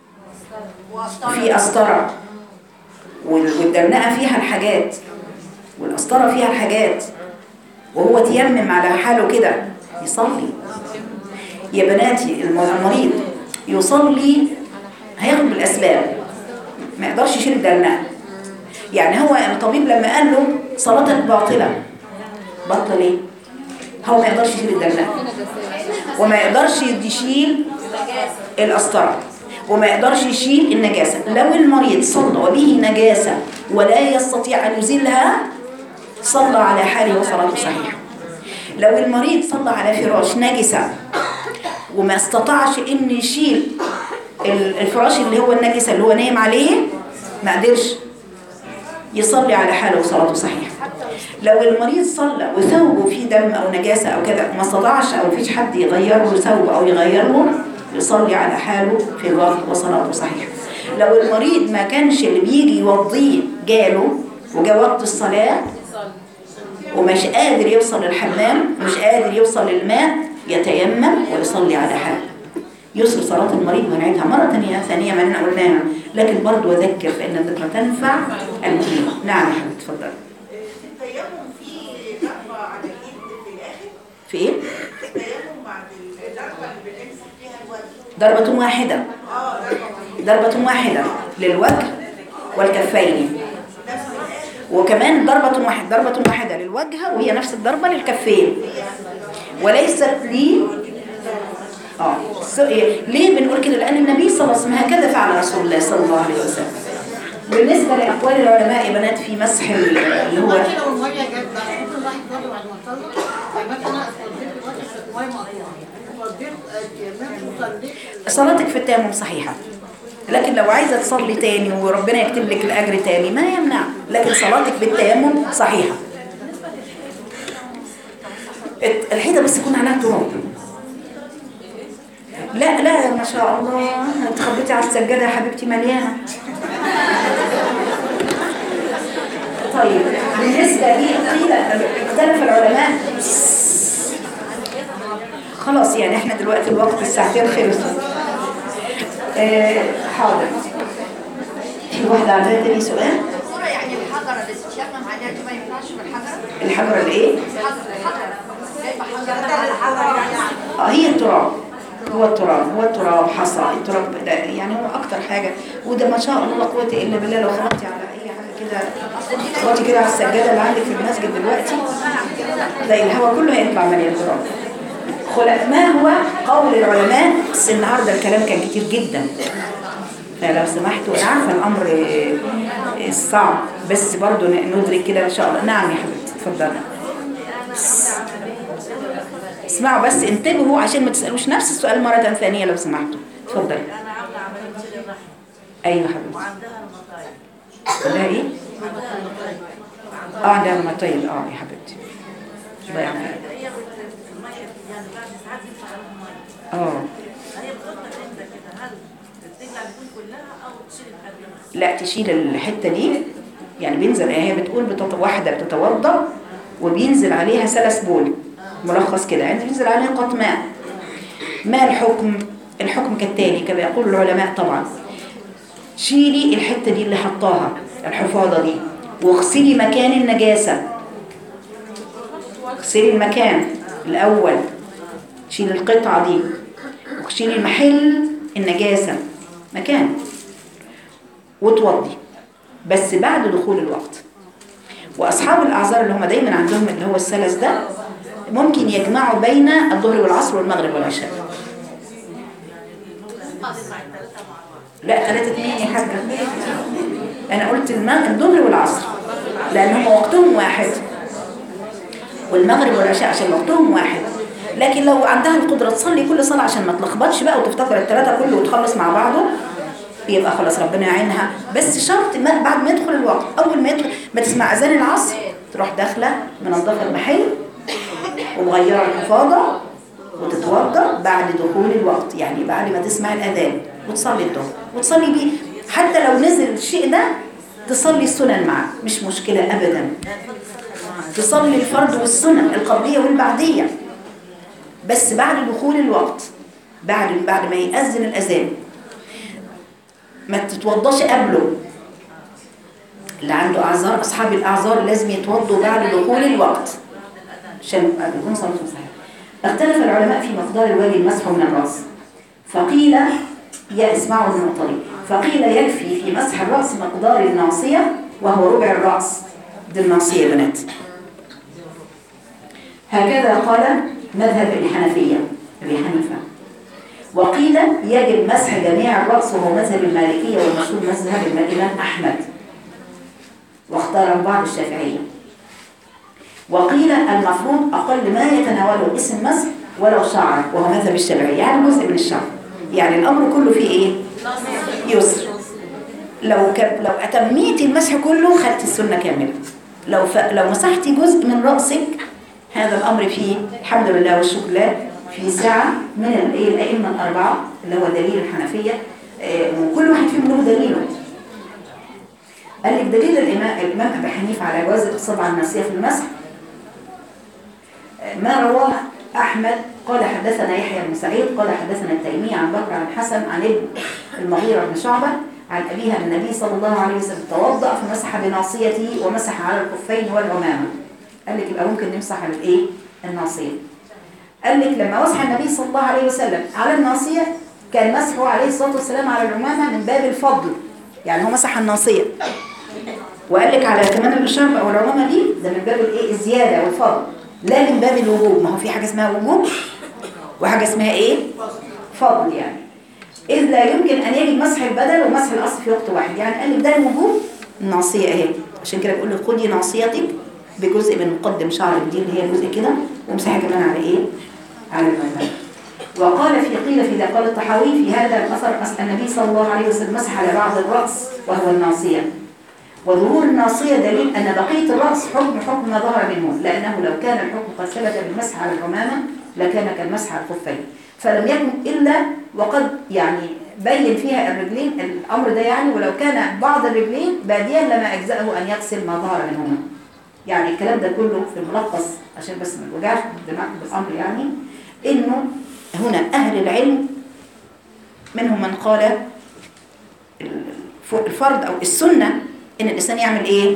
في قسطره وال- والدرنقه فيها الحاجات والقسطره فيها الحاجات وهو تيمم على حاله كده يصلي يا بناتي الم- المريض يصلي هياخد بالاسباب ما يقدرش يشيل الدرنقه يعني هو الطبيب لما قال له صلاتك باطله باطله ليه هو ما يقدرش يشيل الدرنقه وما يقدرش يشيل القسطره وما يقدرش يشيل النجاسه لو المريض صلى وبه نجاسه ولا يستطيع ان يزيلها صلى على حاله وصلاته صحيحه لو المريض صلى على فراش نجسه وما استطاعش ان يشيل ال- الفراش اللي هو النجسه اللي هو نايم عليه ما قدرش يصلي على حاله وصلاته صحيحه لو المريض صلى وثوبه فيه دم او نجاسه او كده وما استطاعش او مفيش حد يغير له ثوبه او يغير له يصلي على حاله في الوقت وصلاته صحيحه لو المريض ما كانش اللي بيجي يوضيه جاله وجا وقت الصلاه ومش قادر يوصل للحمام مش قادر يوصل للماء يتيمم ويصلي على حال يسر صلاة المريض ونعيدها مرة ثانية ثانية ما أنا قلناها لكن برضو أذكر فإن الذكرى تنفع المقيم نعم يا حبيبي اتفضل التيمم في ضربة على اليد في الآخر في إيه؟ التيمم بعد الضربة اللي بنمسك فيها الوجه ضربة واحدة اه ضربة واحدة ضربة واحدة للوجه والكفين وكمان ضربة واحدة ضربة واحدة للوجه وهي نفس الضربة للكفين وليست لي اه س- إيه، ليه بنقول كده لأن النبي صلى الله عليه وسلم هكذا فعل رسول الله صلى الله عليه وسلم بالنسبة لأقوال العلماء يا بنات في مسح ال- اللي هو دلوقتي لو الميه جت بقى ممكن الواحد يتوضا بعد ما يصلي يعني مثلا انا اتوضيت دلوقتي كانت ميه مقطوعه اتوضيت تيممت وصليت صلاتك في التيمم صحيحة لكن لو عايزة تصلي تاني وربنا يكتب لك الأجر تاني ما يمنع لكن صلاتك بالتيمم صحيحة الت- الحيطة بس يكون عليها تراب لا لا ما شاء الله انت خبيتي على السجادة يا حبيبتي مليانة طيب بالنسبة لي قيل اختلف العلماء خلاص يعني احنا دلوقتي الوقت الساعتين خلصوا آه حاضر في واحدة عندها تاني سؤال الصورة يعني الحجرة اللي تتشمم عليها دي ما ينفعش في الحجرة؟ الحجرة الايه؟ الحجرة الحجرة جايبة حجرة اه هي التراب هو التراب هو التراب حصى التراب ده يعني هو اكتر حاجة وده ما شاء الله لا قوة الا بالله لو خبطتي على اي حاجة كده خبطتي كده على السجادة اللي عندك في المسجد دلوقتي ده الهواء كله هيطلع مليان تراب خلق ما هو قول العلماء بس النهارده الكلام كان كتير جدا فلو سمحتوا انا عارفه الامر آه، آه، صعب بس برضو ن- ندرك كده ان شاء الله نعم يا حبيبتي اتفضلي اسمعوا بس انتبهوا عشان ما تسالوش نفس السؤال مره ثانيه لو سمحتوا اتفضلي انا عامله عمليه شيل الرحم ايوه حبيبتي وعندها المطايب عندها ايه اه عندها روماتويد اه يا حبيبتي الله يعافيك هي بت- الميه يعني بعد ساعات ينفع لها ميه اه هي بتفضل انت كده هل ترجع الدهون كلها او تشيل الحاجه بس لا تشيل الحته دي يعني بينزل هي بتقول بتط... واحده بتتوضا وبينزل عليها سلس بول ملخص كده يعني بينزل عليها قط ماء ما الحكم الحكم كالتالي كما يقول العلماء طبعا شيلي الحته دي اللي حطاها الحفاضه دي واغسلي مكان النجاسه اغسلي المكان الاول شيلي القطعه دي وشيلي محل النجاسه مكان وتوضي بس بعد دخول الوقت واصحاب الاعذار اللي هم دايما عندهم اللي هو السلس ده ممكن يجمعوا بين الظهر والعصر والمغرب والعشاء لا ثلاثة اتنين يا حاجة انا قلت المغرب الظهر والعصر لان هم وقتهم واحد والمغرب والعشاء عشان وقتهم واحد لكن لو عندها القدرة تصلي كل صلاة عشان ما تلخبطش بقى وتفتكر الثلاثة كله وتخلص مع بعضه يبقى خلاص ربنا يعينها بس شرط ما بعد ما يدخل الوقت اول ما يدخل ما تسمع اذان العصر تروح داخله منظفه المحل ومغيره الحفاضه وتتوضا بعد دخول الوقت يعني بعد ما تسمع الاذان وتصلي الظهر وتصلي بيه حتى لو نزل الشيء ده تصلي السنن معاه مش مشكله ابدا تصلي الفرض والسنن القبليه والبعديه بس بعد دخول الوقت بعد بعد ما يأذن الأذان ما تتوضاش قبله اللي عنده أعذار أصحاب الأعذار لازم يتوضوا بعد دخول الوقت عشان يكون صلاتهم صحيحة اختلف العلماء في مقدار الوجه المسح من الرأس فقيل يا اسمعوا النقطة دي فقيل يكفي في مسح الرأس مقدار الناصية وهو ربع الرأس دي الناصية يا بنات هكذا قال مذهب الحنفية أبي حنيفة وقيل يجب مسح جميع الرأس وهو مذهب المالكية والمشهور مذهب الإمام أحمد واختاره بعض الشافعية وقيل المفروض أقل ما يتناوله اسم مسح ولو شعر وهو مذهب الشافعية يعني جزء من الشعر يعني الأمر كله فيه إيه؟ يسر لو ك... لو أتميتي المسح كله خدت السنة كاملة لو ف... لو مسحتي جزء من رأسك هذا الأمر فيه الحمد لله والشكر لله في ساعة من الإيه الأئمة الأربعة اللي هو دليل الحنفية آه، وكل واحد فيهم له دليله قال لك دليل الإمام الإمام أبي حنيفة على جواز الإصابة على الناسية في المسح آه، ما رواه أحمد قال حدثنا يحيى بن سعيد قال حدثنا التيمي عن بكر عن حسن عن ابن المغيرة بن شعبة عن أبيها عن النبي صلى الله عليه وسلم توضأ فمسح بناصيته ومسح على الخفين والعمامة قال لك يبقى ممكن نمسح على الإيه؟ الناصية قال لك لما مسح النبي صلى الله عليه وسلم على الناصية كان مسحه عليه الصلاة والسلام على العمامة من باب الفضل يعني هو مسح الناصية وقال لك على كمان الشرب او العمامه دي ده من باب الايه الزياده والفضل لا من باب الوجوب ما هو في حاجه اسمها وجوب وحاجه اسمها ايه فضل يعني اذ لا يمكن ان يجد مسح البدل ومسح الاصل في وقت واحد يعني قال لك ده الوجوب الناصيه اهي عشان كده بيقول لك خدي ناصيتك بجزء من مقدم شعرك دي اللي هي جزء كده وامسحي كمان على ايه على العمامه وقال في قيل في ذا قال الطحاوي في هذا الاثر أصل النبي صلى الله عليه وسلم مسح على بعض الراس وهو الناصيه وظهور الناصية دليل أن بقية الرأس حكم حكم ما ظهر منه لأنه لو كان الحكم قد ثبت بالمسح على العمامة لكان كالمسح على الخفين فلم يكن إلا وقد يعني بين فيها الرجلين الأمر ده يعني ولو كان بعض الرجلين باديا لما أجزأه أن يغسل ما ظهر منهما يعني الكلام ده كله في الملخص عشان بس ما نوجعش دماغكم بالأمر يعني إنه هنا أهل العلم منهم من قال الفرض أو السنة ان الانسان يعمل ايه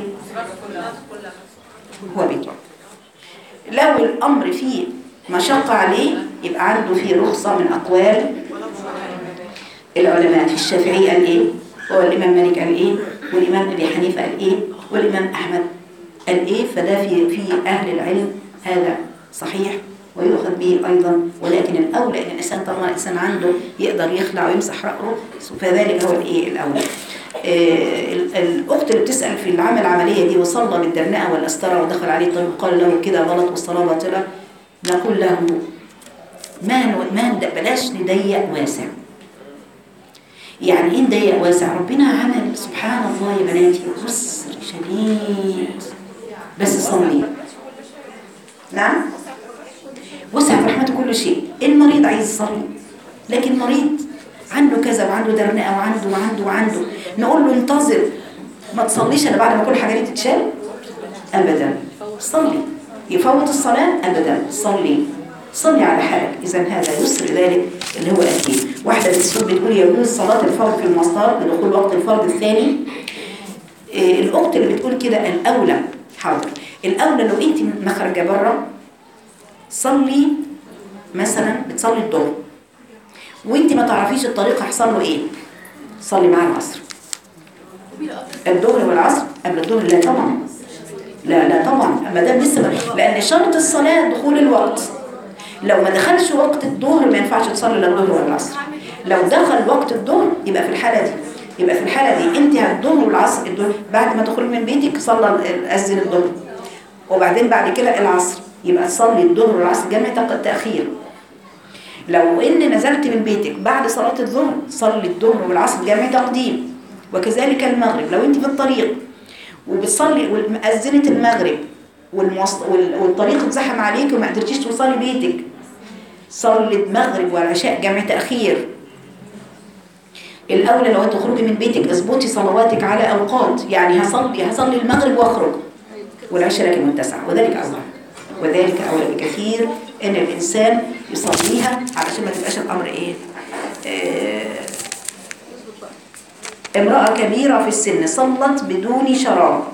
هو بيتوضا لو الامر فيه مشقة عليه يبقى عنده فيه رخصة من اقوال العلماء الشافعي قال ايه والامام مالك قال ايه والامام ابي حنيفة قال ايه والامام احمد قال ايه فده في في اهل العلم هذا صحيح ويؤخذ به ايضا ولكن الاولى ان الانسان طالما الانسان عنده يقدر يخلع ويمسح رأسه فذلك هو الايه الاولى آه، ال- الأخت اللي بتسأل في العمل العملية دي وصلى بالدرنقة والأسطرة ودخل عليه الطبيب وقال له كده غلط والصلاة باطلة نقول له ما ن- ما ند- بلاش نضيق واسع يعني ايه نضيق واسع ربنا عمل سبحان الله يا بناتي يسر شديد بس صلي نعم وسع في رحمته كل شيء المريض عايز يصلي لكن مريض عنده كذا وعنده درنقه وعنده وعنده وعنده نقول له انتظر ما تصليش الا بعد ما كل حاجه دي تتشال ابدا صلي يفوت الصلاه ابدا صلي صلي على حالك اذا هذا يسر ذلك اللي هو اكيد واحده بتسوق بتقول يجوز صلاه الفرض في المواصلات لدخول وقت الفرض الثاني إيه، الاخت اللي بتقول كده الاولى حاضر الاولى لو انت مخرجه بره صلي مثلا بتصلي الظهر وانت ما تعرفيش الطريق هيحصل له ايه صلي مع العصر الظهر والعصر قبل الظهر لا طبعا لا لا طبعا ما دام لسه ما- لان شرط الصلاه دخول الوقت لو ما دخلش وقت الظهر ما ينفعش تصلي لا الظهر ولا العصر لو دخل وقت الظهر يبقى في الحاله دي يبقى في الحاله دي انت الظهر والعصر الظهر بعد ما تخرج من بيتك صلى ال- اذن الظهر وبعدين بعد كده العصر يبقى تصلي الظهر والعصر جمع تق- تاخير لو ان نزلت من بيتك بعد صلاة الظهر صلي الظهر والعصر جمع تقديم وكذلك المغرب لو انت في الطريق وبتصلي ومأذنة المغرب والمواصل وال- والطريق اتزحم عليك وما قدرتيش توصلي بيتك صلي المغرب والعشاء جمع تأخير الأولى لو تخرجي من بيتك اظبطي صلواتك على أوقات يعني هصلي هصلي المغرب واخرج والعشاء لك متسعة وذلك أولى وذلك أولى بكثير إن الإنسان يصليها علشان ما تبقاش الأمر إيه آه امرأة كبيرة في السن صلت بدون شراب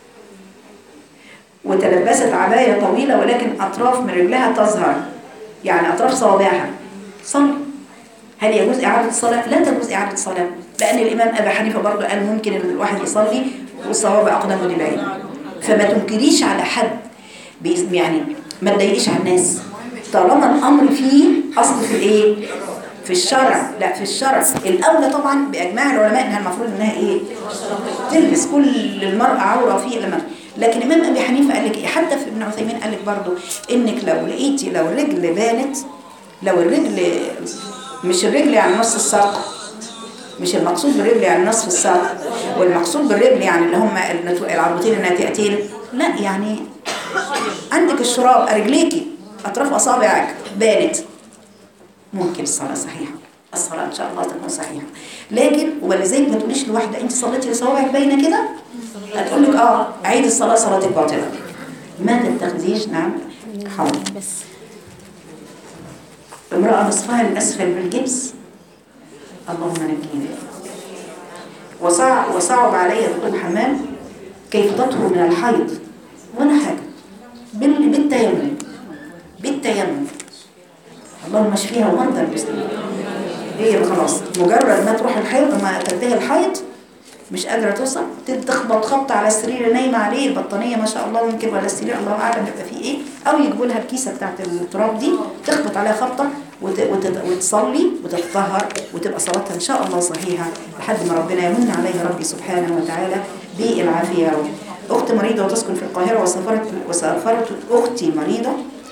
وتلبست عباية طويلة ولكن أطراف من رجلها تظهر يعني أطراف صوابعها صلي هل يجوز إعادة الصلاة؟ لا تجوز إعادة الصلاة لأن الإمام أبا حنيفة برضه قال ممكن إن الواحد يصلي والصوابع أقدم ودبعين فما تنكريش على حد باسم يعني ما تضايقيش على الناس طالما الأمر فيه أصل في الإيه؟ في الشرع لا في الشرع الأولى طبعا بإجماع العلماء إنها المفروض إنها إيه؟ تلبس كل المرأة عورة في لما لكن الإمام أبي حنيفة قال لك إيه؟ حتى في ابن عثيمين قال لك برضه إنك لو لقيتي لو الرجل بانت لو الرجل مش الرجل يعني نص الساق مش المقصود بالرجل يعني نصف الساق والمقصود بالرجل يعني اللي هم العضلتين الناتئتين لا يعني عندك الشراب رجليكي اطراف اصابعك بانت ممكن الصلاه صحيحه الصلاه ان شاء الله تكون صحيحه لكن ولذلك ما تقوليش لواحده انت صليتي لصوابعك باينه كده هتقول لك اه عيد الصلاه صلاتك باطله ما تتخذيش نعم حاضر بس امرأة نصفها الأسفل بالجبس اللهم نجينا وصعب, وصعب علي دخول الحمام كيف تطهر من الحيض ولا حاجة بال- بالتيمم بالتيمم اللهم اشفيها ومرضى المسلمين هي خلاص مجرد ما تروح الحيض ما تنتهي الحيض مش قادرة توصل تخبط خبطة على السرير نايمة عليه البطانية ما شاء الله ممكن ولا السرير الله أعلم يبقى فيه إيه أو يجيبوا لها الكيسة بتاعت التراب دي تخبط عليها خبطة وت... وت... وتصلي وتتطهر وتبقى صلاتها إن شاء الله صحيحة لحد ما ربنا يمن عليها ربي سبحانه وتعالى بالعافية يا رب أخت مريضة وتسكن في القاهرة وسافرت وسافرت أختي مريضة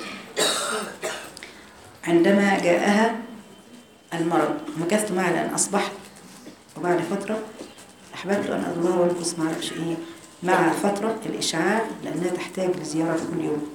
عندما جاءها المرض مكثت معها لأن أصبحت وبعد فترة أحببت أن أزورها وأنقص ما أعرفش إيه مع فترة الإشعاع لأنها تحتاج لزيارة كل يوم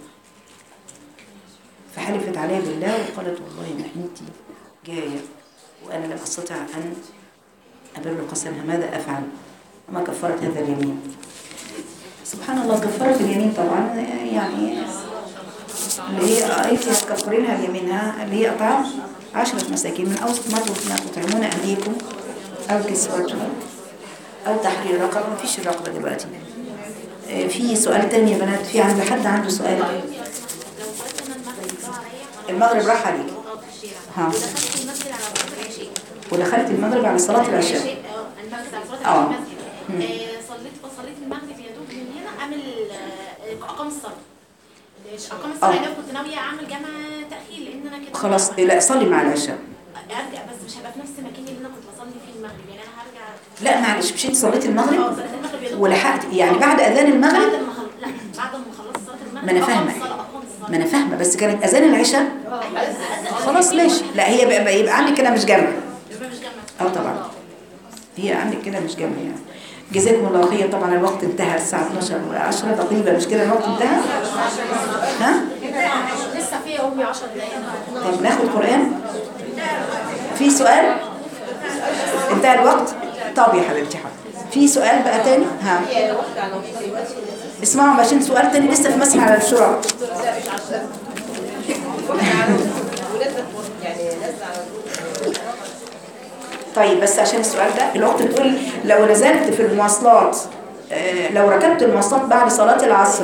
فحلفت عليها بالله وقالت والله ما أنت جاية وأنا لم أستطع أن أبر قسمها ماذا أفعل وما كفرت هذا اليمين سبحان الله كفرت اليمين طبعا يعني اللي هي أنت هتكفرينها بيمينها اللي هي أطعام عشرة مساكين من أوسط ما تطعمون أهليكم أو كسوتهم أو تحرير رقبة مفيش الرقبة دلوقتي آه، في سؤال تاني يا بنات في عند حد عنده سؤال المغرب راح عليك ها ودخلت المسجد على صلاة العشاء ودخلت المغرب على صلاة العشاء اه المسجد على صلاة اه. المسجد مم. آه، صليت فصليت المغرب يا دوب من هنا اعمل آه، اقام الصلاة اقام الصلاة اه. يعني أنا كنت ناوية اعمل جمع تأخير لان انا كده خلاص لا صلي مع العشاء ارجع بس مش هبقى في نفس المكان اللي انا كنت بصلي فيه المغرب يعني انا هرجع لا معلش مش انت صليت اه المغرب صليت المغرب يا دوب ولحقت يعني بعد أذان المغرب بعد ما خل... لا بعد ما خلصت صلاة المغرب ما أنا أقام فاهمة. الصلاة أقام الصلاة ما أنا فاهمة بس كانت أذان العشاء خلاص ماشي لا هي بقى يبقى عندك كده مش جمع يبقى مش جمع اه طبعا هي عندك كده مش جمع يعني جزاكم الله خير طبعا الوقت انتهى الساعة 12 و10 تقريبا مش كده الوقت انتهى ها لسه في امي 10 دقايق طب ناخد قرآن في سؤال انتهى الوقت طب يا حبيبتي حاضر في سؤال بقى تاني ها هي واحدة على نظيف دلوقتي اسمعوا عشان سؤال تاني لسه في مسح على الشرع لا مش عشان واحدة على ونازلة يعني نازلة على طيب بس عشان السؤال ده الأخت بتقول لو نزلت في المواصلات آه، لو ركبت المواصلات بعد صلاة العصر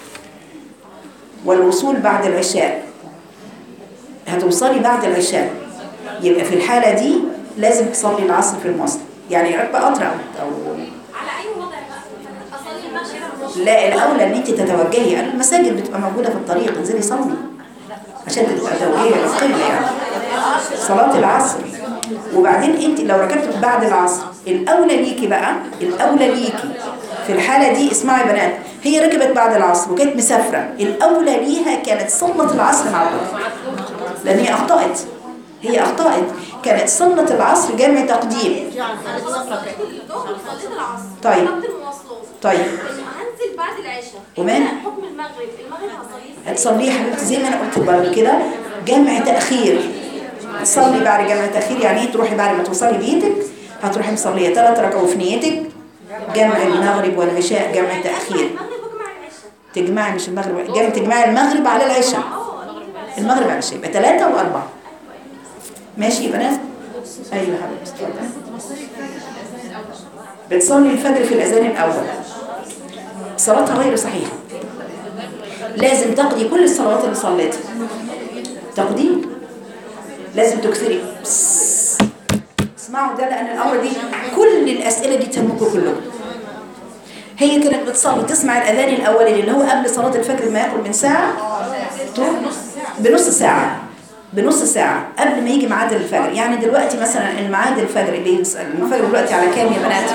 والوصول بعد العشاء هتوصلي بعد العشاء يبقى في الحالة دي لازم تصلي العصر في المواصلة يعني راكبة قطر أو أو على اي وضع بقى اصلي المغرب لا الأولى إن أنت تتوجهي المساجد بتبقى موجودة في الطريق انزلي صلي عشان تبقى توجهي للقبلة يعني صلاة العصر وبعدين انت لو ركبت بعد العصر الاولى ليكي بقى الاولى ليكي في الحالة دي اسمعي يا بنات هي ركبت بعد العصر وكانت مسافرة الاولى ليها كانت صلت العصر مع الظهر لان هي اخطأت هي اخطأت كانت صلت العصر جمع تقديم الظهر صليت العصر طيب. ركبت المواصلات طيب هنزل بعد العشاء ومال؟ إنما حكم المغرب المغرب هصليه هتصلي يا حبيبتي زي ما انا قلت قبل كده جمع تأخير تصلي بعد جمع تأخير يعني ايه تروحي بعد ما توصلي بيتك هتروحي مصلية ثلاث ركعات في نيتك جمع المغرب والعشاء جمع تأخير المغرب وجمع العشاء تجمعي مش المغرب جمع تجمعي المغرب على العشاء المغرب على العشاء يبقى ثلاثة وأربعة ماشي يا بنات أيوة يا حبيبتي اتفضلي. بتصلي الفجر في الأذان الأول صلاتها غير صحيحة لازم تقضي كل الصلوات اللي صليتها تقضي لازم تكثري بس. اسمعوا ده لأن الأمر دي كل الأسئلة دي تهمكم كلكم هي كانت بتصلي تسمع الأذان الأولي اللي هو قبل صلاة الفجر ما يقرب من ساعة تروح بنص ساعة بنص ساعة قبل ما يجي ميعاد الفجر يعني دلوقتي مثلا الميعاد الفجر اللي الفجر دلوقتي على كام يا بنات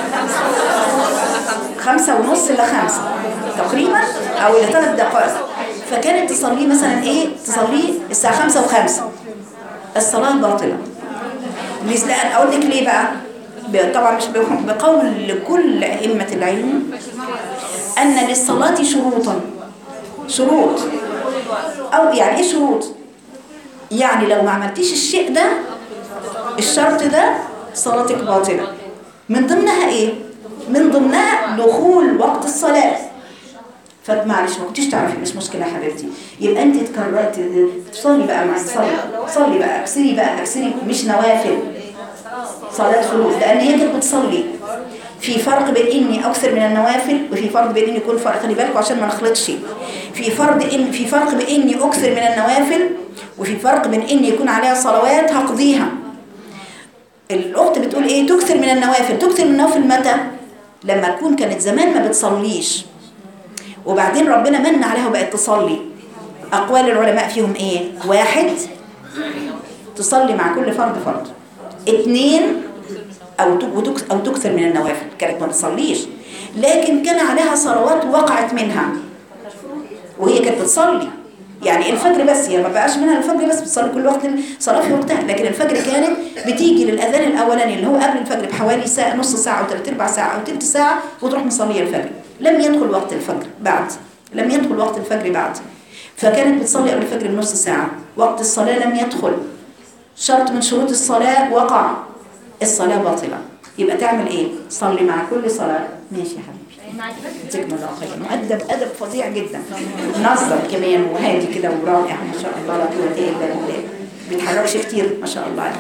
خمسة ونص إلى خمسة تقريبا أو إلى ثلاث دقائق فكانت تصلي مثلا إيه تصلي الساعة خمسة وخمسة الصلاة باطلة ليس لأن أقول لك ليه بقى ب- طبعا مش بقول- بقول لكل أئمة العلم أن للصلاة شروطا شروط أو يعني إيه شروط يعني لو ما عملتيش الشيء ده الشرط ده صلاتك باطلة من ضمنها ايه من ضمنها دخول وقت الصلاة فمعلش ما كنتيش تعرفي مش مشكله يا حبيبتي يبقى انت تكررت تصلي بقى مع صلي صلي بقى اكسري بقى اكسري مش نوافل صلاه فروض لان هي كانت بتصلي في فرق بين اني اكثر من النوافل وفي فرق بين اني يكون فرق خلي بالكم عشان ما نخلطش في فرق ان في فرق بين اني اكثر من النوافل وفي فرق بين اني يكون عليها صلوات هقضيها الاخت بتقول ايه تكثر من النوافل تكثر من النوافل متى لما تكون كانت زمان ما بتصليش وبعدين ربنا من عليها وبقت تصلي اقوال العلماء فيهم ايه واحد تصلي مع كل فرد فرد اثنين او تك- وتك- او تكثر من النوافل كانت ما بتصليش لكن كان عليها صلوات وقعت منها وهي كانت بتصلي يعني الفجر بس هي ما بقاش منها الفجر بس بتصلي كل وقت صلاة في وقتها لكن الفجر كانت بتيجي للأذان الأولاني اللي هو قبل الفجر بحوالي ساعة نص ساعة أو ثلاث أرباع ساعة أو ثلث ساعة وتروح مصلية الفجر لم يدخل وقت الفجر بعد لم يدخل وقت الفجر بعد فكانت بتصلي قبل الفجر بنص ساعة وقت الصلاة لم يدخل شرط من شروط الصلاة وقع الصلاة باطلة يبقى تعمل ايه؟ صلي مع كل صلاة ماشي يا حبيبي جزاكم الله خير مؤدب أدب فظيع جدا منظم كمان وهادي كده ورائع ما شاء الله لا قوة إلا بالله بيتحركش كتير ما شاء الله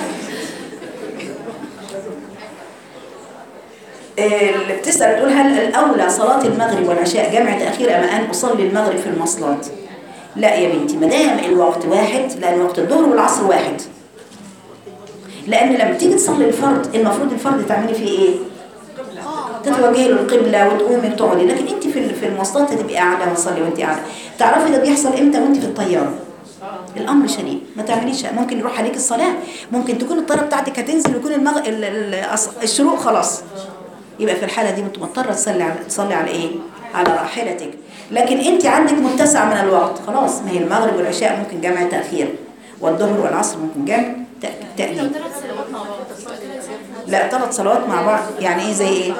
اللي بتسأل تقول هل الأولى صلاة المغرب والعشاء جمع تأخير أم أن أصلي المغرب في المواصلات؟ لا يا بنتي ما دام الوقت واحد لأن وقت الظهر والعصر واحد لأن لما تيجي تصلي الفرض المفروض الفرض تعملي فيه إيه؟ تتوجهي له القبلة وتقومي وتقعدي لكن انت في في المواصلات هتبقي قاعده وتصلي وانت قاعده تعرفي ده بيحصل امتى وانت في الطياره الامر شديد ما تعمليش ممكن يروح عليك الصلاه ممكن تكون الطياره بتاعتك هتنزل ويكون المغ... ال- ال- الأص- الشروق خلاص يبقى في الحاله دي انت مضطره تصلي على تصلي على ايه على راحلتك لكن انت عندك متسع من الوقت خلاص ما هي المغرب والعشاء ممكن جمع تاخير والظهر والعصر ممكن جمع تأ- تأديب لا ثلاث صلوات مع بعض يعني ايه زي ايه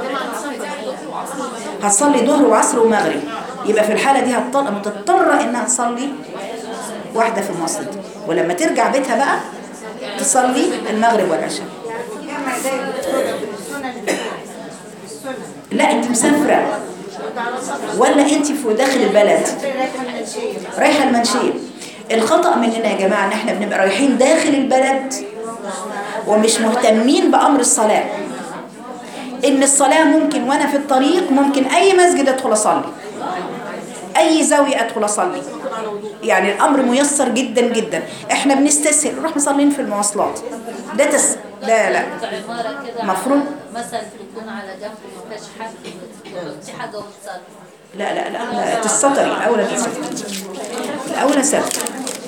هتصلي ظهر وعصر ومغرب يبقى في الحالة دي هتضطر متضطرة انها تصلي واحدة في المواصلات ولما ترجع بيتها بقى تصلي المغرب والعشاء جمع زي السنن السنن لا انت مسافرة ولا انت في داخل البلد رايحة المنشية الخطأ مننا يا جماعة ان احنا بنبقى رايحين داخل البلد ومش مهتمين بأمر الصلاة ان الصلاة ممكن وانا في الطريق ممكن اي مسجد ادخل اصلي اي زاوية ادخل اصلي يعني الامر ميسر جدا جدا احنا بنستسهل نروح مصلين في المواصلات ده تس لا لا عمارة كده مفروض مثلا تكون على جنب ما فيهاش حد وتحطي حاجة وتصلي لا لا لا, لا تستطري الاولى تستطري الاولى ستر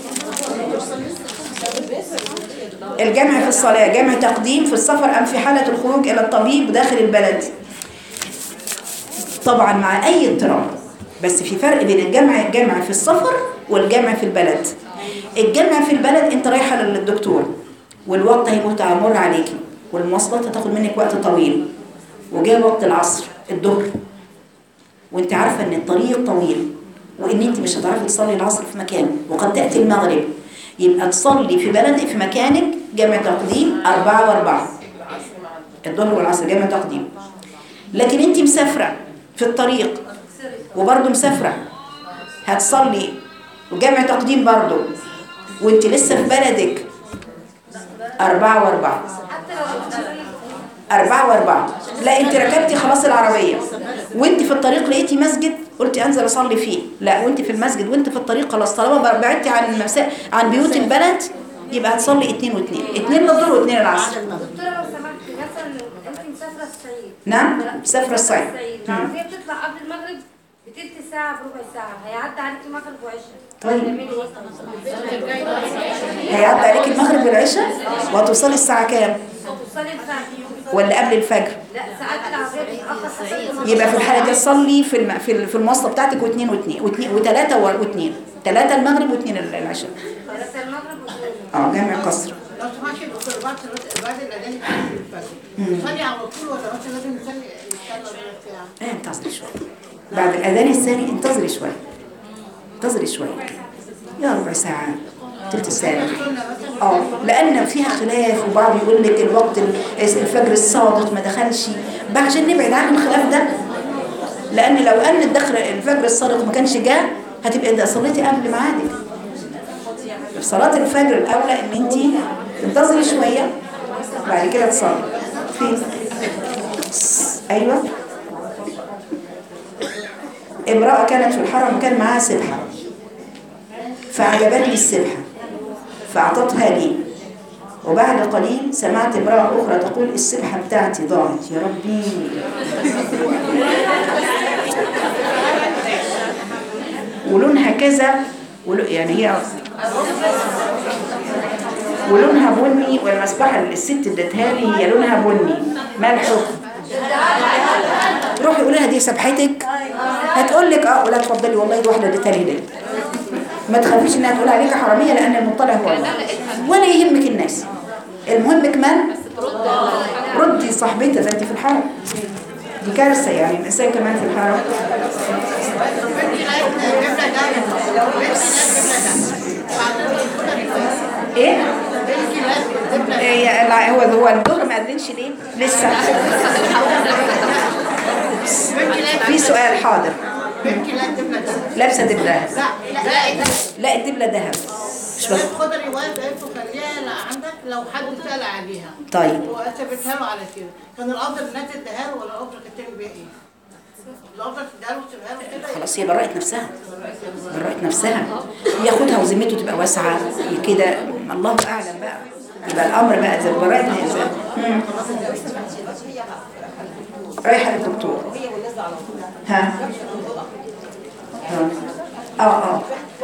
الجمع في الصلاة جمع تقديم في السفر أم في حالة الخروج إلى الطبيب داخل البلد طبعا مع أي اضطراب بس في فرق بين الجمع الجمع في السفر والجمع في البلد الجمع في البلد انت رايحة للدكتور والوقت هيموت هيمر عليكي والمواصلات هتاخد منك وقت طويل وجاء وقت العصر الظهر وانت عارفة ان الطريق طويل وان انت مش هتعرفي تصلي العصر في مكان وقد تأتي المغرب يبقى تصلي في بلدك في مكانك جمع تقديم أربعة وأربعة الظهر والعصر جمع تقديم لكن انت مسافرة في الطريق وبرضه مسافرة هتصلي وجمع تقديم برضه وانت لسه في بلدك أربعة وأربعة أربعة وأربعة لا انت ركبتي خلاص العربية وانت في الطريق لقيتي مسجد قلتي انزل اصلي فيه لا وانت في المسجد وانت في الطريق خلاص طالما بعدتي عن المسا... عن بيوت البلد يبقى هتصلي اتنين واتنين اتنين للظهر واتنين العصر دكتورة لو سمحتي مثلا انت مسافرة الصعيد نعم مسافرة الصعيد العربية بتطلع قبل المغرب بتلت ساعة بربع ساعة هيعدي عليكي المغرب وعشاء طيب. هتعملي ايه؟ هيعدي عليك المغرب والعشاء وهتوصلي الساعة كام هتوصلي الساعة ولا قبل الفجر لا ساعات العربية بتتأخر يبقى في الحالة دي تصلي في الم... في ال- في المواصلة بتاعتك واثنين واثنين واثنين وثلاثة و- واثنين ثلاثة المغرب واثنين ال- العشاء ثلاثة المغرب واثنين اه جامع قصر لو سمحتي دكتور بعد صلاة بعد الأذان بتاع الفجر نصلي على طول ولا مثلا لازم نصلي نصلي بتاع آه، انتظري شوية بعد الأذان الثاني انتظري شوية انتظري شوية يا ربع ساعة تلت ساعة اه لأن فيها خلاف وبعض يقول لك الوقت ال- الفجر الصادق ما دخلش بقى عشان نبعد عن الخلاف ده لان لو ان الدخل الفجر الصادق ما كانش جاء هتبقى انت صليتي قبل ميعادك في صلاه الفجر الاولى ان انت تنتظري شويه وبعد كده تصلي في ايوه امراه كانت في الحرم وكان معاها سبحه فعجبتني السبحه فاعطتها لي وبعد قليل سمعت امرأة أخرى تقول السبحة بتاعتي ضاعت يا ربي ولونها كذا ولو يعني هي ولونها بني والمسبحة اللي الست ادتها لي هي لونها بني ما الحكم؟ روحي قولي لها دي سبحتك هتقول لك اه ولا تفضلي والله دي واحده اديتها لي هديه ما تخافيش انها تقول عليك حراميه لان المطلع هو الله ولا يهمك الناس المهم كمان ردي صاحبتها ده انت في الحرم دي كارثه يعني الانسان كمان في الحرم ايه؟ إيه لا، هو هو الظهر ما اذنش ليه؟ لسه في سؤال حاضر لابسه دبله لا الدبله ذهب مش بس خد الرواية بتاعته خليها لا عندك لو حد سأل عليها طيب. وثبتها له على كده كان الأفضل إنها تديها له ولا الأفضل كانت تعمل بيها إيه؟ الأفضل تديها له وتسيبها له كده خلاص هي برأت نفسها برأت نفسها ياخدها وذمته تبقى واسعة كده الله أعلم بقى يبقى الأمر بقى زي برأت نفسها مم. رايحة للدكتور ها ها. اه اه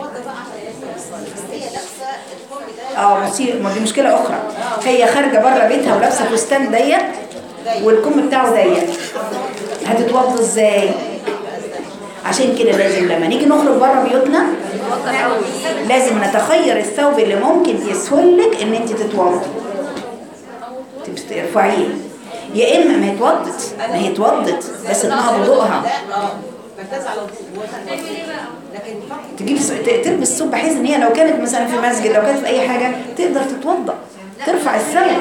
اه بصي ما دي مشكلة أخرى هي خارجة بره بيتها ولابسة فستان ضيق والكم بتاعه ضيق هتتوضى ازاي؟ عشان كده لازم لما نيجي نخرج بره بيوتنا لازم نتخير الثوب اللي ممكن يسهل لك ان انت تتوضي ترفعيه يا اما ما هي اتوضت ما هي اتوضت بس انها وضوءها مركز على وضوء لكن تجيب س- ت- تلبس ثوب بحيث ان هي لو كانت مثلا في مسجد لو كانت في اي حاجه تقدر تتوضا ترفع الثوب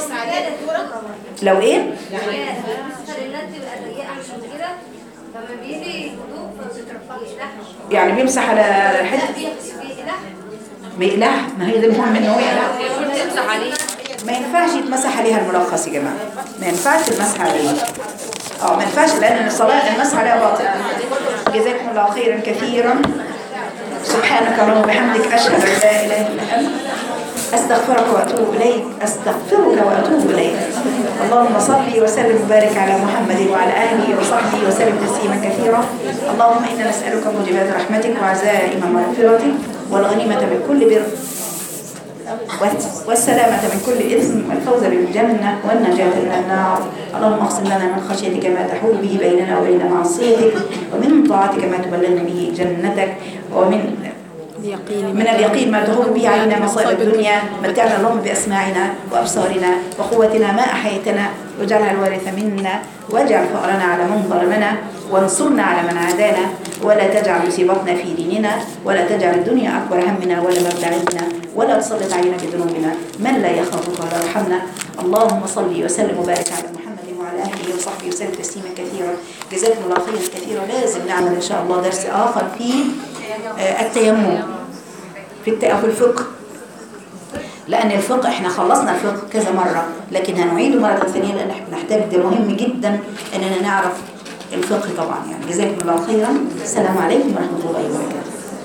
لو ايه مثلا الناس تبقى ضيقه عشان كده لما بيجي وضوء فبترفعش يعني بيمسح على حته بيقلع ما يقلعها ما هي ده المهم ان هو يقلعها تمسح عليه ما ينفعش يتمسح عليها الملخص يا جماعه ما ينفعش المسح عليها اه ما ينفعش لان الصلاه المسح عليها باطل جزاكم الله خيرا كثيرا سبحانك اللهم وبحمدك اشهد ان لا اله الا انت استغفرك واتوب اليك استغفرك واتوب اليك اللهم صل وسلم وبارك على محمد وعلى اله وصحبه وسلم تسليما كثيرا اللهم انا نسالك موجبات رحمتك وعزائم مغفرتك والغنيمه من كل بر والسلامة من كل إثم والفوز بالجنة والنجاة من النار اللهم اقسم لنا من خشيتك ما تحول به بيننا وبين معصيتك ومن طاعتك ما تبلغنا به جنتك ومن من اليقين ما تهون به علينا مصائب الدنيا متعنا اللهم بأسماعنا وأبصارنا وقوتنا ما أحيتنا واجعلها الوارث منا واجعل فأرنا على من ظلمنا وانصرنا على من عادانا ولا تجعل مصيبتنا في ديننا ولا تجعل الدنيا أكبر همنا ولا مبلغ علمنا ولا تسلط علينا بذنوبنا من لا يخافك ولا يرحمنا اللهم صل وسلم وبارك على محمد وعلى اله وصحبه وسلم تسليما كثيرا جزاكم الله خيرا كثيرا لازم نعمل ان شاء الله درس اخر في آه، التيمم في الت- في الفقه لان الفقه احنا خلصنا الفقه كذا مره لكن هنعيده مره ثانيه لان احنا نحتاج ده مهم جدا اننا نعرف الفقه طبعا يعني جزاكم الله خيرا السلام عليكم ورحمه الله وبركاته